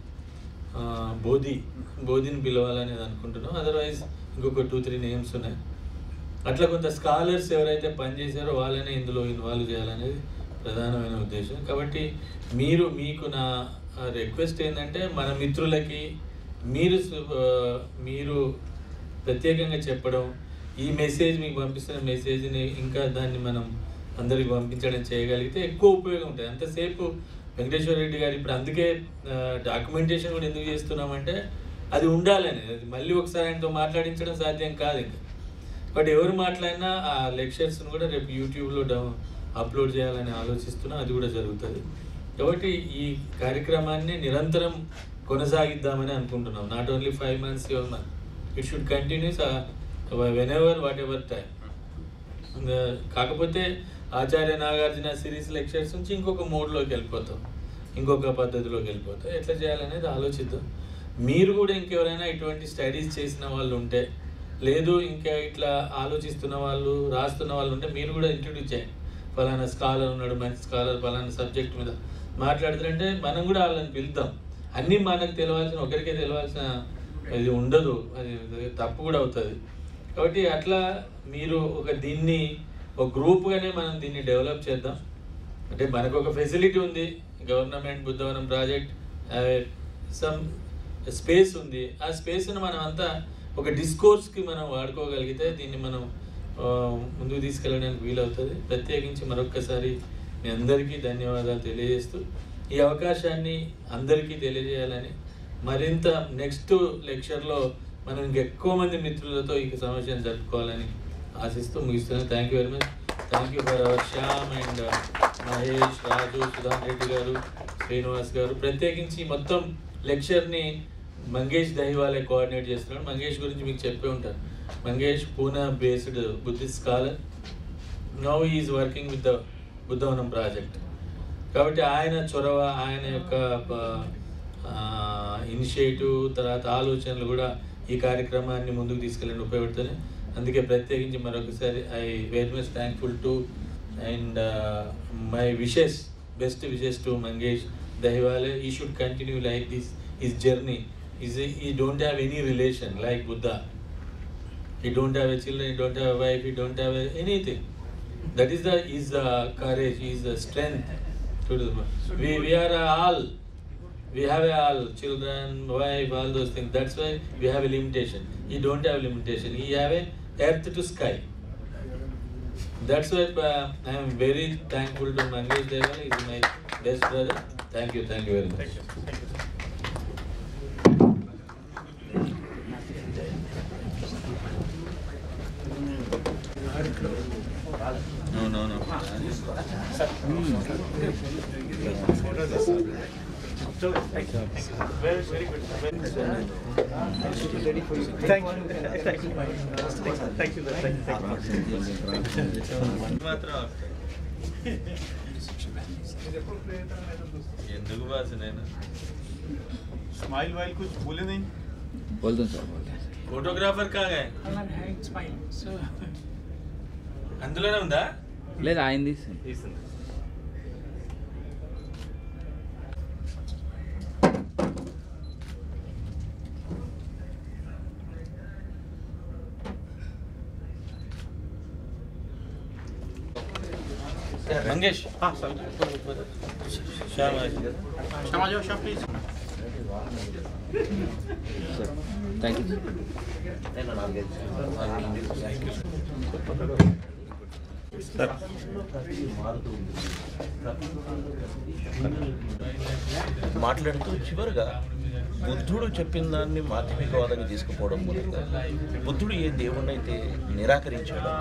Bodhi బోధిని పిలవాలనేది అనుకుంటున్నాం అదర్వైజ్ ఇంకొక టూ త్రీ నేమ్స్ ఉన్నాయి అట్లా కొంత స్కాలర్స్ ఎవరైతే పనిచేశారో వాళ్ళనే ఇందులో ఇన్వాల్వ్ చేయాలనేది ప్రధానమైన ఉద్దేశం కాబట్టి మీరు మీకు నా రిక్వెస్ట్ ఏంటంటే మన మిత్రులకి మీరు సు- ఆ, మీరు ప్రత్యేకంగా చెప్పడం ఈ మెసేజ్ మీకు పంపిస్తున్న మెసేజ్ని ఇంకా దాన్ని మనం అందరికి పంపించడం చేయగలిగితే ఎక్కువ ఉపయోగం ఉంటుంది అంతసేపు వెంకటేశ్వర రెడ్డి గారు ఇప్పుడు అందుకే డాక్యుమెంటేషన్ కూడా ఎందుకు చేస్తున్నామంటే అది ఉండాలని అది మళ్ళీ ఒకసారి ఆయనతో మాట్లాడించడం సాధ్యం కాదు ఇంకా బట్ ఎవరు మాట్లాడినా ఆ లెక్చర్స్ని కూడా రేపు యూట్యూబ్లో డౌ అప్లోడ్ చేయాలని ఆలోచిస్తున్నాం అది కూడా జరుగుతుంది కాబట్టి ఈ కార్యక్రమాన్ని నిరంతరం కొనసాగిద్దామని అనుకుంటున్నాం not only five months your month it should continues whenever whatever time కాకపోతే ఆచార్య నాగార్జున సిరీస్ లెక్చర్స్ నుంచి ఇంకొక మోడ్లోకి వెళ్ళిపోతాం ఇంకొక పద్ధతిలోకి వెళ్ళిపోతాం ఎట్లా చేయాలనేది ఆలోచిద్దాం మీరు కూడా ఇంకెవరైనా ఇటువంటి స్టడీస్ చేసిన వాళ్ళు ఉంటే లేదు ఇంకా ఇట్లా ఆలోచిస్తున్న వాళ్ళు రాస్తున్న వాళ్ళు ఉంటే మీరు కూడా ఇంట్రడ్యూస్ చేయండి ఫలానా స్కాలర్ ఉన్నాడు మంచి స్కాలర్ ఫలానా సబ్జెక్ట్ మీద మాట్లాడుతారంటే మనం కూడా వాళ్ళని పిలుద్దాం అన్నీ మనకు తెలవాల్సిన ఒకరికే తెలవాల్సిన ఇది ఉండదు అది తప్పు కూడా అవుతుంది కాబట్టి అట్లా మీరు ఒక దీన్ని ఒక గ్రూప్గానే మనం దీన్ని డెవలప్ చేద్దాం అంటే మనకు ఒక ఫెసిలిటీ ఉంది government Buddhavanam project some space ఉంది ఆ స్పేస్ని మనం అంతా ఒక డిస్కోర్స్కి మనం వాడుకోగలిగితే దీన్ని మనం ఆ, ముందుకు తీసుకెళ్ళడానికి వీలవుతుంది ప్రత్యేకించి మరొక్కసారి మీ అందరికీ ధన్యవాదాలు తెలియజేస్తూ ఈ అవకాశాన్ని అందరికీ తెలియజేయాలని మరింత నెక్స్ట్ లెక్చర్లో మనం ఇంకెక్కువ మంది మిత్రులతో ఈ సమస్యను జరుపుకోవాలని ఆశిస్తూ ముగిస్తున్నాను thank you very much thank you for our Shyam and Mahesh Raju Sudhan Reddy garu Srinivas గారు ప్రత్యేకించి మొత్తం లెక్చర్ని మంగేష్ దహివాలే కోఆర్డినేట్ చేస్తున్నాడు మంగేష్ గురించి మీకు చెప్పే ఉంటారు Mangesh Poona based Buddhist scholar now is working with the Buddhavanam project కాబట్టి ఆయన చొరవ ఆయన యొక్క ఇనిషియేటివ్ తర్వాత ఆలోచనలు కూడా ఈ కార్యక్రమాన్ని ముందుకు తీసుకెళ్ళడానికి ఉపయోగపడుతున్నాయి అందుకే ప్రత్యేకించి మరొకసారి I very much thankful to and my wishes best wishes to Mangesh Dahiwale he should continue like this is journey is he don't have any relation like Buddha he don't have a children, he don't have a wife, he don't have a, anything. That is the is the courage, is the strength. To do the, we we are all, we have a all children, wife, all those things. That's why we have a limitation. He don't have limitation. He have a earth to sky. That's why I'm very thankful to Mangesh Deval is my best brother thank you thank you very much No, no, no. మాత్రం ఎందుకు బాస్ నేను स्माइल वाइल कुछ बोले नहीं बोल दो सर बोल दो ఫోటోగ్రాఫర్ కాగా అందులోనే ఉందా లేదు అయింది మంగేష్ శ్యామ क्षमा जाओ शाम प्लीज థ్యాంక్ యూ మాట్లాడుతూ చివరిగా బుద్ధుడు చెప్పిన దాన్ని మాధ్యమికవాదంగా తీసుకుపోవడం మూలంగా బుద్ధుడు ఏ దేవుణ్ణైతే నిరాకరించాడో